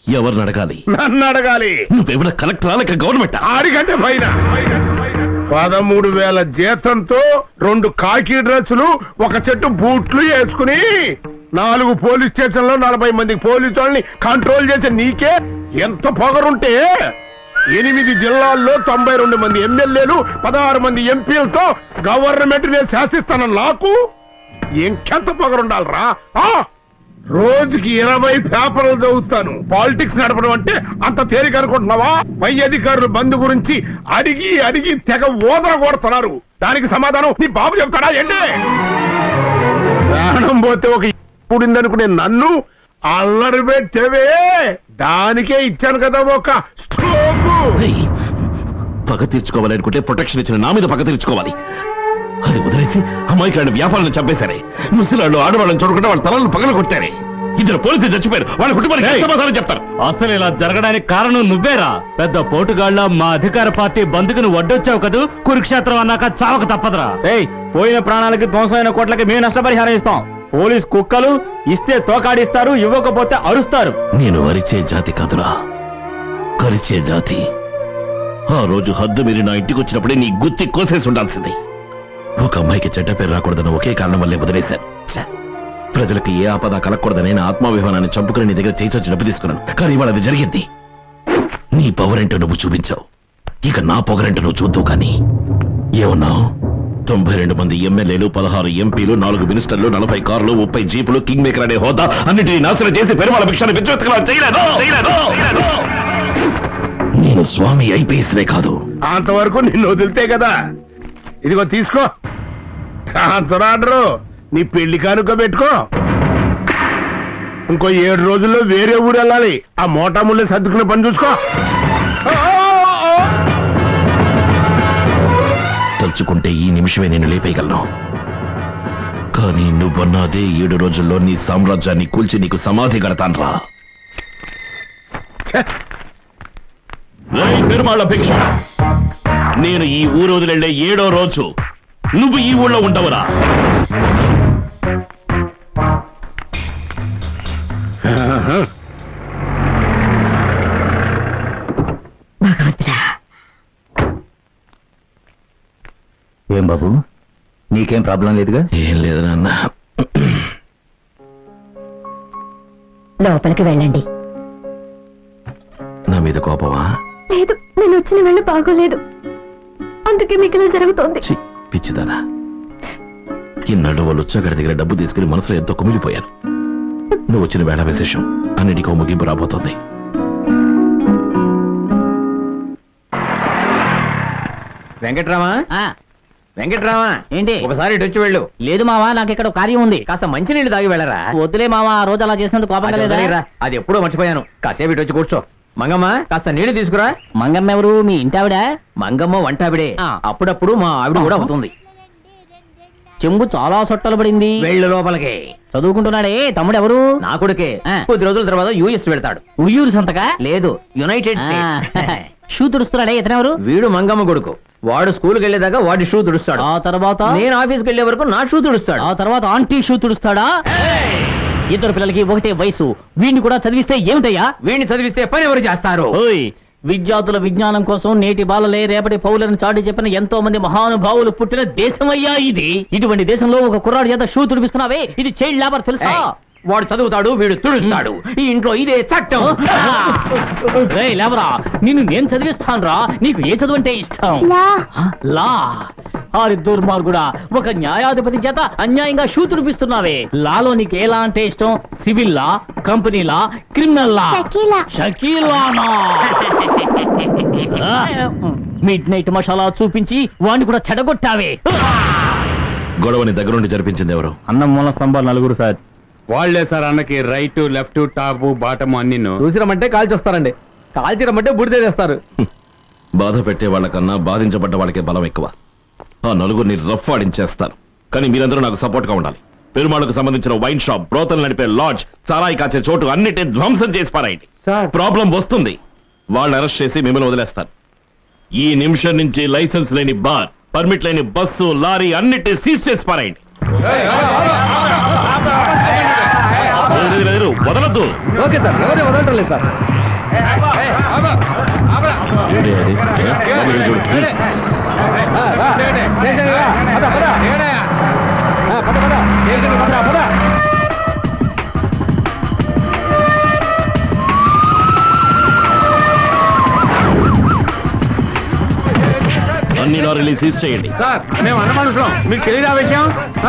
ఎవరిని అడగాలి నన్ను అడగాలి నువ్వేమైనా కలెక్టర్ లేక గవర్నమెంట్ ఆడికంటే పైన పదమూడు వేల జీతంతో రెండు కాకి డ్రెస్సులు ఒక చెట్టు బూట్లు వేసుకుని నాలుగు పోలీస్ స్టేషన్లో నలభై మంది పోలీసు వాళ్ళని కంట్రోల్ చేసే నీకే ఎంత పొగరుంటే ఎనిమిది జిల్లాల్లో తొంభై రెండు మంది ఎమ్మెల్యేలు పదహారు మంది ఎంపీలతో గవర్నమెంట్ నేను శాసిస్తాను నాకు ఇంకెంత పొగరుండాలరా ఆ! రోజుకి ఇరవై పేపర్లు చదువుతాను పాలిటిక్స్ నడపడం అంటే అంత తేలిక అనుకుంటున్నావా పై అధికారులు బంధు గురించి అడిగి అడిగి తెగ ఓదర కొడుతున్నారు దానికి సమాధానం నీ బాబు చెప్తాడా ఏంటి ప్రాణం పోతే ఒక పుడిందనుకునే నన్ను అల్లరి పెట్టేవే దానికే ఇచ్చాను కదా ఒక స్ట్రోక్ ఏయ్, పగ తీర్చుకోవాలనుకుంటే ప్రొటెక్షన్ ఇచ్చిన నా మీద పగ తీర్చుకోవాలి అది వదిలేసి అమ్మాయికి వ్యాపారాలను చంపేశారే ముసలాళ్ళు ఆడవాళ్ళని చూడకుండా వాళ్ళ తలలు పగల కొట్టారే ఇద్దరు పోలీసులు చచ్చిపోయారు వాళ్ళ కుటుంబానికి ఏం సమాధానం చెప్తారు అసలు ఇలా జరగడానికి కారణం నువ్వేరా పెద్ద పోటుగాళ్ళ మా అధికార పార్టీ బంధుకు నువ్వు వడ్డొచ్చావు కదూ కురుక్షేత్రం అన్నాక చావక తప్పదురా ఏయ్ పోయిన ప్రాణాలకి ధ్వంసమైన కోట్లకి మేము నష్టపరిహారం ఇస్తాం పోలీస్ కుక్కలు ఇస్తే తోకాడిస్తారు ఇవ్వకపోతే అరుస్తారు నేను అరిచే జాతి కాదురా కరిచే జాతి ఆ రోజు హద్దు మీరు నా ఇంటికి వచ్చినప్పుడే నీ గుత్తి కోసేసి ఉండాల్సింది ఒక అమ్మాయికి చెడ్డ పేరు రాకూడదన్న ఒకే కారణం వల్లే వదిలేశాను ఛ! ప్రజలకు ఏ ఆపద కలగకూడదని నా ఆత్మాభిమానాన్ని చంపుకుని నీ దగ్గర చేయించొచ్చి డబ్బు తీసుకున్నాను కానీ ఇవాళ అది జరిగింది నీ పవరెంటో నువ్వు చూపించావు ఇక నా పొగరెంటో నువ్వు చూద్దావు కానీ ఏమన్నావు తొంభై రెండు మంది ఎమ్మెల్యేలు పదహారు ఎంపీలు నాలుగు మినిస్టర్లు నలభై కార్లు ముప్పై జీపులు కింగ్ మేకర్ అనే హోదా అన్నిటినీ నాశనం చేసి పెరుమాళ భిక్షాన్ని పిచ్చెత్తుకులా చేయలేదు చేయలేదు, చేయలేదు. నేను స్వామి ఐపీఎస్నే కాదు అంతవరకు నిన్ను వదిలితే కదా ఇదిగో తీసుకో ట్రాన్స్ఫర్ ఆర్డరు నీ పెళ్లి కానుక పెట్టుకో ఇంకో ఏడు రోజుల్లో వేరే ఊరు వెళ్ళాలి ఆ మోటా ముళ్ళే సర్దుకునే పని చూసుకో తలుచుకుంటే ఈ నిమిషమే నేను లేపేయగలను కానీ నువ్వన్నదే ఏడు రోజుల్లో నీ సామ్రాజ్యాన్ని కూల్చి నీకు సమాధి కడతాన్రా రేయ్ పెరుమాళ్ళ భిక్ష నేను ఈ ఊరు వదిలెళ్ళే ఏడో రోజు నువ్వు ఈ ఊళ్ళో ఉండవురా ఏం బాబు నీకేం ప్రాబ్లం లేదుగా ఏం లేదు నాన్న లోపలికి వెళ్ళండి నా మీద కోపమా లేదు నేను వచ్చిన వెళ్ళి బాగోలేదు అందుకే మీకు ఇలా జరుగుతోంది ఛీ, పిచ్చిదానా ఇన్నాళ్ళు వాళ్ళు వచ్చాగడి దగ్గర డబ్బు తీసుకుని మనసులో ఎంతో కుమిలిపోయాను నువ్వు వచ్చిన వేళ విశేషం అన్నిటికో ముగింపు రాబోతోంది వెంకట్రామా వెంకట్రామా ఏంటి ఒకసారి ఇటు వచ్చి వెళ్ళు లేదు మావా నాకు ఇక్కడ ఒక కార్యం ఉంది కాస్త మంచినీళ్ళు తాగి వెళ్ళరా వద్దులే మావా ఆ రోజు అలా చేసినందుకు కోపంగా అది లేదా వదిలేయరా. అది ఎప్పుడో మర్చిపోయాను కాసేపు ఇటు వచ్చి కూర్చో మంగమ్మ కాస్త నీళ్లు తీసుకురా మంగమ్మ ఎవరు మీ ఇంటి ఆవిడ మంగమ్మ వంటావిడే ఆ. అప్పుడప్పుడు మా ఆవిడ కూడా అవుతుంది చెంబు చాలా సొట్టలు పడింది వెళ్ళు లోపలికి చదువుకుంటున్నాడే తమ్ముడు ఎవరు నా కొడుకే ఆ. కొద్ది రోజుల తర్వాత యూఎస్ వెళ్తాడు ఉయ్యూరు సంతకా లేదు యునైటెడ్ ఆ, స్టేట్స్ షూ తుడుస్తున్నాడే ఇతనెవరు వీడు మంగమ్మ కొడుకు వాడు స్కూల్కి వెళ్ళేదాకా వాడి షూ తుడుస్తాడు ఆ తర్వాత నేను ఆఫీస్కి వెళ్ళే వరకు నా షూ తుడుస్తాడు ఆ తర్వాత ఆంటీ షూ తుడుస్తాడా ఇద్దరు పిల్లలకి ఒకటే వయసు వీడిని కూడా చదివిస్తే ఏమిటయ్యా వీడిని చదివిస్తే పని ఎవరు చేస్తారు ఓయ్ విద్యార్థుల విజ్ఞానం కోసం నేటి బాలలే రేపటి పౌరులను చాటి చెప్పిన ఎంతో మంది మహానుభావులు పుట్టిన దేశమయ్యా ఇది ఇటువంటి దేశంలో ఒక కుర్రాడు చేత షూ తుడిపిస్తున్నావే ఇది చైల్డ్ లేబర్ తెలుసా ఏయ్, వాడు చదువుతాడు వీడు తుడుస్తాడు ఈ ఇంట్లో ఇదే చట్టం ఏయ్, లేవరా నిన్ను నేను చదివిస్తానురా నీకు ఏ చదువు అంటే ఇష్టం లా ఆరి దుర్మార్గుడా ఒక న్యాయాధిపతి చేత అన్యాయంగా షూ తుడిపిస్తున్నావే లాలో నీకు ఎలా అంటే ఇష్టం civil law company law criminal law Shakeela. షకీలానా మిడ్ నైట్ మసాలా చూపించి వాడిని కూడా చెడగొట్టావే గొడవని దగ్గరుండి జరిపించింది ఎవరు అన్నం మూల స్తంభాలు నలుగురు సార్ వాళ్లే సార్ అన్నకి రైట్ లెఫ్ట్ టాప్ బాటమ్ అన్ని చూసిరమ్మంటే కాల్చొస్తారండి కాల్చిరమ్మంటే బుడిదే చేస్తారు బాధ పెట్టే వాళ్ళకన్నా బాధించబడ్డ వాళ్ళకే బలం ఎక్కువ ఆ నలుగురిని రఫ్ ఆడించేస్తారు కానీ మీరందరూ నాకు సపోర్ట్ గా ఉండాలి పెరుమాళ్ళకు సంబంధించిన వైన్ షాప్ బ్రోతలు నడిపే లాడ్జ్ సారాయి కాచే చోటు అన్నిటిని ధ్వంసం చేసి పారాయండి సార్. ప్రాబ్లం వస్తుంది వాళ్ళని అరెస్ట్ చేసి మిమ్మల్ని వదిలేస్తారు ఈ నిమిషం నుంచి లైసెన్స్ లేని బార్ పర్మిట్ లేని బస్సు లారీ అన్నిటిని సీజ్ చేసి పారాయండి వదిలేదు, వదిలేదు, వదలొద్దు ఓకే సార్ ఎవరు వదలటం లేదు సార్ ఏంటి అది? ఏ? బాబు, ఇది చూడు. ఆ, రా. స్టేషన్కి రా. పద, పద. ఆ, పద, పద. స్టేషన్కి పద, పద. అన్ని లారీలు సీజ్ చేయండి సార్ మేము అన్న మనుషులం మీకు తెలియదు ఆ విషయం ఆ?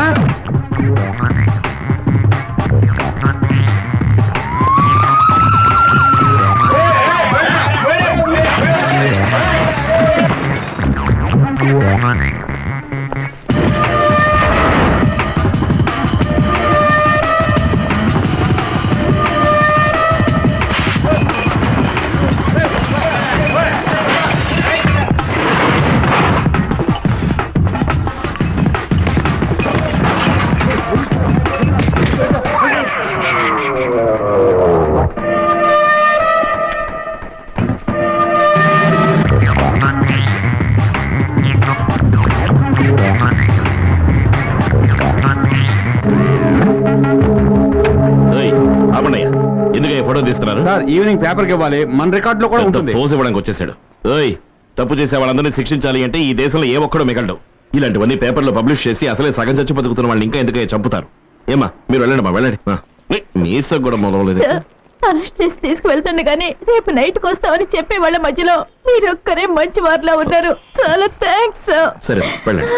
ఏయ్, ఆపండయ్యా ఎందుకు ఈ ఫోటో తీస్తున్నారు సార్ ఈవినింగ్ పేపర్కి ఇవ్వాలి మన రికార్డ్ లో కూడా పెద్ద ఉంటుంది పోజ్ ఇవ్వడానికి వచ్చేసాడు ఏయ్ తప్పు చేసే వాళ్ళందరినీ శిక్షించాలి అంటే ఈ దేశంలో ఏ ఒక్కడో మిగలడు ఇలాంటివన్నీ పేపర్లో పబ్లిష్ చేసి అసలే సగం చచ్చి బతుకుతున్న వాళ్ళని ఇంకా ఎందుకు చంపుతారు ఏమా మీరు వెళ్ళండి మా వెళ్ళండి ఆ. మీ- మీసం కూడా మొదలలేదు అరెస్ట్ చేసి తీసుకువెళ్తుండగానే రేపు నైట్కి వస్తామని చెప్పే వాళ్ళ మధ్యలో మీరొక్కరే మంచి వారిలా ఉన్నారు చాలా థ్యాంక్స్ సరే వెళ్ళండి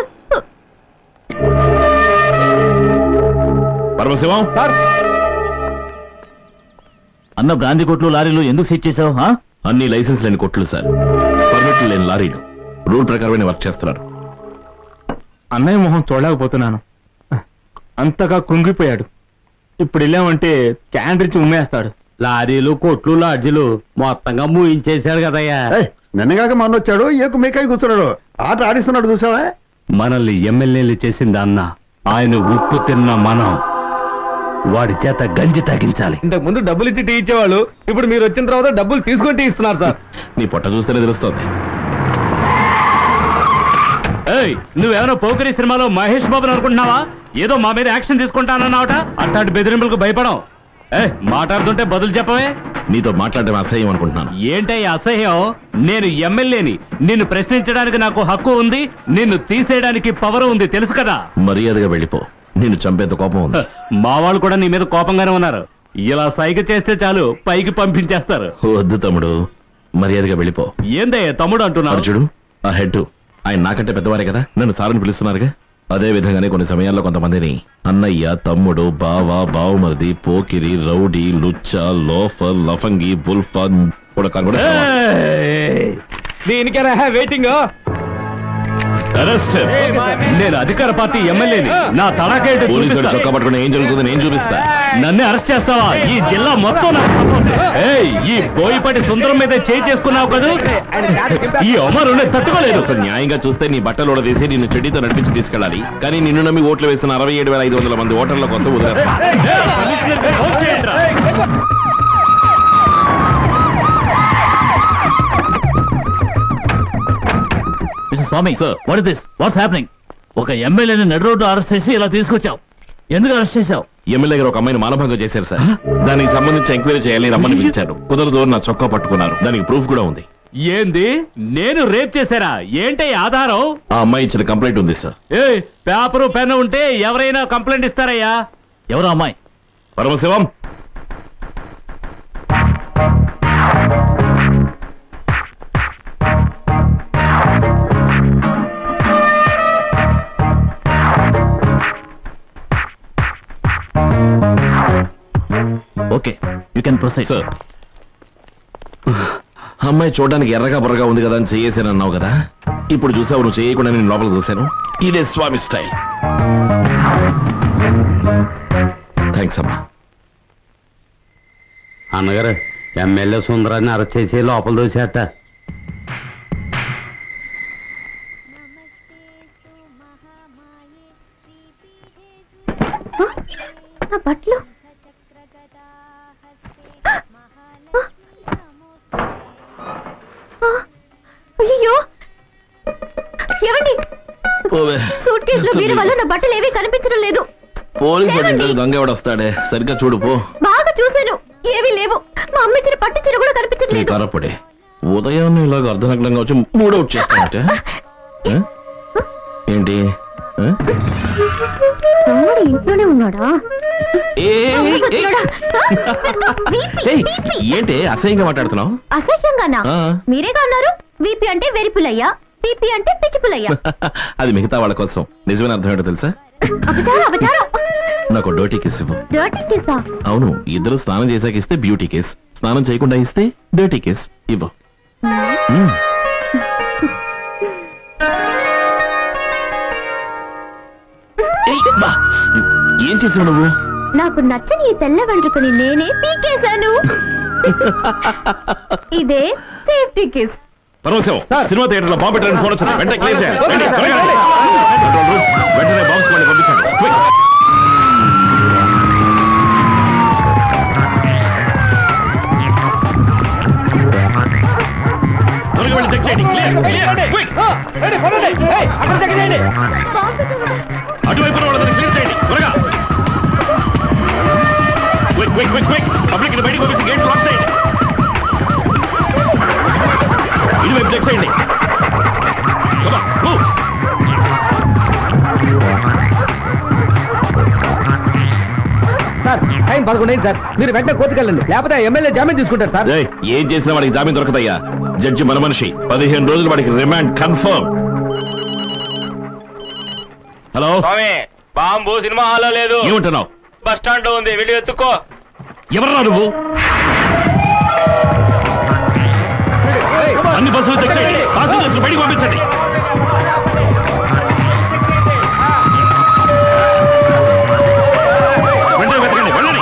పరమశివం సార్ అన్న బ్రాంతి కొట్లు లారీలు ఎందుకు సెట్ చేసావు అన్ని లైసెన్స్ లేని కొట్లు సార్ పర్మిట్ లేని లారీలు రూల్ ప్రకారమే వర్క్ చేస్తున్నారు అన్నయ్య మొహం చూడలేకపోతున్నాను అంతగా కుంగిపోయాడు ఇప్పుడు వెళ్ళామంటే క్యాండ్రిచ్ ఉమ్మేస్తాడు లారీలు కొట్లు లాడ్జీలు మొత్తంగా మూయించేశాడు కదయ్యా నిన్నగాక మొన్న వచ్చాడు ఏకు మేకాయ కూర్చున్నాడు ఆట ఆడిస్తున్నాడు చూసావా మనల్ని ఎమ్మెల్యేలు చేసింది అన్న ఆయన ఉప్పు తిన్న మనం వాడి చేత గంజి తాగించాలి ఇంతకు ముందు డబ్బులు ఇచ్చి టీ ఇచ్చేవాళ్ళు ఇప్పుడు మీరు వచ్చిన తర్వాత డబ్బులు తీసుకొని టీ ఇస్తున్నారు సార్ నీ పొట్ట చూస్తేనే తెలుస్తోంది ఏయ్ నువ్వేమైనా పోకరి సినిమాలో మహేష్ బాబుని అనుకుంటున్నావా ఏదో మా మీద యాక్షన్ తీసుకుంటానన్నావట అట్లాంటి బెదిరింపులకు భయపడం ఏ మాట్లాడుతుంటే బదులు చెప్పవే నీతో మాట్లాడడం అసహ్యం అనుకుంటున్నాను ఏంటయ్య అసహ్యం నేను ఎమ్మెల్యేని నిన్ను ప్రశ్నించడానికి నాకు హక్కు ఉంది నిన్ను తీసేయడానికి పవర్ ఉంది తెలుసు కదా మర్యాదగా వెళ్ళిపో నిన్ను చంపేంత కోపం ఉంది హ, మా వాళ్ళు కూడా నీ మీద కోపంగానే ఉన్నారు ఇలా సైగ చేస్తే చాలు పైకి పంపించేస్తారు వద్దు తమ్ముడు మర్యాదగా వెళ్ళిపో ఏందయ్య తమ్ముడు అంటున్నావు అర్జుడు ఆ హెడ్ ఆయన నాకంటే పెద్దవారే కదా నన్ను సారని పిలుస్తున్నారుగా అదే విధంగానే కొన్ని సమయాల్లో కొంతమందిని అన్నయ్య తమ్ముడు బావ బావుమరిది పోకిరి రౌడీ లుచ్చ లోఫర్ లఫంగి బుల్ఫా కూడా కూడా ఏయ్! దీనికేనా వెయిటింగ్ Arrest him. నేను అధికార పార్టీ ఎమ్మెల్యేని నా తడాకేంటో పోలీసులు చూపిస్తా. చొక్కా పట్టుకుని ఏం జరుగుతుందో నేను చూపిస్తా నన్నే అరెస్ట్ చేస్తావా ఈ జిల్లా మొత్తం నాకు సపోర్ట్. ఏయ్ ఈ బోయిపటి సుందరం మీద చేయి చేసుకున్నావు కదా ఈ అమరుని తట్టుకోలేదు అసలు న్యాయంగా చూస్తే నీ బట్టలు ఉడదీసి నిన్ను చెడ్డీతో నడిపించి తీసుకెళ్ళాలి కానీ నిన్ను నమ్మి ఓట్లు వేసిన అరవై ఏడు వేల ఐదు వందల మంది ఓటర్ల కోసం వదిలేస్తా ఏయ్, కమిషనర్కి ఫోన్ చేయండిరా. Swami what is this what's happening ఒక ఎమ్మెల్యేని నడు రోడ్డు అరెస్ట్ చేసి ఇలా తీసుకొచ్చావు ఎందుకు అరెస్ట్ చేశావు ఎమ్మెల్యే గారు ఒక అమ్మాయిని మానభంగం చేశారు సార్ దానికి సంబంధించి ఎంక్వైరీ చేయాలని రమ్మని పిలిచారు కుదరదు నా చొక్కా పట్టుకున్నారు దానికి ప్రూఫ్ కూడా ఉంది ఏంది నేను రేప్ చేశారా ఏంటి ఆధారం ఆ అమ్మాయి ఇచ్చిన కంప్లైంట్ ఉంది సార్ ఏ పేపరు పెన్ ఉంటే ఎవరైనా కంప్లైంట్ ఇస్తారయ్యా ఎవరు అమ్మాయి Paramasivam okay you can proceed sir అమ్మాయి చూడడానికి ఎర్రగా బుర్రగా ఉంది కదా అని చేయేసాను అన్నావు కదా ఇప్పుడు చూసావు నువ్వు చేయకుండా నేను లోపల చూశాను ఇదే స్వామి స్టైల్ థ్యాంక్స్ అమ్మా అన్నగారు ఎమ్మెల్యే సుందరాన్ని అరెస్ట్ చేసి లోపల దోసేట నా బట్టలు అయ్యో ఏమండి పోవే. సూట్ కేసులో వీరి వల్ల నా బట్టలు ఏవీ కనిపించడం లేదు పోలీసు వాడి లేవండి. ఇంట్లో దొంగ ఎవడు వస్తాడే సరిగ్గా చూడు పో బాగా చూశాను ఏవీ లేవు మా అమ్మ ఇచ్చిన పట్టు చీర కూడా నీ కనిపించట్లేదు కరపడి ఉదయాన్నే ఇలాగ అర్ధనగ్నంగా వచ్చి మూడౌట్ చేస్తానంటే ఏంటి ఆ? తమ్ముడు ఇంట్లోనే ఉన్నాడా ఏ, ఏ, ఏ, ఏ. దొంగ సచ్చినోడా. ఆ, వీపీ, ఏయ్, వీపీ. ఏంటి అసహ్యంగా మాట్లాడుతున్నావు అసహ్యంగానా ఆ. మీరేగా అన్నారు వీపీ అంటే వెరిపులయ్యా పీపీ అంటే పిచ్చిపులయ్యా అది మిగతా వాళ్ళ కోసం నిజమైన అర్థం ఏంటో తెలుసా అపచారం అపచారం నాకు డోటీ కిస్ ఇవ్వు డర్టీ కిస్సా అవును ఇద్దరు స్నానం చేశాక ఇస్తే బ్యూటీ కేస్ స్నానం చేయకుండా ఇస్తే డర్టీ కేస్ ఇవ్వు మ్మ్. ఏయ్, బా. ఏం చేసావు నువ్వు నాకు నచ్చని ఈ తెల్ల వెంట్రుకని నేనే పీకేశాను ఇదే safety kiss Paramasivam cinema theatre లో బాంబు పెట్టాలని ఫోన్ వచ్చింది వెంటనే క్లియర్ చేయాలి ఓకే, రండి, సార్. త్వరగా రండి. కంట్రోల్ రూమ్, వెంటనే బాంబ్స్ మళ్ళీ పంపించండి Quick. త్వరగా వెళ్ళి చెక్ చేయండి క్లియర్ క్లియర్ Quick. అటువైపు వాళ్ళని క్లియర్ చేయండి త్వరగా quick quick quick quick public ని బయటికి పంపించి గేట్ లాక్ చేయండి ఇటువైపు చెక్ చేయండి Come on, move. Sir time పదకొండు అయింది సార్ మీరు వెంటనే కోర్టుకు వెళ్ళండి లేకపోతే ఎమ్మెల్యే జామీన్ తీసుకుంటారు సార్ ఏయ్, ఏం చేసినా వాడికి జామీన్ దొరకదయ్యా జడ్జి మన మనిషి పదిహేను రోజులు వాడికి remand confirm hello Swami bomb cinema హాల్లో లేదు ఏమంటున్నావు బస్ స్టాండ్ లో ఉంది వెళ్ళి ఎత్తుకో ఎవరన్నా నువ్వు అన్ని బస్సులు చెక్ చేయండి పాసింజర్స్ బయటికి పంపించండి వెంటనే వెతకండి వెళ్ళండి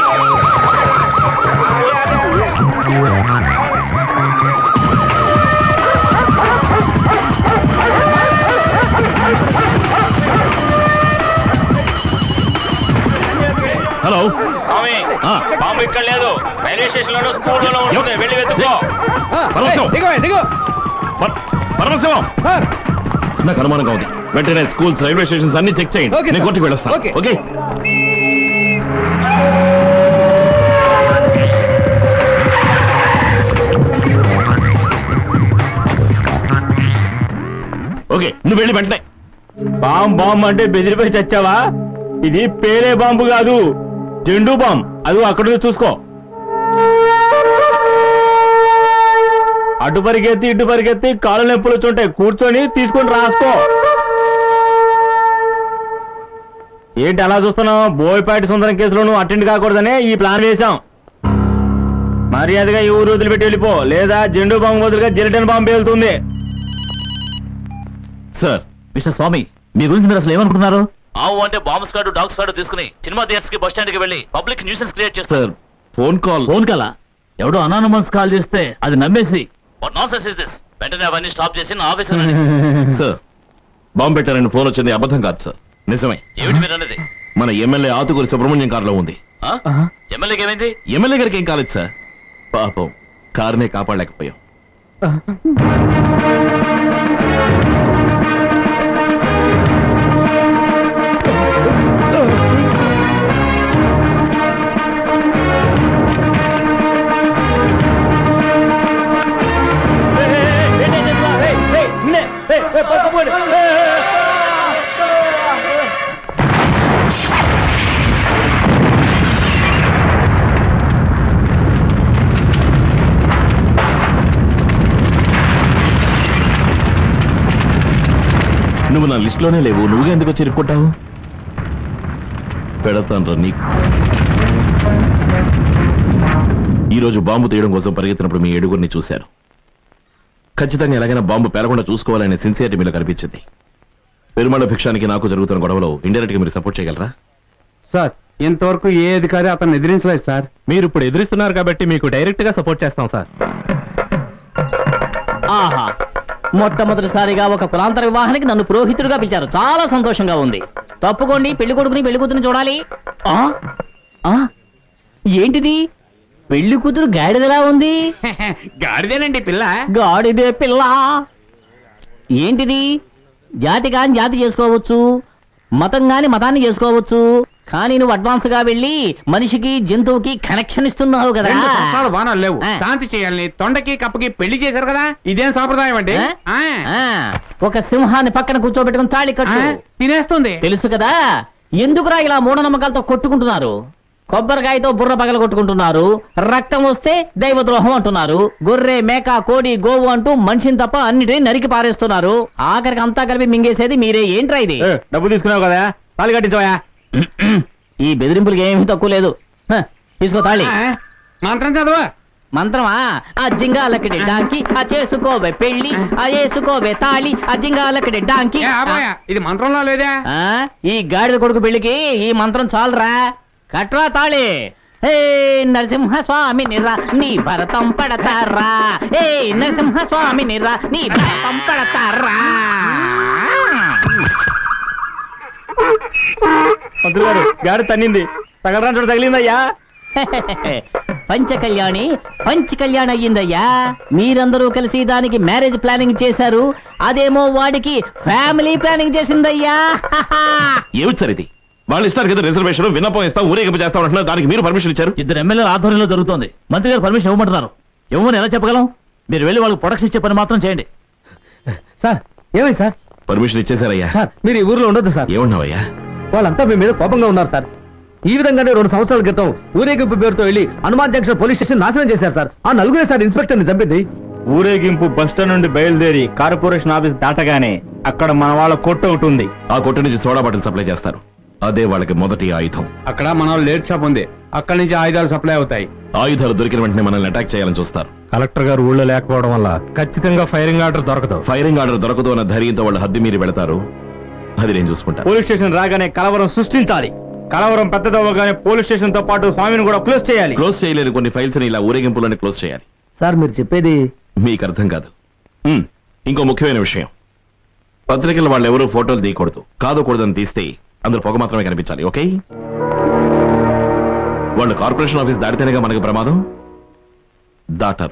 హలో స్వామి ఆ. బాంబు ఇక్కడ లేదు రైల్వే స్టేషన్ లోనూ స్కూల్ లోనూ ఉంటుంది వెళ్ళి వెతుకో పరమశివం. దిగో దిగో పర్- పరమశివం సార్ నాకు అనుమానంగా ఉంది వెంటనే స్కూల్స్ రైల్వే స్టేషన్స్ అన్ని చెక్ చేయండి ఓకే, నేను సార్. కోర్టుకు వెళ్ళొస్తాను ఓకే. ఓకే ఓకే నువ్వు వెళ్ళి వెంటనే బాంబ్ బాంబ్ అంటే బెదిరిపోయి చచ్చావా ఇది పేరే బాంబు కాదు జెండు బాంబ్ అది అక్కడ నుంచి చూసుకో అటు పరిగెత్తి ఇటు పరిగెత్తి కాళ్ళు నొప్పులు వచ్చుంటాయి కూర్చొని తీసుకొని రాసుకో ఏంటి అలా చూస్తున్నావు బోయపాటి సుందరం కేసులోను అటెండ్ కాకూడదనే ఈ ప్లాన్ వేశాం మర్యాదగా ఈ ఊరు వదిలిపెట్టి వెళ్ళిపో లేదా జెండు బాంబు వదిలిగా జెలిటన్ బాంబు పేలుతుంది సార్ మిస్టర్ స్వామి మీ గురించి మీరు అసలు ఏమనుకుంటున్నారు ఆవు అంటే బాంబ్ స్క్వాడ్ డాగ్ స్క్వాడ్ తీసుకుని సినిమా థియేటర్స్ కి బస్ స్టాండ్ కి వెళ్ళి పబ్లిక్ న్యూసెన్స్ క్రియేట్ చేస్తారు సార్ ఫోన్ కాల్ ఫోన్ కలా ఎవడో అనానమస్ కాల్ చేస్తే అది నమ్మేసి what nonsense is this వెంటనే అవన్నీ స్టాప్ చేసి నా ఆఫీసర్ సార్ బాంబు పెట్టారని ఫోన్ వచ్చింది అబద్ధం కాదు సార్ నిజమే ఏమిటి మీరు అన్నది మన ఎమ్మెల్యే ఆతుకూరి సుబ్రహ్మణ్యం కారులో ఉంది ఆ? ఎమ్మెల్యేకి ఏమైంది ఎమ్మెల్యే గారికి ఏం కాలేదు సార్ పాపం కారునే కాపాడలేకపోయాం నువ్వు నా లిస్టులోనే లేవు నువ్వుగా ఎందుకు వచ్చి ఇరుక్కుంటావు పెడతాను రా నీకు ఈరోజు బాంబు తీయడం కోసం పరిగెత్తినప్పుడు మీ ఏడుగురిని చూశారు ఖచ్చితంగా ఎలాగైనా బాంబు పేలకుండా చూసుకోవాలనే సిన్సియారిటీ మీలో కనిపించింది పెరుమాళ భిక్షానికి నాకు జరుగుతున్న గొడవలో ఇండైరెక్ట్ గా మీరు సపోర్ట్ చేయగలరా సార్ ఇంతవరకు ఏ అధికారి అతను ఎదిరించలేదు సార్ మీరు ఇప్పుడు ఎదిరిస్తున్నారు కాబట్టి మీకు డైరెక్ట్ గా సపోర్ట్ చేస్తాం సార్ ఆహా మొట్టమొదటిసారిగా ఒక కులాంతర వివాహానికి నన్ను పురోహితుడిగా పిలిచారు చాలా సంతోషంగా ఉంది తప్పుకోండి పెళ్లి కొడుకుని పెళ్లి కూతురుని చూడాలి ఆ? ఆ? ఏంటిది పెళ్లి కూతురు గాడిదలా ఉంది గాడిదేనండి పిల్ల గాడిదే పిల్ల ఏంటిది జాతి కాని జాతి చేసుకోవచ్చు మతం కాని మతాన్ని చేసుకోవచ్చు కానీ నువ్వు అడ్వాన్స్ గా వెళ్ళి మనిషికి జంతువుకి కనెక్షన్ ఇస్తున్నావు కదా రెండు సంవత్సరాలు బాణాలు లేవు ఆ. శాంతి చేయాలని తొండకి కప్పకి పెళ్లి చేశారు కదా ఇదేం సాంప్రదాయం అండి ఆ? ఆ. ఆ, ఒక సింహాన్ని పక్కన కూర్చోబెట్టుకుని తాళి ఆ, కట్టు తినేస్తుంది తెలుసు కదా ఎందుకురా ఇలా మూఢనమ్మకాలతో కొట్టుకుంటున్నారు కొబ్బరికాయతో బుర్ర పగల కొట్టుకుంటున్నారు రక్తం వస్తే దైవద్రోహం అంటున్నారు గొర్రె మేక కోడి గోవు అంటూ మనిషిని తప్ప అన్నిటిని నరికి పారేస్తున్నారు ఆఖరికి అంతా కలిపి మింగేసేది మీరే ఏంట్రా ఇది ఏ, డబ్బు తీసుకున్నావు కదా తాళి కట్టించవా ఈ బెదిరింపులకి ఏమీ తక్కువ లేదు హ, తీసుకో తాళి ఆ, మంత్రం చదవా మంత్రమా ఆ జింగాలకడి డాంకి ఆ చేసుకోవే పెళ్లి ఆ వేసుకోవే తాళి ఆ జింగాలకడి డాంకి ఏ, ఆపోయా, ఇది మంత్రంలో లేదా ఆ, ఈ గాడిద కొడుకు పెళ్లికి ఈ మంత్రం చాలరా కట్రా తాళి హే నరసింహ స్వామి నిరా నీ భరతం పడతారా హే నరసింహ స్వామి నిరా నీ భరతం పడతారా మంత్రులు గారు గాడి తన్నింది తగలరా చూడ తగిలిందయ్యా పంచ కళ్యాణి పంచ కళ్యాణ్ అయ్యిందయ్యా మీరందరూ కలిసి దానికి మ్యారేజ్ ప్లానింగ్ చేశారు అదేమో వాడికి ఫ్యామిలీ ప్లానింగ్ చేసిందయ్యా ఏమిటి సార్ ఇది వాళ్ళు ఇస్తారు కదా రిజర్వేషన్ విన్నపం ఇస్తాం ఊరేగింపు చేస్తాం అంటున్నారు దానికి మీరు పర్మిషన్ ఇచ్చారు ఇద్దరు ఎమ్మెల్యేల ఆధ్వర్యంలో జరుగుతోంది మంత్రి గారు పర్మిషన్ ఇవ్వమంటున్నారు ఇవ్వమని ఎలా చెప్పగలం మీరు వెళ్ళి వాళ్ళకి ప్రొడక్షన్ ఇచ్చే పని మాత్రం చేయండి సార్ ఏమైంది సార్ పర్మిషన్ ఇచ్చేసారయ్యా సార్ మీరు ఈ ఊర్లో ఉండొద్దు సార్ ఏమన్నావయ్యా వాళ్ళంతా మీ మీద కోపంగా ఉన్నారు సార్ ఈ విధంగానే రెండు సంవత్సరాల క్రితం ఊరేగింపు పేరుతో వెళ్ళి హనుమాన్ జంక్షన్ పోలీస్ స్టేషన్ నాశనం చేశారు సార్ ఆ నలుగురే సార్ ఇన్స్పెక్టర్ ని చంపింది ఊరేగింపు బస్టాండ్ నుండి బయలుదేరి కార్పొరేషన్ ఆఫీస్ దాటగానే అక్కడ మన వాళ్ళ కొట్టు ఒకటి ఉంది ఆ కొట్టు నుంచి సోడా బాటిల్ సప్లై చేస్తారు అదే వాళ్ళకి మొదటి ఆయుధం అక్కడ మన లేట్ షాప్ ఉంది అక్కడి నుంచి ఆయుధాలు సప్లై అవుతాయి ఆయుధాలు దొరికిన వెంటనే మనల్ని అటాక్ చేయాలని చూస్తారు కలెక్టర్ గారు ఊళ్ళో లేకపోవడం వల్ల ఖచ్చితంగా ఫైరింగ్ ఆర్డర్ దొరకదు ఫైరింగ్ ఆర్డర్ దొరకదు అన్న ధైర్యంతో వాళ్ళు హద్దు మీరి వెళతారు అది నేను చూసుకుంటాను పోలీస్ స్టేషన్ రాగానే కలవరం సృష్టించాలి కలవరం పెద్దదవ్వగానే పోలీస్ స్టేషన్ తో పాటు స్వామిని కూడా క్లోజ్ చేయాలి క్లోజ్ చేయలేని కొన్ని ఫైల్స్ ని ఇలా ఊరేగింపులోనే క్లోజ్ చేయాలి సార్ మీరు చెప్పేది మీకు అర్థం కాదు ఉమ్, ఇంకో ముఖ్యమైన విషయం పత్రికలు వాళ్ళు ఎవరు ఫోటోలు తీయకూడదు కాదకూడదని తీస్తే అందులో పొగ మాత్రమే కనిపించాలి ఓకే వాళ్ళు కార్పొరేషన్ ఆఫీస్ దాటితేనేగా మనకు ప్రమాదం దాటారు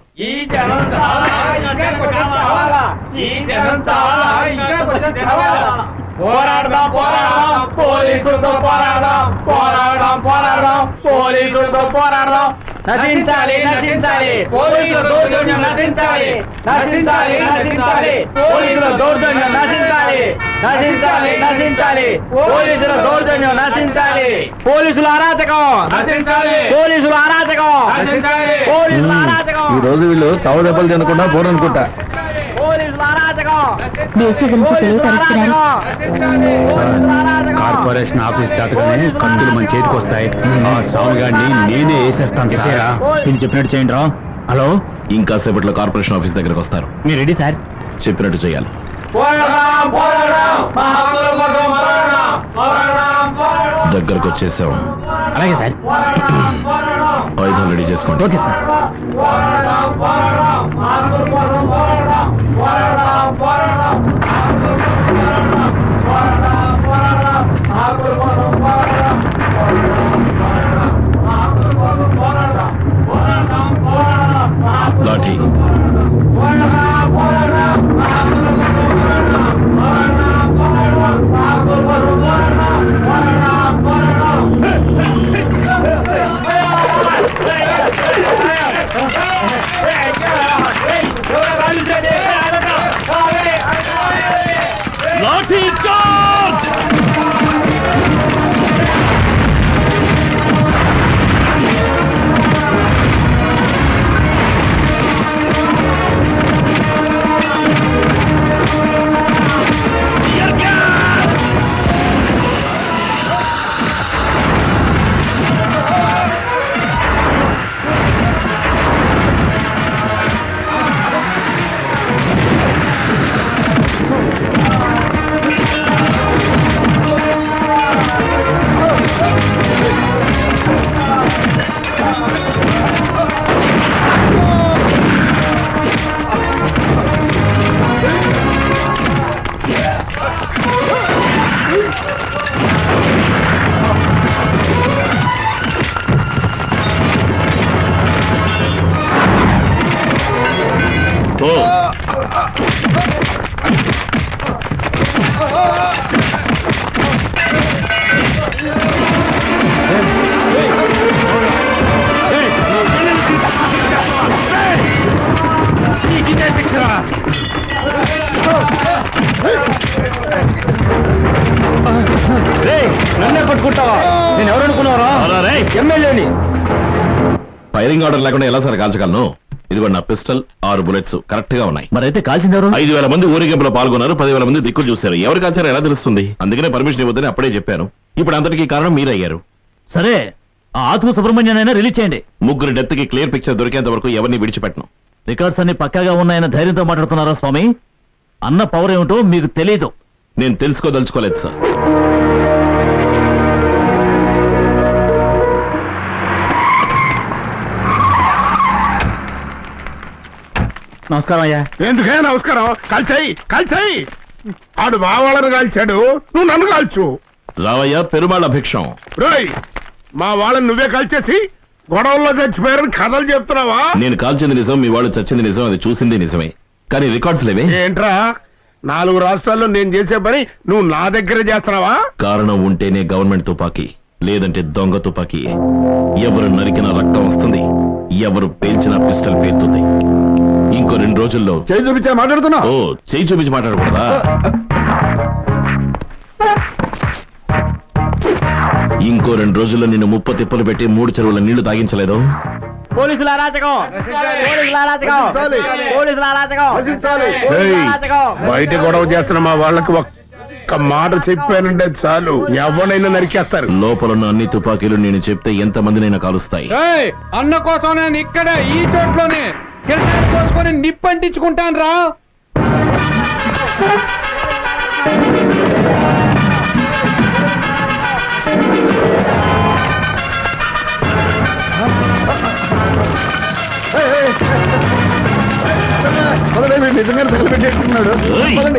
పోరాడదాం పోరాడదాం పోలీసులతో పోరాడదాం పోరాడదాం పోరాడదాం పోలీసులతో పోరాడదాం నశించాలి నశించాలి పోలీసుల దౌర్జన్యం నశించాలి నశించాలి నశించాలి పోలీసుల దౌర్జన్యం నశించాలి నశించాలి నశించాలి పోలీసుల దౌర్జన్యం నశించాలి పోలీసుల అరాచకం నశించాలి పోలీసుల అరాచకం నశించాలి పోలీసుల అరాచకం ఈ రోజు వీళ్ళు చావు దెబ్బలు తినకుండా పోరు అనుకుంటా పోలీసుల అరాచకం దేశీ గురించి తెలియపరుస్తున్నారు కార్పొరేషన్ ఆఫీస్ దాటగానే కత్తులు మన చేతికి వస్తాయి ఆ సాముగాడిని నేనే వేసేస్తాను సార్ నేను చెప్పినట్టు చేయండి రా హలో ఇంకా సేపట్లో కార్పొరేషన్ ఆఫీస్ దగ్గరకు వస్తారు మీరు రెడీ సార్ చెప్పినట్టు చేయాలి పోరాడదాం పోరాడదాం మా హక్కుల కోసం పోరాడదాం పోరాడదాం పోరాడదాం దగ్గరకు వచ్చేసాం అలాగే సార్ ఆయుధాలు రెడీ చేసుకోండి ఓకే సార్ పోరాడదాం పోరాడదాం హక్కుల కోసం పోరాడదాం పోరాడదాం పోరాడదాం పోరాడదాం పోరాడదాం హక్కుల కోసం పోరాడదాం హక్కుల కోసం పోరాడదాం పోరాడదాం పోరాడదాం లాఠీ పోరాడదాం పోరాడదాం హక్కుల కోసం పోరాడదాం పోరాడదాం పోరాడదాం హక్కుల కోసం పోరాడదాం పోరాడదాం పోరాడదాం లాఠీ చార్జ్ పోరాడదాం నన్నే పట్టుకుంటావా నేను ఎవరు అనుకున్నారా ఎమ్మెల్యేని ఫైరింగ్ ఆర్డర్ లేకుండా ఎలా సార్ కాల్చగలను ఇదిగో నా పిస్టల్ ఆరు బుల్లెట్స్ కరెక్ట్ గా ఉన్నాయి మరైతే కాల్చింది ఎవరు ఐదు వేల మంది ఊరేగింపులో పాల్గొన్నారు పదివేల మంది దిక్కులు చూశారు ఎవరు కాల్చారో ఎలా తెలుస్తుంది అందుకనే పర్మిషన్ ఇవ్వద్దని అప్పుడే చెప్పాను ఇప్పుడు అంతటికీ కారణం మీరయ్యారు సరే ఆ ఆతుకు సుబ్రహ్మణ్యం అయినా రిలీజ్ చేయండి ముగ్గురు డెత్ కి క్లియర్ పిక్చర్ దొరికేంత వరకు ఎవరిని విడిచిపెట్టను రికార్డ్స్ అన్ని పక్కాగా ఉన్నాయన్న ధైర్యంతో మాట్లాడుతున్నారా స్వామి అన్న పవర్ ఏమిటో మీకు తెలియదు నేను తెలుసుకోదలుచుకోలేదు సార్ నమస్కారం అయ్యా ఎందుకే నమస్కారం కాల్చాయి కాల్చాయి ఆడు మా వాళ్ళని కాల్చాడు నువ్వు నన్ను కాల్చు రావయ్య పెరుమాళ భిక్షం రోయ్ మా వాళ్ళని నువ్వే కాల్చేసి గొడవల్లో చచ్చిపోయారని కథలు చెప్తున్నావా నేను కాల్చింది నిజం మీ వాళ్ళు చచ్చింది నిజం అది చూసింది నిజమే కానీ రికార్డ్స్ లేవే ఏంట్రా నాలుగు రాష్ట్రాల్లో నేను చేసే పని నువ్వు నా దగ్గరే చేస్తున్నావా కారణం ఉంటేనే గవర్నమెంట్ తుపాకీ లేదంటే దొంగ తుపాకీ ఎవరు నరికిన రక్తం వస్తుంది ఎవరు పేల్చిన పిస్టల్ పేలుతుంది ఇంకో రెండు రోజుల్లో చేయి చూపించా మాట్లాడుతున్నా ఓ చేయి చూపించి మాట్లాడకూడదా ఇంకో రెండు రోజుల్లో నిన్ను ముప్ప తిప్పలు పెట్టి మూడు చెరువుల నీళ్లు తాగించలేదు పోలీసుల అరాచకం పోలీసుల అరాచకం పోలీసుల అరాచకం ఏయ్, బయట గొడవ చేస్తున్న మా వాళ్ళకి ఒక్క మాట చెప్పానంటే చాలు ఎవరైనా నరికేస్తారు లోపలున్న అన్ని తుపాకీలు నేను చెప్తే ఎంత మందినైనా కాలుస్తాయి అన్న కోసం నేను ఇక్కడే ఈ చోట్లోనే కిరటాలు కోసుకొని నిప్పంటించుకుంటాను రా నిజంగా తగలబెట్టేట్టున్నాడు ఏయ్. పదండి.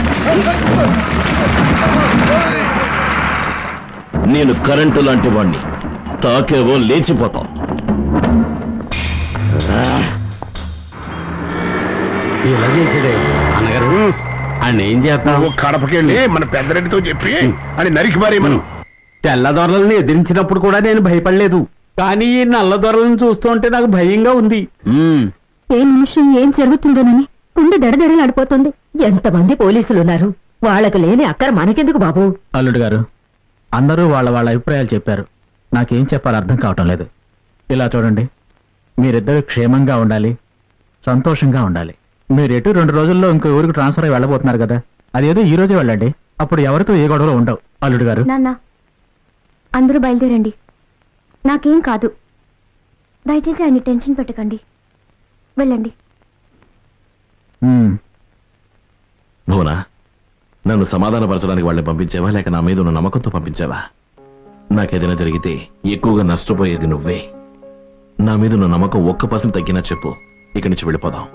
నేను కరెంటు లాంటి వాణ్ణి తాకేవో లేచిపోతాం ఇలా చేసాడే అన్నగారు ఆయన ఏం చేస్తాం నువ్వు కడపకెళ్ళి మన పెద్దరెడ్డితో చెప్పి అని నరికి మారి మనం తెల్లదొరలను ఎదిరించినప్పుడు కూడా నేను భయపడలేదు కానీ ఈ నల్ల దొరలను చూస్తుంటే నాకు భయంగా ఉంది ఏ నిమిషం ఏం జరుగుతుందోనని గుండె దడదడలాడిపోతుంది ఎంతమంది పోలీసులు ఉన్నారు వాళ్ళకు లేని అక్కర మనకెందుకు బాబు అల్లుడు గారు అందరూ వాళ్ళ వాళ్ళ అభిప్రాయాలు చెప్పారు నాకేం చెప్పాలో అర్థం కావటం లేదు ఇలా చూడండి మీరిద్దరు క్షేమంగా ఉండాలి సంతోషంగా ఉండాలి మీరు ఎటు రెండు రోజుల్లో ఇంకో ఊరికి ట్రాన్స్ఫర్ అయ్యి వెళ్ళబోతున్నారు కదా అదేదో ఈ రోజే వెళ్ళండి అప్పుడు ఎవరితో ఏ గొడవలు ఉండవు అల్లుడు గారు నాన్న అందరూ బయలుదేరండి నాకేం కాదు దయచేసి ఆయన టెన్షన్ పెట్టకండి వెళ్ళండి ఉమ్. భువనా నన్ను సమాధానపరచడానికి వాళ్ళని పంపించావా లేక నా మీద ఉన్న నమ్మకంతో పంపించావా నాకేదైనా జరిగితే ఎక్కువగా నష్టపోయేది నువ్వే నా మీద ఉన్న నమ్మకం ఒక్క పర్సెంట్ తగ్గినా చెప్పు ఇక్కడి నుంచి వెళ్ళిపోదాం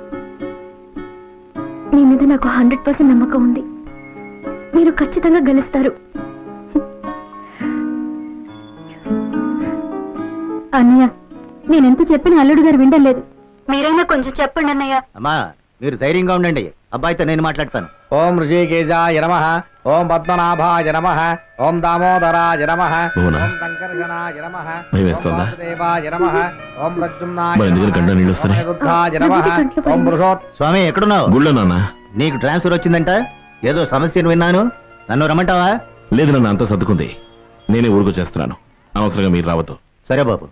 మీ మీద నాకు హండ్రెడ్ పర్సెంట్ నమ్మకం ఉంది మీరు ఖచ్చితంగా గెలుస్తారు అన్నయ్య నేనెంత చెప్పిన అల్లుడు గారు విండలేదు మీరైనా కొంచెం చెప్పండి అన్నయ్య అమ్మా మీరు ధైర్యంగా ఉండండి అబ్బాయితో నేను మాట్లాడతాను ఓం ఋషికేశాయ నమ ఓం పద్మనాభాయ నమ ఓం దామోదరాయ నమ భువనా ఓం శంకర్షణాయ నమ భయం వేస్తుందా? ఓం వాసుదేవాయ నమ ఓం ప్రద్యుమ్నాయ మరి ఎందుకు కంట నీళ్ళు వస్తున్నాయి అనిరుద్ధాయ నమ ఓం బృహత్ స్వామి ఎక్కడున్నావు గుళ్ళో నాన్న నీకు ట్రాన్స్ఫర్ వచ్చిందంట ఏదో సమస్యను విన్నాను నన్ను రమ్మంటావా లేదు నన్ను అంతా సర్దుకుంది నేనే ఊరుకు చేస్తున్నాను అనవసరంగా మీరు రావద్దు సరే బాబు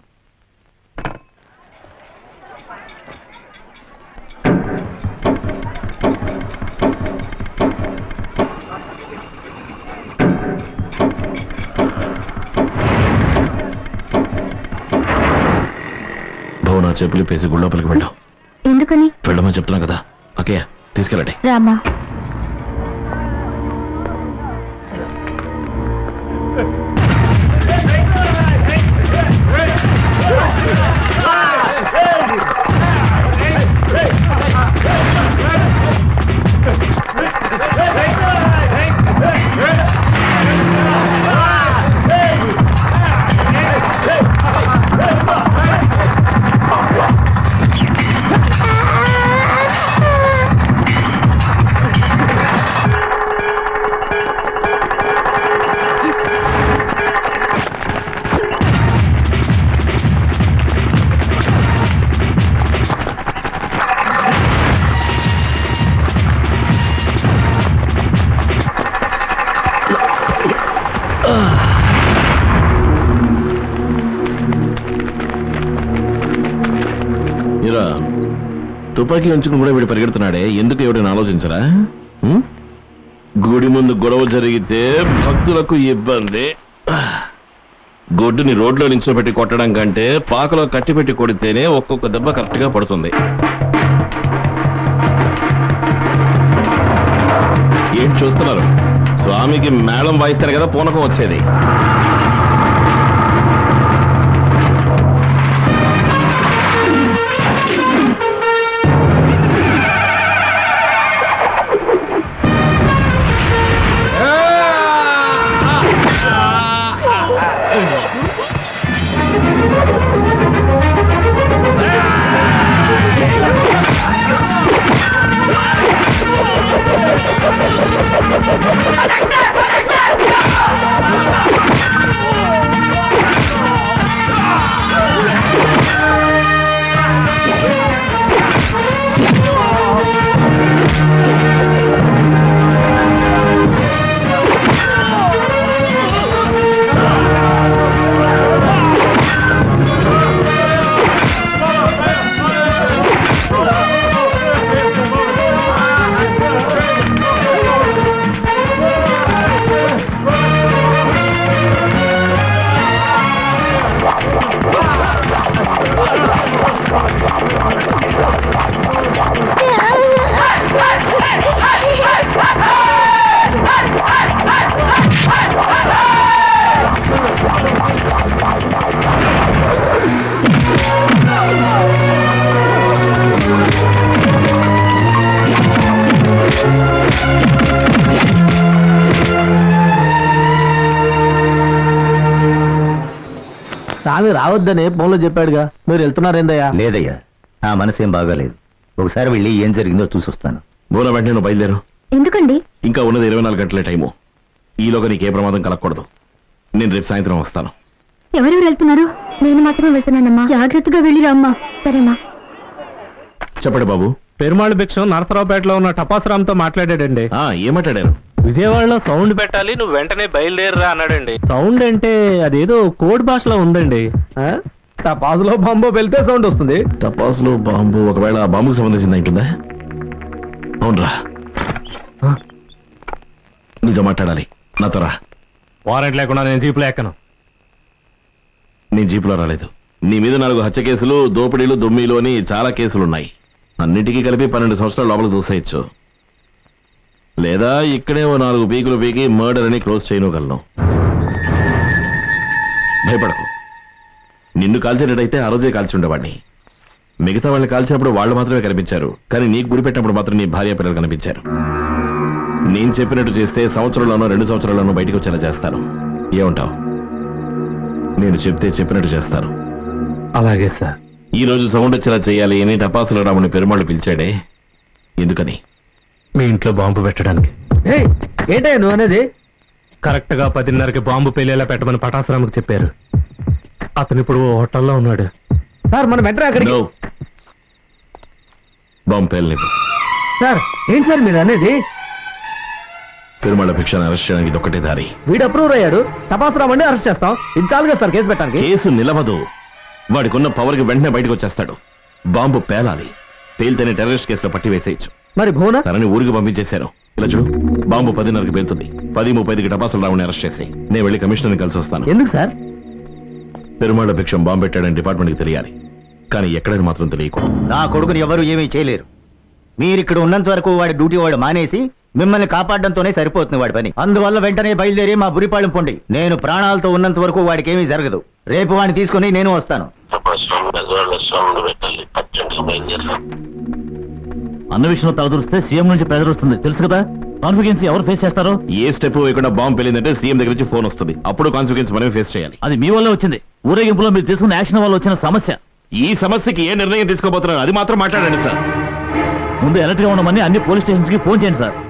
భవన చెప్పులు పేసి గుళ్ళోపలికి వెళ్ళాం ఎందుకని వెళ్ళమని చెప్తున్నా కదా ఓకే తీసుకెళ్ళండి రామా ఇరా తుపాకీ ఉంచుకుని కూడా వీడు పరిగెడుతున్నాడే ఎందుకు ఎవడైనా ఆలోచించరా ఉం? గుడి ముందు గొడవ జరిగితే భక్తులకు ఇబ్బంది గొడ్డుని రోడ్లో నించోబెట్టి కొట్టడం కంటే పాకలో కట్టిపెట్టి కొడితేనే ఒక్కొక్క దెబ్బ కరెక్ట్ గా పడుతుంది ఏం చూస్తున్నారు స్వామికి మేళం వాయిస్తారు కదా పూనకం వచ్చేది స్వామి రావద్దని ఫోన్లో చెప్పాడుగా మీరు వెళ్తున్నారేందయ్యా లేదయ్యా నా మనసేం బాగాలేదు ఒకసారి వెళ్ళి ఏం జరిగిందో చూసొస్తాను బోన వెంటనే నువ్వు బయలుదేరు ఎందుకండి ఇంకా ఉన్నది ఇరవై నాలుగు గంటలే టైము ఈలోగా నీకు ఏ ప్రమాదం కలగకూడదు నేను రేపు సాయంత్రం వస్తాను ఎవరెవరు వెళ్తున్నారు నేను మాత్రమే వెళ్తున్నానమ్మా జాగ్రత్తగా వెళ్ళిరా అమ్మా సరేనా చెప్పండి బాబు పెరుమాళ్ భిక్షం నరసరావుపేటలో ఉన్న టపాసురామ్తో మాట్లాడాడండి ఆ ఏమాట్లాడారు విజయవాడలో సౌండ్ పెట్టాలి నువ్వు వెంటనే బయలుదేరరా అన్నాడండి సౌండ్ అంటే అదేదో కోడ్ భాషలో ఉందండి పాజులో బాంబో వెళ్తే సౌండ్ వస్తుంది టపాసులు బాంబు ఒకవేళ ఆ బాంబుకు సంబంధించింది ఉంటుందా అవునరా నీతో మాట్లాడాలి నాతో రా వారెంట్ లేకుండా నేను జీపులో ఎక్కను నేను జీపులో రాలేదు నీ మీద నాలుగు హత్య కేసులు దోపిడీలు దొమ్మీలు అని చాలా కేసులున్నాయి అన్నిటికీ కలిపి పన్నెండు సంవత్సరాల లోపల దూసేయచ్చు లేదా ఇక్కడే ఓ నాలుగు పీకులు పీకి మర్డర్ అని క్లోజ్ చేయగలను భయపడకు నిన్ను కాల్చేటట్టయితే ఆ రోజే కాల్చి ఉండేవాడిని మిగతా వాళ్ళని కాల్చినప్పుడు వాళ్ళు మాత్రమే కనిపించారు కానీ నీకు గురి పెట్టినప్పుడు మాత్రం నీ భార్య పిల్లలు కనిపించారు నేను చెప్పినట్టు చేస్తే సంవత్సరంలోనో రెండు సంవత్సరాల్లోనో బయటకు వచ్చేలా చేస్తాను ఏమంటావు నేను చెప్తే చెప్పినట్టు చేస్తాను అలాగే సార్ ఈ రోజు సౌండ్ వచ్చేలా చేయాలి అని టపాసుల రాముని పెరుమాళ్ళు పిలిచాడే ఎందుకని మీ ఇంట్లో బాంబు పెట్టడానికి ఏంటయ్యా నువ్వు అనేది కరెక్ట్ గా పదిన్నరకి బాంబు పెళ్లిలా పెట్టమని పటాసురాముకు చెప్పారు అతను ఇప్పుడు ఓ హోటల్లో ఉన్నాడు సార్ మనం వెంటనే అక్కడికి No. బాంబు పేలలేదు సార్ ఏంటి సార్ మీరు అనేది పెరుమాళ్ళ భిక్షను అరెస్ట్ చేయడానికి ఇదొక్కటే దారి వీడు అప్రూవ్ అయ్యాడు తపాసురామ్ అండి అరెస్ట్ చేస్తాం ఇది చాలుగా సార్ కేసు పెట్టడానికి కేసు నిలవదు వాడికున్న పవర్కి వెంటనే బయటకు వచ్చేస్తాడు బాంబు పేలాలి పేలితేనే టెర్రరిస్ట్ కేసులో పట్టి వేసేయచ్చు మరి భువన తనని ఊరికి పంపించేశారు ఇలా చూడు బాంబు పదిన్నరకు పేలుతుంది పది ముప్పైదికి టపాసులు రావుని అరెస్ట్ చేసి నేను వెళ్ళి కమిషనర్ని కలిసి వస్తాను ఎందుకు సార్ పెరుమాళ్ళ భిక్షం బాంబు పెట్టాడని డిపార్ట్మెంట్కి తెలియాలి కానీ ఎక్కడని మాత్రం తెలియకూడదు నా కొడుకుని ఎవరు ఏమీ చేయలేరు మీరిక్కడ ఉన్నంత వరకు వాడి డ్యూటీ వాడు మానేసి మిమ్మల్ని కాపాడడంతోనే సరిపోతుంది వాడి పని అందువల్ల వెంటనే బయలుదేరి మా బురిపాళెం పొండి నేను ప్రాణాలతో ఉన్నంత వరకు వాడికి ఏమీ జరగదు రేపు వాడిని తీసుకుని నేను వస్తాను అన్న విషయంలో తలదూరిస్తే సీఎం నుంచి ప్రెజర్ వస్తుంది తెలుసు కదా కాన్ఫిడెన్స్ ఎవరు ఫేస్ చేస్తారో ఏ స్టెప్ వేయకుండా బాంబు పేలిందంటే సీఎం దగ్గర నుంచి ఫోన్ వస్తుంది అప్పుడు కాన్సిక్వెన్స్ మనమే ఫేస్ చేయాలి అది మీ వల్లే వచ్చింది ఊరేగింపులో మీరు తీసుకున్న యాక్షన్ వల్ల వచ్చిన సమస్య ఈ సమస్యకి ఏ నిర్ణయం తీసుకోబోతున్నారు అది మాత్రం మాట్లాడండి సార్ ముందు అలర్ట్ గా ఉండమని అన్ని పోలీస్ స్టేషన్స్ కి ఫోన్ చేయండి సార్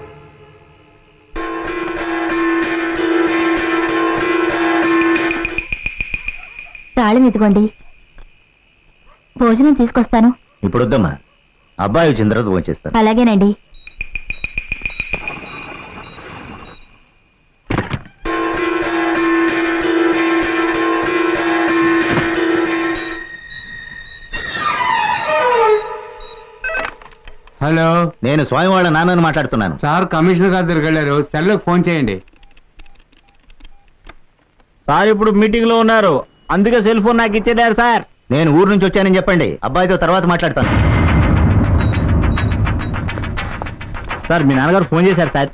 తాళం ఇదిగోండి భోజనం తీసుకొస్తాను ఇప్పుడు వద్దమ్మా అబ్బాయి వచ్చిన తర్వాత ఫోన్ చేస్తాను అలాగేనండి హలో నేను స్వామి వాళ్ళ నాన్నని మాట్లాడుతున్నాను సార్ కమిషనర్ గారి దగ్గరికి వెళ్ళారు సెల్లోకి ఫోన్ చేయండి సార్ ఇప్పుడు మీటింగ్ లో ఉన్నారు అందుకే సెల్ ఫోన్ నాకు ఇచ్చేదారు సార్ నేను ఊరు నుంచి వచ్చానని చెప్పండి అబ్బాయితో తర్వాత మాట్లాడతాను సార్ మీ నాన్నగారు ఫోన్ చేశారు సార్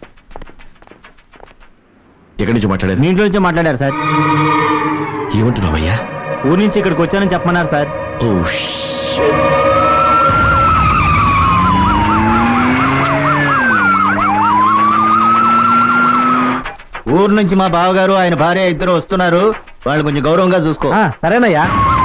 ఎక్కడి నుంచి మాట్లాడారు మీ ఇంట్లో నుంచే మాట్లాడారు సార్ ఏమంటున్నావయ్యా ఊరు నుంచి ఇక్కడికి వచ్చానని చెప్పమన్నారు సార్ ఓ ఊరు నుంచి మా బావగారు ఆయన భార్య ఇద్దరు వస్తున్నారు వాళ్ళు కొంచెం గౌరవంగా చూసుకో సరేనయ్యా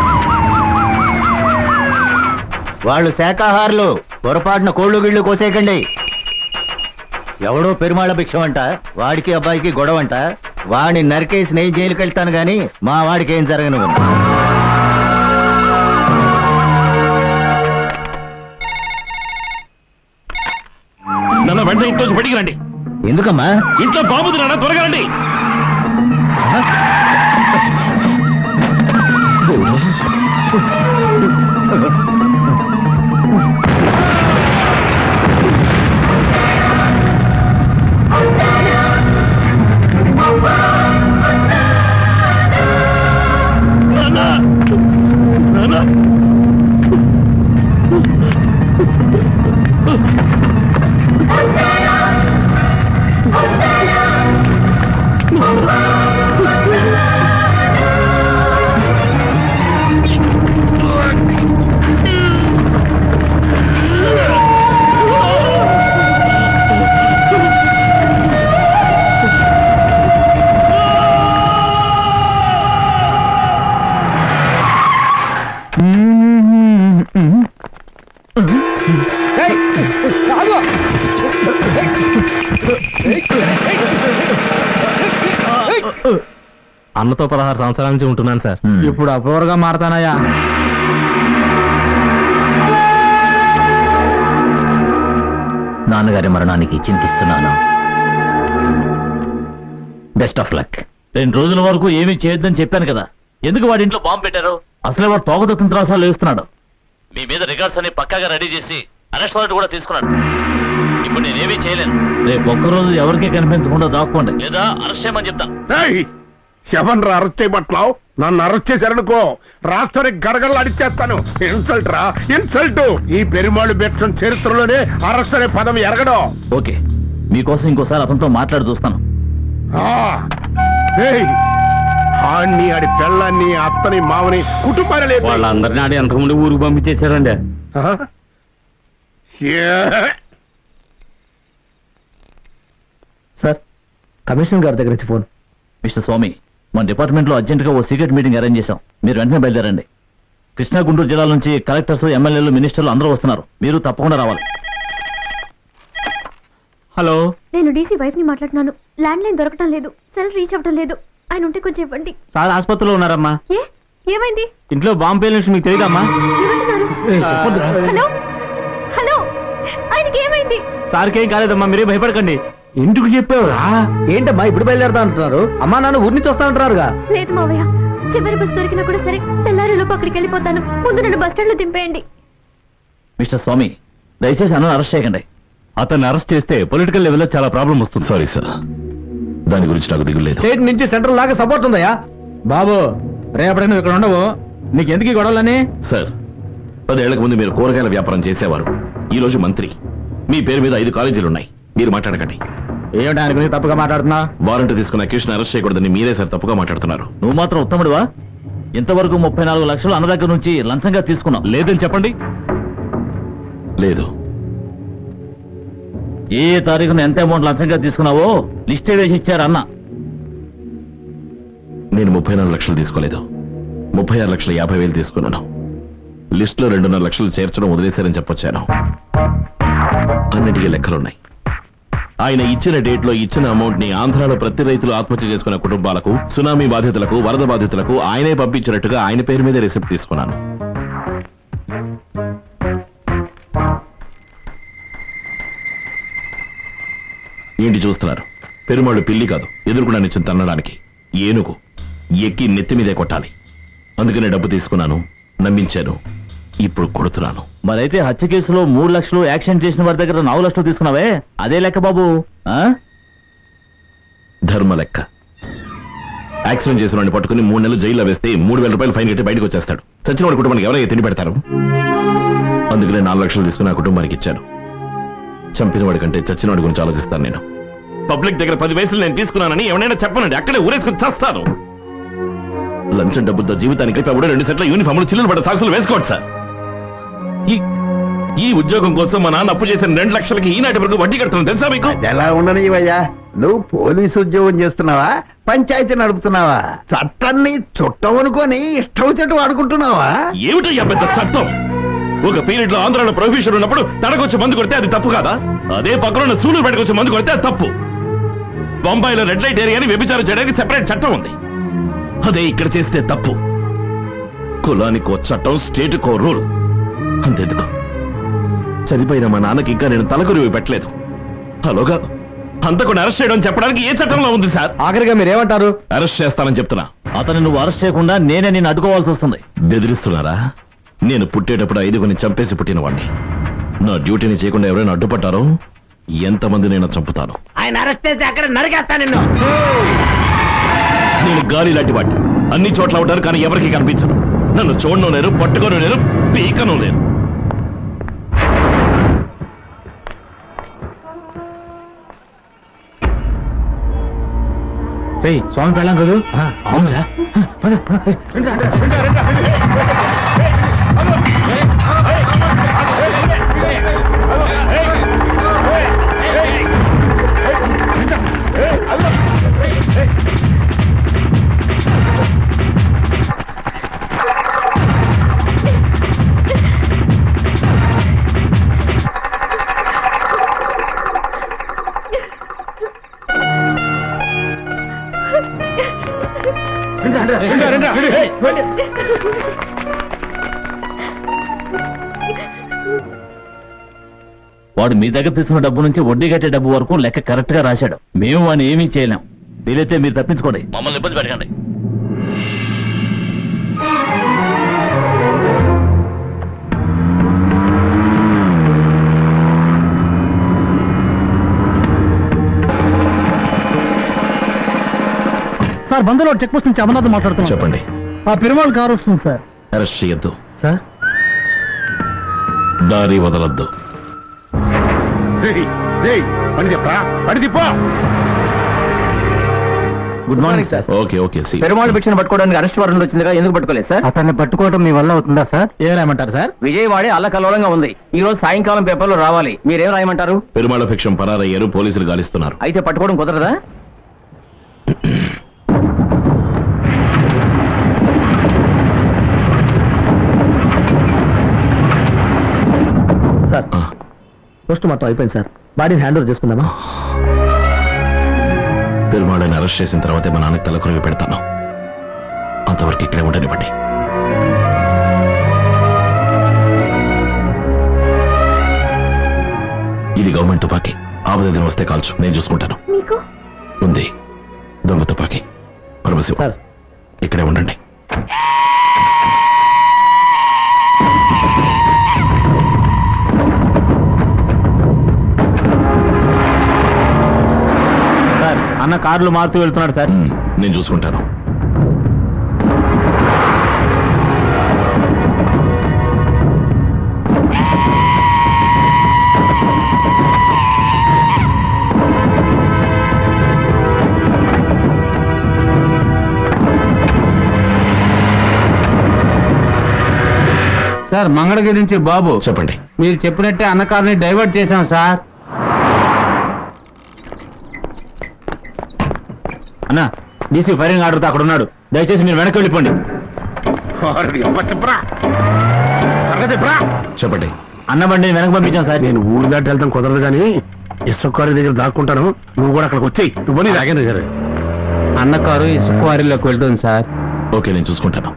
వాళ్ళు శాకాహారులు పొరపాటున కోళ్ళు గిళ్ళు కోసేయకండి ఎవడో పెరుమాళ భిక్షం అంట వాడికి అబ్బాయికి గొడవ అంట వాడిని నరికేసి నేను జైలుకి వెళ్తాను గాని మా వాడికి ఏం జరగను నన్ను వెంటనే ఇంట్లో నుంచి బయటికి రండి ఎందుకమ్మా ఇంట్లో బాబుది నాన్న త్వరగా రండి అన్నతో పదహారు సంవత్సరాల నుంచి ఉంటున్నాను సార్ ఇప్పుడు అపూర్వగా మారతానయ్యా నాన్నగారి మరణానికి చింతిస్తున్నాను బెస్ట్ ఆఫ్ లక్ రెండు రోజుల వరకు ఏమీ చేయొద్దని చెప్పాను కదా ఎందుకు వాడి ఇంట్లో బాంబు పెట్టారు అసలే వాడు తోకదత్తం త్రాసాలు వేస్తున్నాడు మీ మీద రికార్డ్స్ అన్ని పక్కాగా రెడీ చేసి అరెస్ట్ వారెంట్ కూడా తీసుకున్నాడు ఇప్పుడు నేనేమీ చేయలేను రేపు ఒక్కరోజు ఎవరికీ కనిపించకుండా దాక్కోండి లేదా అరెస్ట్ చేయమని చెప్తాను శవన్ రా అరెస్ట్ చేయబట్లావు నన్ను అరెస్ట్ చేశారనుకో రాష్ట్రానికి గడగడలు అడిచేస్తాను ఇన్సల్ట్ రా ఇన్సల్ట్ ఈ పెరుమాళు బెట్సం చరిత్రలోనే అరెస్ట్ అనే పదం ఎరగడం ఓకే మీకోసం ఇంకోసారి అతనితో మాట్లాడి చూస్తాను ఆ, ఏయ్, ఆణ్ణి ఆడి పెళ్ళాన్ని అత్తని మావని కుటుంబాన్ని లేదు వాళ్ళందరినీ ఆడి ఎంతమంది ఊరికి పంపించేశారండి సార్ కమిషనర్ గారి దగ్గర నుంచి ఫోన్ మిస్టర్ స్వామి మన డిపార్ట్మెంట్ లో అర్జెంట్ గా ఓ సీక్రెట్ మీటింగ్ అరేంజ్ చేశాం మీరు వెంటనే బయలుదేరండి కృష్ణా గుంటూరు జిల్లాల నుంచి కలెక్టర్స్ ఎమ్మెల్యేలు మినిస్టర్లు అందరూ వస్తున్నారు మీరు తప్పకుండా రావాలి హలో నేను డీసీ వైఫ్ ని మాట్లాడుతున్నాను ల్యాండ్ లైన్ దొరకటం లేదు సెల్ రీచ్ అవ్వటం లేదు ఆయన ఉంటే కొంచెం ఇవ్వండి సార్ ఆసుపత్రిలో ఉన్నారమ్మా ఏ ఏమైంది ఇంట్లో బాంబు పేలిన మీకు తెలియదమ్మా ఏమంటున్నారు హలో హలో ఆయనకి ఏమైంది సార్కి ఏం కాలేదమ్మా మీరే భయపడకండి ఎందుకు చెప్పావురా ఏంటమ్మా ఇప్పుడు బయలుదేరతా అంటున్నారు అమ్మా నాన్న ఊరి నుంచి వస్తా అంటున్నారుగా లేదు మావయ్య చివరి బస్ దొరికినా కూడా సరే తెల్లారిలోపు అక్కడికి వెళ్ళిపోతాను ముందు నన్ను బస్ స్టాండ్ లో దింపేయండి మిస్టర్ స్వామి దయచేసి అన్న అరెస్ట్ చేయకండి అతన్ని అరెస్ట్ చేస్తే పొలిటికల్ లెవెల్లో చాలా ప్రాబ్లం వస్తుంది సారీ సార్ దాని గురించి నాకు దిగులేదు స్టేట్ నుంచి సెంట్రల్ లాగా సపోర్ట్ ఉందయ్యా బాబు రేపడే నువ్వు ఇక్కడ ఉండవు నీకు ఎందుకు ఈ గొడవలని సార్ పదేళ్లకు ముందు మీరు కూరగాయల వ్యాపారం చేసేవారు ఈ రోజు మంత్రి మీ పేరు మీద ఐదు కాలేజీలు ఉన్నాయి మీరు మాట్లాడకండి ఏమిటి ఆయన గురించి తప్పుగా మాట్లాడుతున్నా వారంట్ తీసుకున్న అక్యూషన్ అరెస్ట్ చేయకూడదని మీరే సార్ తప్పుగా మాట్లాడుతున్నారు నువ్వు మాత్రం ఉత్తముడివా ఇంతవరకు ముప్పై నాలుగు లక్షలు అన్న దగ్గర నుంచి లంచంగా తీసుకున్నావు లేదని చెప్పండి లేదు ఏ ఏ తారీఖున ఎంత అమౌంట్ లంచంగా తీసుకున్నావో లిస్టే వేసి ఇచ్చారు అన్న నేను ముప్పై నాలుగు లక్షలు తీసుకోలేదు ముప్పై ఆరు లక్షల యాభై వేలు తీసుకున్నాను లిస్ట్ లో రెండున్నర లక్షలు చేర్చడం వదిలేశారని చెప్పొచ్చాను అన్నిటికీ లెక్కలున్నాయి ఆయన ఇచ్చిన డేట్ లో ఇచ్చిన అమౌంట్ ని ఆంధ్రాలో ప్రతి రైతులు ఆత్మహత్య చేసుకున్న కుటుంబాలకు సునామీ బాధితులకు వరద బాధితులకు ఆయనే పంపించినట్టుగా ఆయన పేరు మీద రిసిప్ట్ తీసుకున్నాను ఏంటి చూస్తున్నారు పెరుమాళ్ళు పిల్లి కాదు ఎదురుకుండా నిచ్చిన తన్నడానికి ఏనుగు ఎక్కి నెత్తి మీదే కొట్టాలి అందుకనే డబ్బు తీసుకున్నాను నమ్మించాను ఇప్పుడు కొడుతున్నాను మరైతే హత్య కేసులో మూడు లక్షలు యాక్షన్ చేసిన వారి దగ్గర నాలుగు లక్షలు తీసుకున్నావే అదే లెక్క బాబు ఆ ధర్మ లెక్క యాక్సిడెంట్ చేసిన వాడిని పట్టుకుని మూడు నెలలు జైల్లో వేస్తే మూడు వేల రూపాయలు ఫైన్ కట్టి బయటకు వచ్చేస్తాడు చచ్చిన వాడి కుటుంబానికి ఎవరైనా తిండి పెడతారు అందుకనే నాలుగు లక్షలు తీసుకుని ఆ కుటుంబానికి ఇచ్చాను చంపిన వాడి కంటే చచ్చిన వాడి గురించి ఆలోచిస్తాను నేను పబ్లిక్ దగ్గర పది వయసులు నేను తీసుకున్నానని ఎవరైనా చెప్పనండి అక్కడే ఊరేసుకుని చేస్తాను లంచం డబ్బులతో జీవితానికి ఎవడో రెండు సెట్ల యూనిఫామ్లు చిల్లులు పడ్డ సాక్సులు వేసుకోవచ్చు సార్ ఈ ఈ ఉద్యోగం కోసం మా నాన్న అప్పు చేసిన రెండు లక్షలకి ఈనాటి వరకు వడ్డీ కడుతున్నాను తెలుసా మీకు ఎలా ఉండనివయ్యా నువ్వు పోలీసు ఉద్యోగం చేస్తున్నావా పంచాయతీ నడుపుతున్నావా చట్టాన్ని చుట్టం అనుకొని ఇష్టం చెట్టు వాడుకుంటున్నావా ఏమిటయ్యా పెద్ద చట్టం ఒక పీరియడ్ లో ఆంధ్రాలో ప్రొఫెషన్ ఉన్నప్పుడు తడకొచ్చి మందు కొడితే అది తప్పు కాదా అదే పక్కన సూలు పెట్టుకొచ్చి మందు కొడితే అది తప్పు బొంబాయిలో రెడ్ లైట్ ఏరియాని వ్యభిచారం చేయడానికి సెపరేట్ చట్టం ఉంది అదే ఇక్కడ చేస్తే తప్పు కులానికో చట్టం స్టేటుకో రూల్ అంతెందుకు చనిపోయిన మా నాన్నకి ఇంకా నేను తలకొరివి పెట్టలేదు హలోగా అంతకుండా అరెస్ట్ చేయడం చెప్పడానికి ఏ చట్టంలో ఉంది సార్ ఆఖరిగా మీరేమంటారు అరెస్ట్ చేస్తానని చెప్తున్నా అతను నువ్వు అరెస్ట్ చేయకుండా నేనే నిన్ను అడ్డుకోవాల్సి వస్తుంది బెదిరిస్తున్నారా నేను పుట్టేటప్పుడు ఐదుగురిని చంపేసి పుట్టిన వాడిని నా డ్యూటీని చేయకుండా ఎవరైనా అడ్డుపట్టారో ఎంతమంది నేను చంపుతాను ఆయన అరెస్ట్ చేసి అక్కడ నరికేస్తా నిన్ను నేను గాలి లాంటి వాడిని అన్ని చోట్ల ఉంటారు కానీ ఎవరికి కనిపించను నన్ను చూడను లేరు పట్టుకోను లేరు పీకను లేరు స్వామి పెళ్ళాం కదా అవునరా వాడు మీ దగ్గర తీసుకున్న డబ్బు నుంచి వడ్డీ కట్టే డబ్బు వరకు లెక్క కరెక్ట్ గా రాశాడు మేము వాడిని ఏమీ చేయలేం వీలైతే మీరు తప్పించుకోండి మమ్మల్ని ఇబ్బంది పెట్టకండి సార్ బందలో చెక్ పోస్ట్ నుంచి అమర్నాథ్ మాట్లాడుతున్నాం చెప్పండి ఆ పెరుమాళ్ కారు వస్తుంది సార్ అరెస్ట్ చేయొద్దు సార్ దారి వదలొద్దు పని చెప్పరా పని తిప్పో good morning sir okay okay సి పెరుమాళ్ భిక్షను పట్టుకోవడానికి అరెస్ట్ వారెంట్ వచ్చిందిగా ఎందుకు పట్టుకోలేదు సార్ అతన్ని పట్టుకోవడం మీ వల్ల అవుతుందా సార్ ఏం రాయమంటారు సార్ విజయవాడే అల్లకల్లోలంగా ఉంది ఈ రోజు సాయంకాలం పేపర్లో రావాలి మీరేం రాయమంటారు పెరుమాళ భిక్షం పరారయ్యారు పోలీసులు గాలిస్తున్నారు అయితే పట్టుకోవడం కుదరదా సార్ పోస్ట్ మొత్తం అయిపోయింది సార్ బాడీని హ్యాండ్ ఓవర్ చేసుకుందామా పెరుమాళని అరెస్ట్ చేసిన తర్వాతే మా నాన్నకి తలకొరివి పెడతాను అంతవరకు ఇక్కడే ఉండనివ్వండి ఇది గవర్నమెంట్ తుపాకీ ఆపద వస్తే కాల్చు నేను చూసుకుంటాను మీకు ఉంది దొంగ తుపాకీ పరమశివ సార్ ఇక్కడే ఉండండి సార్ అన్న కార్లు మారుతూ వెళ్తున్నాడు సార్ ఉమ్, నేను చూసుకుంటాను సార్ మంగళగిరి నుంచి బాబు చెప్పండి మీరు చెప్పినట్టే అన్న కార్ని డైవర్ట్ చేశాం సార్ అన్న డీసీ ఫైరింగ్ ఆర్డర్తో అక్కడ ఉన్నాడు దయచేసి మీరు వెనక్కి వెళ్ళిపోండి చెప్పరా త్వరగా చెప్పరా చెప్పండి అన్న బండిని వెనక్కి పంపించాం సార్ నేను ఊరు దాటి వెళ్తాం కుదరదు కానీ ఇసుకారి దగ్గర దాక్కుంటాను నువ్వు కూడా అక్కడికి వచ్చేయి నువ్వు నీ రాగేంద్ర గారు అన్న కారు ఇసుక వారిలోకి వెళ్తుంది సార్ ఓకే నేను చూసుకుంటాను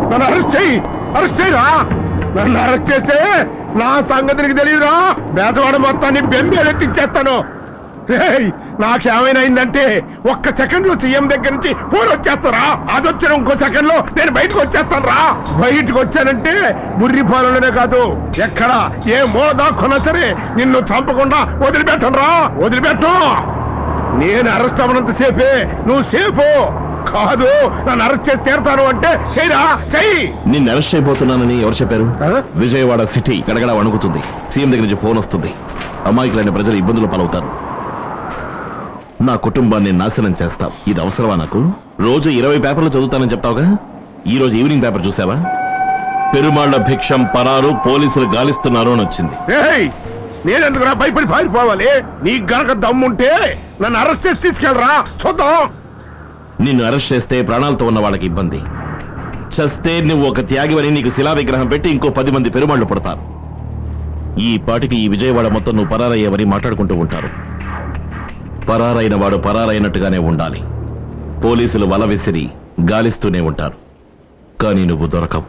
నన్ను అరెస్ట్ చేయి అరెస్ట్ చేయరా నన్ను అరెస్ట్ చేస్తే నా సంగతి నీకు తెలియదురా బేదవాడ మొత్తాన్ని బెంబేలెత్తిచ్చేస్తాను రేయ్, నాకేమైనా అయిందంటే ఒక్క సెకండ్ లో సీఎం దగ్గర నుంచి ఫోన్ వచ్చేస్తారా అది వచ్చిన ఇంకో సెకండ్ లో నేను బయటకు వచ్చేస్తాను రా బయటకు వచ్చానంటే బుర్రి పాలననే కాదు ఎక్కడ ఏ మూల దాక్కున్నా సరే నిన్ను చంపకుండా వదిలిపెట్టను రా వదిలిపెట్టు నేను అరెస్ట్ అవ్వనంత సేఫే నువ్వు సేఫ్ కాదు నన్ను అరెస్ట్ చేసి తీరతాను అంటే చేయరా చెయ్యి నిన్ను అరెస్ట్ అయిపోతున్నానని ఎవరు చెప్పారు విజయవాడ సిటీ గడగడ వణుకుతుంది సీఎం దగ్గర నుంచి ఫోన్ వస్తుంది అమాయకులైన ప్రజలు ఇబ్బందులు పాలవుతారు నా కుటుంబాన్ని నాశనం చేస్తావు ఇది అవసరమా నాకు రోజు ఇరవై పేపర్లు చదువుతానని చెప్తావుగా ఈ రోజు ఈవినింగ్ పేపర్ చూసావా పెరుమాళ్ల భిక్షం పరారు పోలీసులు గాలిస్తున్నారు అని వచ్చింది ఏయ్ నేనెందుకురా భయపడి పారిపోవాలి నీకు గనక దమ్ముంటే నన్ను అరెస్ట్ చేసి తీసుకెళ్ళరా చూద్దాం నిన్ను అరెస్ట్ చేస్తే ప్రాణాలతో ఉన్న వాళ్ళకి ఇబ్బంది చస్తే నువ్వు ఒక త్యాగివని నీకు శిలా విగ్రహం పెట్టి ఇంకో పది మంది పెరుమాళ్లు పుడతారు ఈ పాటికి ఈ విజయవాడ మొత్తం నువ్వు పరారయ్యావని మాట్లాడుకుంటూ ఉంటారు పరారైన వాడు పరారైనట్టుగానే ఉండాలి పోలీసులు వల విసిరి గాలిస్తూనే ఉంటారు కానీ నువ్వు దొరకవు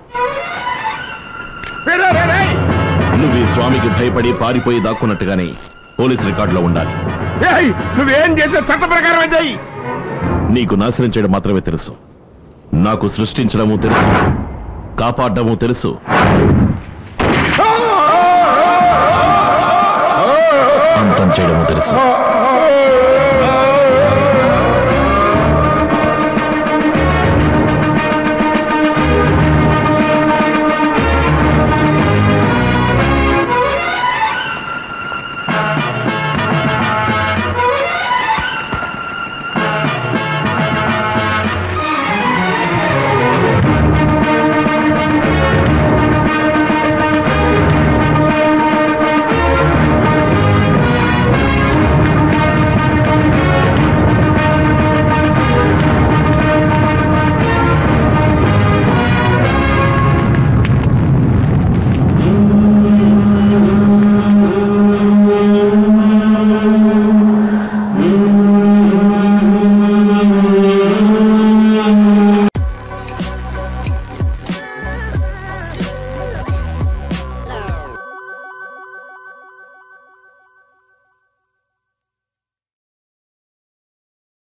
రే, రే, రే, నువ్వు ఈ స్వామికి భయపడి పారిపోయి దాక్కున్నట్టుగానే పోలీసు రికార్డులో ఉండాలి ఏయ్, నువ్వేం చేసే చట్ట ప్రకారం చెయ్యి నీకు నాశనం చేయడం మాత్రమే తెలుసు నాకు సృష్టించడము తెలుసు కాపాడము తెలుసు అంతం చేయడము తెలుసు